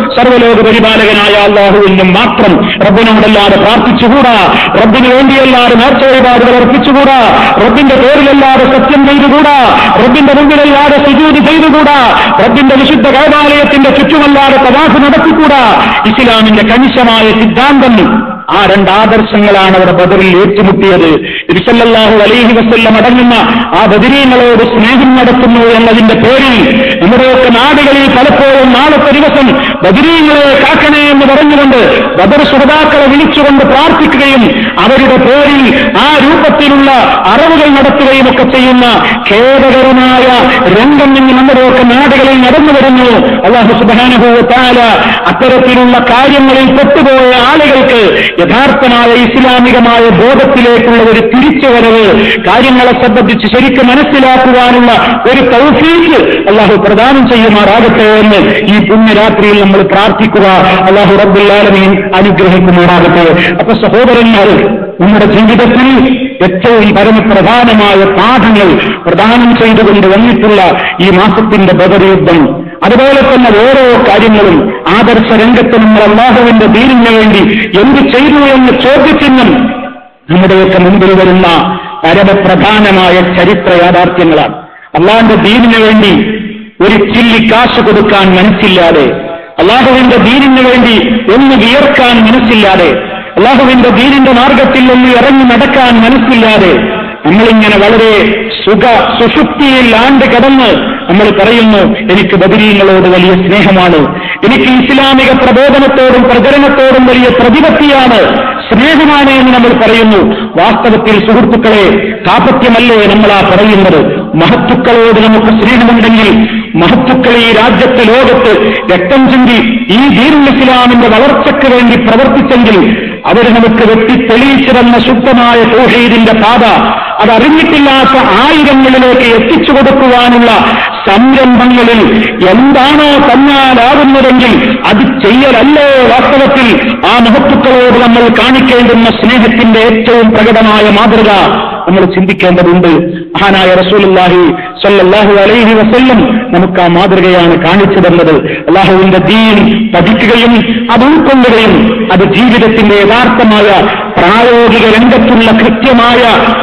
സർവ്വലോക പരിപാലകനായ അള്ളാഹുവിനും മാത്രം റബ്ബിനോടല്ലാതെ പ്രാർത്ഥിച്ചുകൂടാ റബ്ബിന് വേണ്ടിയല്ലാതെ നേർച്ച വഴിപാടുകൾ അർപ്പിച്ചുകൂടാ റബ്ബിന്റെ പേരിലല്ലാതെ സത്യം ചെയ്തുകൂടാ റബ്ബിന്റെ മുമ്പിലല്ലാതെ സുജൂതി ചെയ്തുകൂടാ റബ്ബിന്റെ വിശുദ്ധ കൈതാലയത്തിന്റെ ചുറ്റുമല്ലാതെ തവാഫ് നടത്തിക്കൂടാ ഇസ്ലാമിന്റെ കണിശമായ സിദ്ധാന്തം ആ രണ്ട് ആദർശങ്ങളാണ് അവിടെ ബദറിൽ ഏറ്റുമുട്ടിയത് തിരുസല്ലാഹു അലൈഹി വസ്ല്ലം അടങ്ങുന്ന ആ ബദരീങ്ങളോട് സ്നേഹം നടത്തുന്നു എന്നതിന്റെ പേരിൽ നമ്മുടെയൊക്കെ നാടുകളിൽ പലപ്പോഴും നാളത്തെ ദിവസം ബദരീങ്ങളെ കാക്കണേ എന്ന് പറഞ്ഞുകൊണ്ട് ബദർ സുഹൃതാക്കളെ വിളിച്ചുകൊണ്ട് പ്രാർത്ഥിക്കുകയും അവരുടെ പേരിൽ ആ രൂപത്തിലുള്ള അറിവുകൾ നടത്തുകയും ഒക്കെ ചെയ്യുന്ന ഖേദകരമായ രംഗം ഇന്ന് നമ്മുടെയൊക്കെ നാടുകളിൽ നടന്നു വരുന്നു അള്ളാഹു സുബാനുഭവത്താല അത്തരത്തിലുള്ള കാര്യങ്ങളിൽ പെട്ടുപോയ ആളുകൾക്ക് യഥാർത്ഥമായ ഇസ്ലാമികമായ ബോധത്തിലേക്കുള്ള ഒരു തിരിച്ചുവരവ് കാര്യങ്ങളെ സംബന്ധിച്ച് ശരിക്കും മനസ്സിലാക്കുവാനുള്ള ഒരു തൗഫീക്ക് അള്ളാഹു പ്രദാനം ചെയ്യുമാറാകട്ടെ എന്ന് ഈ പുണ്യരാത്രിയിൽ നമ്മൾ പ്രാർത്ഥിക്കുക അള്ളാഹു റബ്ബുല്ലാലമീൻ അനുഗ്രഹിക്കുമാറാകട്ടെ അപ്പൊ സഹോദരന്മാർ നമ്മുടെ ജീവിതത്തിൽ ഏറ്റവും പരമപ്രധാനമായ പാഠങ്ങൾ പ്രദാനം ചെയ്തുകൊണ്ട് വന്നിട്ടുള്ള ഈ മാസത്തിന്റെ ബദർയുദ്ധം അതുപോലെ തന്നെ ഓരോ കാര്യങ്ങളും ആദർശ രംഗത്ത് നമ്മൾ അള്ളാഹുവിന്റെ ദീനിന് വേണ്ടി എന്ത് ചെയ്തു എന്ന് ചോദ്യചിഹ്നം നമ്മുടെയൊക്കെ മുമ്പിൽ വരുന്ന പരമപ്രധാനമായ ചരിത്ര യാഥാർത്ഥ്യങ്ങളാണ് അള്ളാഹിന്റെ ദീനിന് വേണ്ടി ഒരു ചില്ലി കാശ് കൊടുക്കാൻ മനസ്സില്ലാതെ അള്ളാഹുവിന്റെ ദീനിന് വേണ്ടി ഒന്ന് വിയർക്കാൻ മനസ്സില്ലാതെ അള്ളാഹുവിന്റെ ദീനിന്റെ മാർഗത്തിൽ ഒന്ന് ഇറങ്ങി നടക്കാൻ മനസ്സില്ലാതെ നമ്മളിങ്ങനെ വളരെ സുഖ സുഷുപ്തിയിൽ ആണ്ട് കടന്ന് നമ്മൾ പറയുന്നു എനിക്ക് ബദരീങ്ങളോട് വലിയ സ്നേഹമാണ് എനിക്ക് ഇസ്ലാമിക പ്രബോധനത്തോടും പ്രചരണത്തോടും വലിയ പ്രതിപത്തിയാണ് സ്നേഹമാണ് എന്ന് നമ്മൾ പറയുന്നു വാസ്തവത്തിൽ സുഹൃത്തുക്കളെ കാപത്യമല്ലേ നമ്മളാ പറയുന്നത് മഹത്തുക്കളോട് നമുക്ക് സ്നേഹമുണ്ടെങ്കിൽ മഹത്തുക്കൾ ഈ രാജ്യത്തെ ലോകത്ത് രക്തം ചിന്തി ഈ ദീനുൽ ഇസ്ലാമിന്റെ വളർച്ചയ്ക്ക് വേണ്ടി പ്രവർത്തിച്ചെങ്കിൽ അവർ നമുക്ക് വെട്ടി തെളിയിച്ചു തന്ന ശുദ്ധമായ തൗഹീദിന്റെ പാത അതറിഞ്ഞിട്ടില്ലാത്ത ആയിരങ്ങളിലേക്ക് എത്തിച്ചു കൊടുക്കുവാനുള്ള സംരംഭങ്ങളിൽ എന്താണോ തന്നാലാകുന്നതെങ്കിൽ അത് ചെയ്യലല്ലോ വാസ്തവത്തിൽ ആ മഹത്തുക്കളോട് നമ്മൾ കാണിക്കേണ്ടുന്ന സ്നേഹത്തിന്റെ ഏറ്റവും പ്രകടമായ മാതൃക നമ്മൾ ചിന്തിക്കേണ്ടതുണ്ട് മഹാനായ റസൂലുള്ളാഹി സല്ലല്ലാഹു അലൈഹി വസല്ലം നമുക്ക് ആ മാതൃകയാണ് കാണിച്ചു തന്നത് അള്ളാഹുവിന്റെ ദീൻ പഠിക്കുകയും അത് ഉൾക്കൊള്ളുകയും അത് ജീവിതത്തിന്റെ യഥാർത്ഥമായ പ്രായോഗിക രംഗത്തുള്ള കൃത്യമായ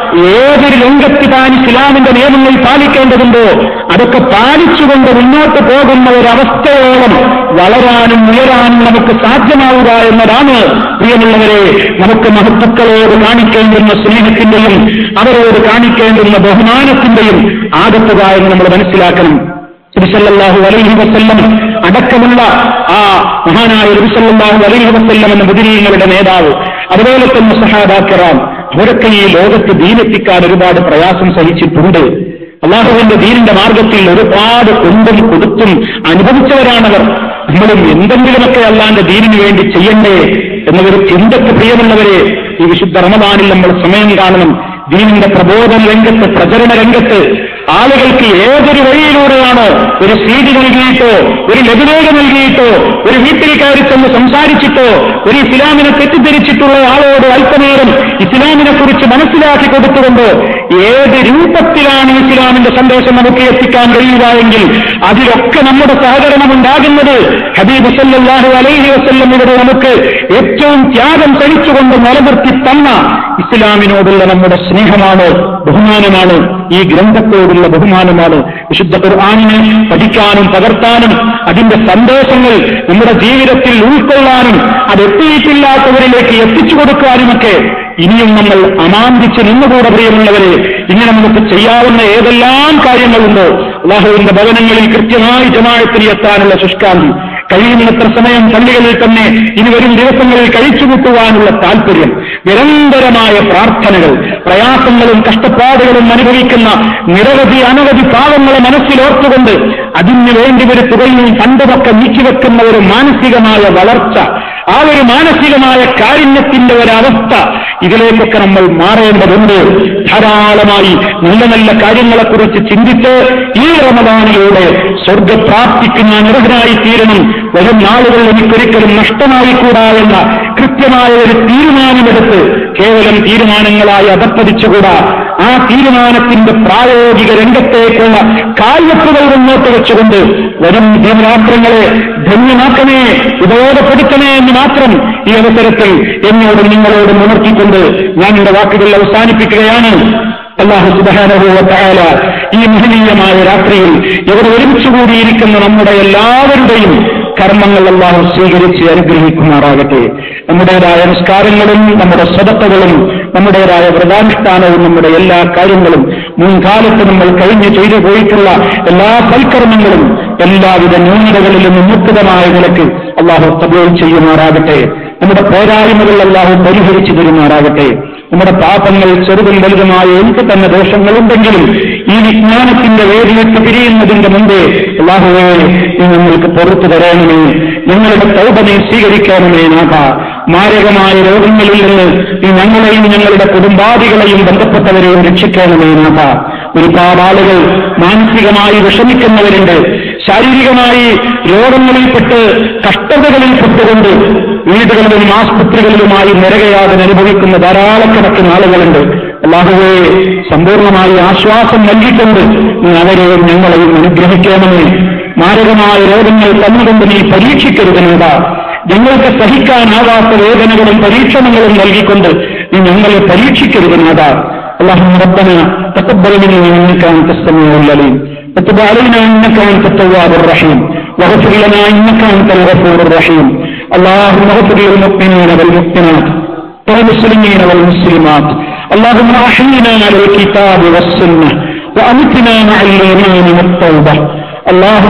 ഏതൊരു രംഗത്ത് താൻ ഇസ്ലാമിന്റെ നിയമങ്ങൾ പാലിക്കേണ്ടതുണ്ടോ അതൊക്കെ പാലിച്ചുകൊണ്ട് മുന്നോട്ട് പോകുന്ന ഒരവസ്ഥയോളം വളരാനും ഉയരാനും നമുക്ക് സാധ്യമാവുക എന്നതാണ് പ്രിയമുള്ളവരെ നമുക്ക് മഹത്തുക്കളോട് കാണിക്കേണ്ടുന്ന സ്നേഹത്തിന്റെയും അവരോട് കാണിക്കേണ്ടുന്ന ബഹുമാനത്തിന്റെയും ആകത്തുക എന്ന് നമ്മൾ മനസ്സിലാക്കണം തിരുസല്ലാഹു അലൈഹി വസല്ലം അടക്കമുള്ള ആ മഹാനായ തിരുസല്ലാഹു അലൈഹി വസല്ലം എന്ന മുതിരീങ്ങളുടെ നേതാവ് അതുപോലെ തന്നെ സഹാബാക്കറാം അവരൊക്കെ ഈ ലോകത്ത് ദീനെത്തിക്കാൻ ഒരുപാട് പ്രയാസം സഹിച്ചിട്ടുണ്ട് അള്ളാഹുവിന്റെ ദീനിന്റെ മാർഗത്തിൽ ഒരുപാട് കൊണ്ടും കൊടുത്തും അനുഭവിച്ചവരാണവർ നമ്മളും എന്തെങ്കിലുമൊക്കെ അല്ലാന്റെ ദീനിനു വേണ്ടി ചെയ്യണ്ടേ എന്നൊരു ചിന്തക്ക് പ്രിയമുള്ളവരെ ഈ വിശുദ്ധ റമദാനിൽ നമ്മൾ സമയം കാണണം ദീനിന്റെ പ്രബോധന രംഗത്ത് പ്രചരണ രംഗത്ത് ആളുകൾക്ക് ഏതൊരു വഴിയിലൂടെയാണോ ഒരു സീഡ് നൽകിയിട്ടോ ഒരു ലഘുലേഖ നൽകിയിട്ടോ ഒരു വീട്ടിൽ കയറി ചെന്ന് സംസാരിച്ചിട്ടോ ഒരു ഇസ്ലാമിനെ തെറ്റിദ്ധരിച്ചിട്ടുള്ള ആളോട് അല്പനേരം ഇസ്ലാമിനെ കുറിച്ച് മനസ്സിലാക്കി കൊടുത്തുകൊണ്ട് ഏത് രൂപത്തിലാണ് ഇസ്ലാമിന്റെ സന്ദേശം നമുക്ക് എത്തിക്കാൻ കഴിയുക എങ്കിൽ അതിലൊക്കെ നമ്മുടെ സഹകരണം ഉണ്ടാകുന്നത് ഹബീബ് സല്ലാഹു അലൈഹി വസ്ല്ലം ഇവിടെ നമുക്ക് ഏറ്റവും ത്യാഗം സഹിച്ചുകൊണ്ട് നിലനിർത്തി തന്ന ഇസ്ലാമിനോടുള്ള നമ്മുടെ സ്നേഹമാണ് ബഹുമാനമാണ് ഈ ഗ്രന്ഥത്തോടുള്ള ബഹുമാനമാണ് വിശുദ്ധ ഖുർആാനിനെ പഠിക്കാനും പകർത്താനും അതിന്റെ സന്ദേശങ്ങൾ നമ്മുടെ ജീവിതത്തിൽ ഉൾക്കൊള്ളാനും അത് എത്തിയിട്ടില്ലാത്തവരിലേക്ക് എത്തിച്ചു കൊടുക്കാനുമൊക്കെ ഇനിയും നമ്മൾ അമാന്തിച്ച് നിന്നുകൂടെ പ്രിയമുള്ളവരെ ഇങ്ങനെ നമുക്ക് ചെയ്യാവുന്ന ഏതെല്ലാം കാര്യങ്ങളുണ്ടോ അള്ളാഹുവിന്റെ ഭവനങ്ങളിൽ കൃത്യമായി ജമാഴത്തിന് എത്താനുള്ള ശുഷ്കാന്തി കഴിയുന്നത്ര സമയം പള്ളികളിൽ തന്നെ ഇനി വരും ദിവസങ്ങളിൽ കഴിച്ചുകൂട്ടുവാനുള്ള താല്പര്യം നിരന്തരമായ പ്രാർത്ഥനകൾ പ്രയാസങ്ങളും കഷ്ടപ്പാടുകളും അനുഭവിക്കുന്ന നിരവധി അനവധി പാവങ്ങളെ മനസ്സിലോർത്തുകൊണ്ട് അതിനു വേണ്ടി ഒരു തുകയും ഫണ്ടുമൊക്കെ നീക്കിവെക്കുന്ന ഒരു മാനസികമായ വളർച്ച ആ ഒരു മാനസികമായ കാരുണ്യത്തിന്റെ ഒരവസ്ഥ ഇതിലേക്കൊക്കെ നമ്മൾ മാറേണ്ടതുണ്ട് ധാരാളമായി നല്ല നല്ല കാര്യങ്ങളെക്കുറിച്ച് ചിന്തിച്ച് ഈ റമദാനിലൂടെ സ്വർഗപ്രാപ്തിക്ക് ഞാൻ അർഹനായി തീരണം വരും നാളുകൾ എനിക്കൊരിക്കലും നഷ്ടമായിക്കൂടാ എന്ന കൃത്യമായ ഒരു തീരുമാനമെടുത്ത് കേവലം തീരുമാനങ്ങളായി അധപ്പതിച്ചുകൂടാ ആ തീരുമാനത്തിന്റെ പ്രായോഗിക രംഗത്തേക്കുള്ള കാൽവെപ്പുകൾ മുന്നോട്ട് വെച്ചുകൊണ്ട് വരും ദിനരാത്രങ്ങളെ ധന്യമാക്കണേ ഉപയോഗപ്പെടുത്തണേ എന്ന് മാത്രം ഈ അവസരത്തിൽ എന്നോടും നിങ്ങളോടും ഉണർത്തിക്കൊണ്ട് ഞാൻ എന്റെ വാക്കുകൾ അവസാനിപ്പിക്കുകയാണ് അള്ളാഹു സുബാനുഭവത്തായ ഈ മഹനീയമായ രാത്രിയിൽ ഇവിടെ ഒരുമിച്ച് കൂടിയിരിക്കുന്ന നമ്മുടെ എല്ലാവരുടെയും കർമ്മങ്ങൾ അള്ളാഹു സ്വീകരിച്ച് അനുഗ്രഹിക്കുമാറാകട്ടെ നമ്മുടേതായ നിസ്കാരങ്ങളും നമ്മുടെ സ്വതത്തകളും നമ്മുടേതായ വ്രതാനുഷ്ഠാനവും നമ്മുടെ എല്ലാ കാര്യങ്ങളും മുൻകാലത്ത് നമ്മൾ കഴിഞ്ഞു ചെയ്തു പോയിട്ടുള്ള എല്ലാ സൽക്കർമ്മങ്ങളും എല്ലാവിധ ന്യൂനതകളിൽ നിന്നും മുക്തമായ നിലക്ക് അള്ളാഹു കബൂൽ ചെയ്യുമാറാകട്ടെ നമ്മുടെ പോരായ്മകൾ അള്ളാഹു പരിഹരിച്ചു തരുമാറാകട്ടെ നമ്മുടെ പാപങ്ങൾ ചെറുതും വലുതുമായ എന്ത് തന്നെ ദോഷങ്ങളുണ്ടെങ്കിലും ഈ വിജ്ഞാനത്തിന്റെ വേദിയിട്ട് പിരിയുന്നതിന്റെ മുമ്പേ അള്ളാഹുവേ നീ ഞങ്ങൾക്ക് പുറത്തു തരണമേ ഞങ്ങളുടെ തൗപനെ സ്വീകരിക്കണമേ നാഥ മാരകമായ രോഗങ്ങളിൽ നിന്ന് നീ ഞങ്ങളെയും ഞങ്ങളുടെ കുടുംബാദികളെയും ബന്ധപ്പെട്ടവരെയും രക്ഷിക്കണമേ നാഥ ഒരുപാട് ആളുകൾ മാനസികമായി വിഷമിക്കുന്നവരുണ്ട് ശാരീരികമായി രോഗങ്ങളിൽപ്പെട്ട് കഷ്ടതകളിൽപ്പെട്ടുകൊണ്ട് വീടുകളിലും ആസ്പത്രികളിലുമായി നരകയാതന അനുഭവിക്കുന്ന ധാരാളക്കണക്കിന് ആളുകളുണ്ട് അള്ളാഹുവെ സമ്പൂർണമായി ആശ്വാസം നൽകിക്കൊണ്ട് നീ അവരെയും ഞങ്ങളെയും അനുഗ്രഹിക്കണമേ മാരകമായ രോഗങ്ങൾ തന്നുകൊണ്ട് നീ പരീക്ഷിക്കരുതെന്നതാ ഞങ്ങൾക്ക് സഹിക്കാനാവാത്ത വേദനകളും പരീക്ഷണങ്ങളും നൽകിക്കൊണ്ട് നീ ഞങ്ങളെ പരീക്ഷിക്കരുതെന്നതാ اللهم ربنا تقبل منا انك انت السميع العليم وتب علينا انك انت التواب الرحيم واغفر لنا انك انت الغفور الرحيم اللهم اغفر للمؤمنين والمؤمنات والمسلمين والمسلمات اللهم احينا على الكتاب والسنه وامتنا مع الايمان والتوبه اللهم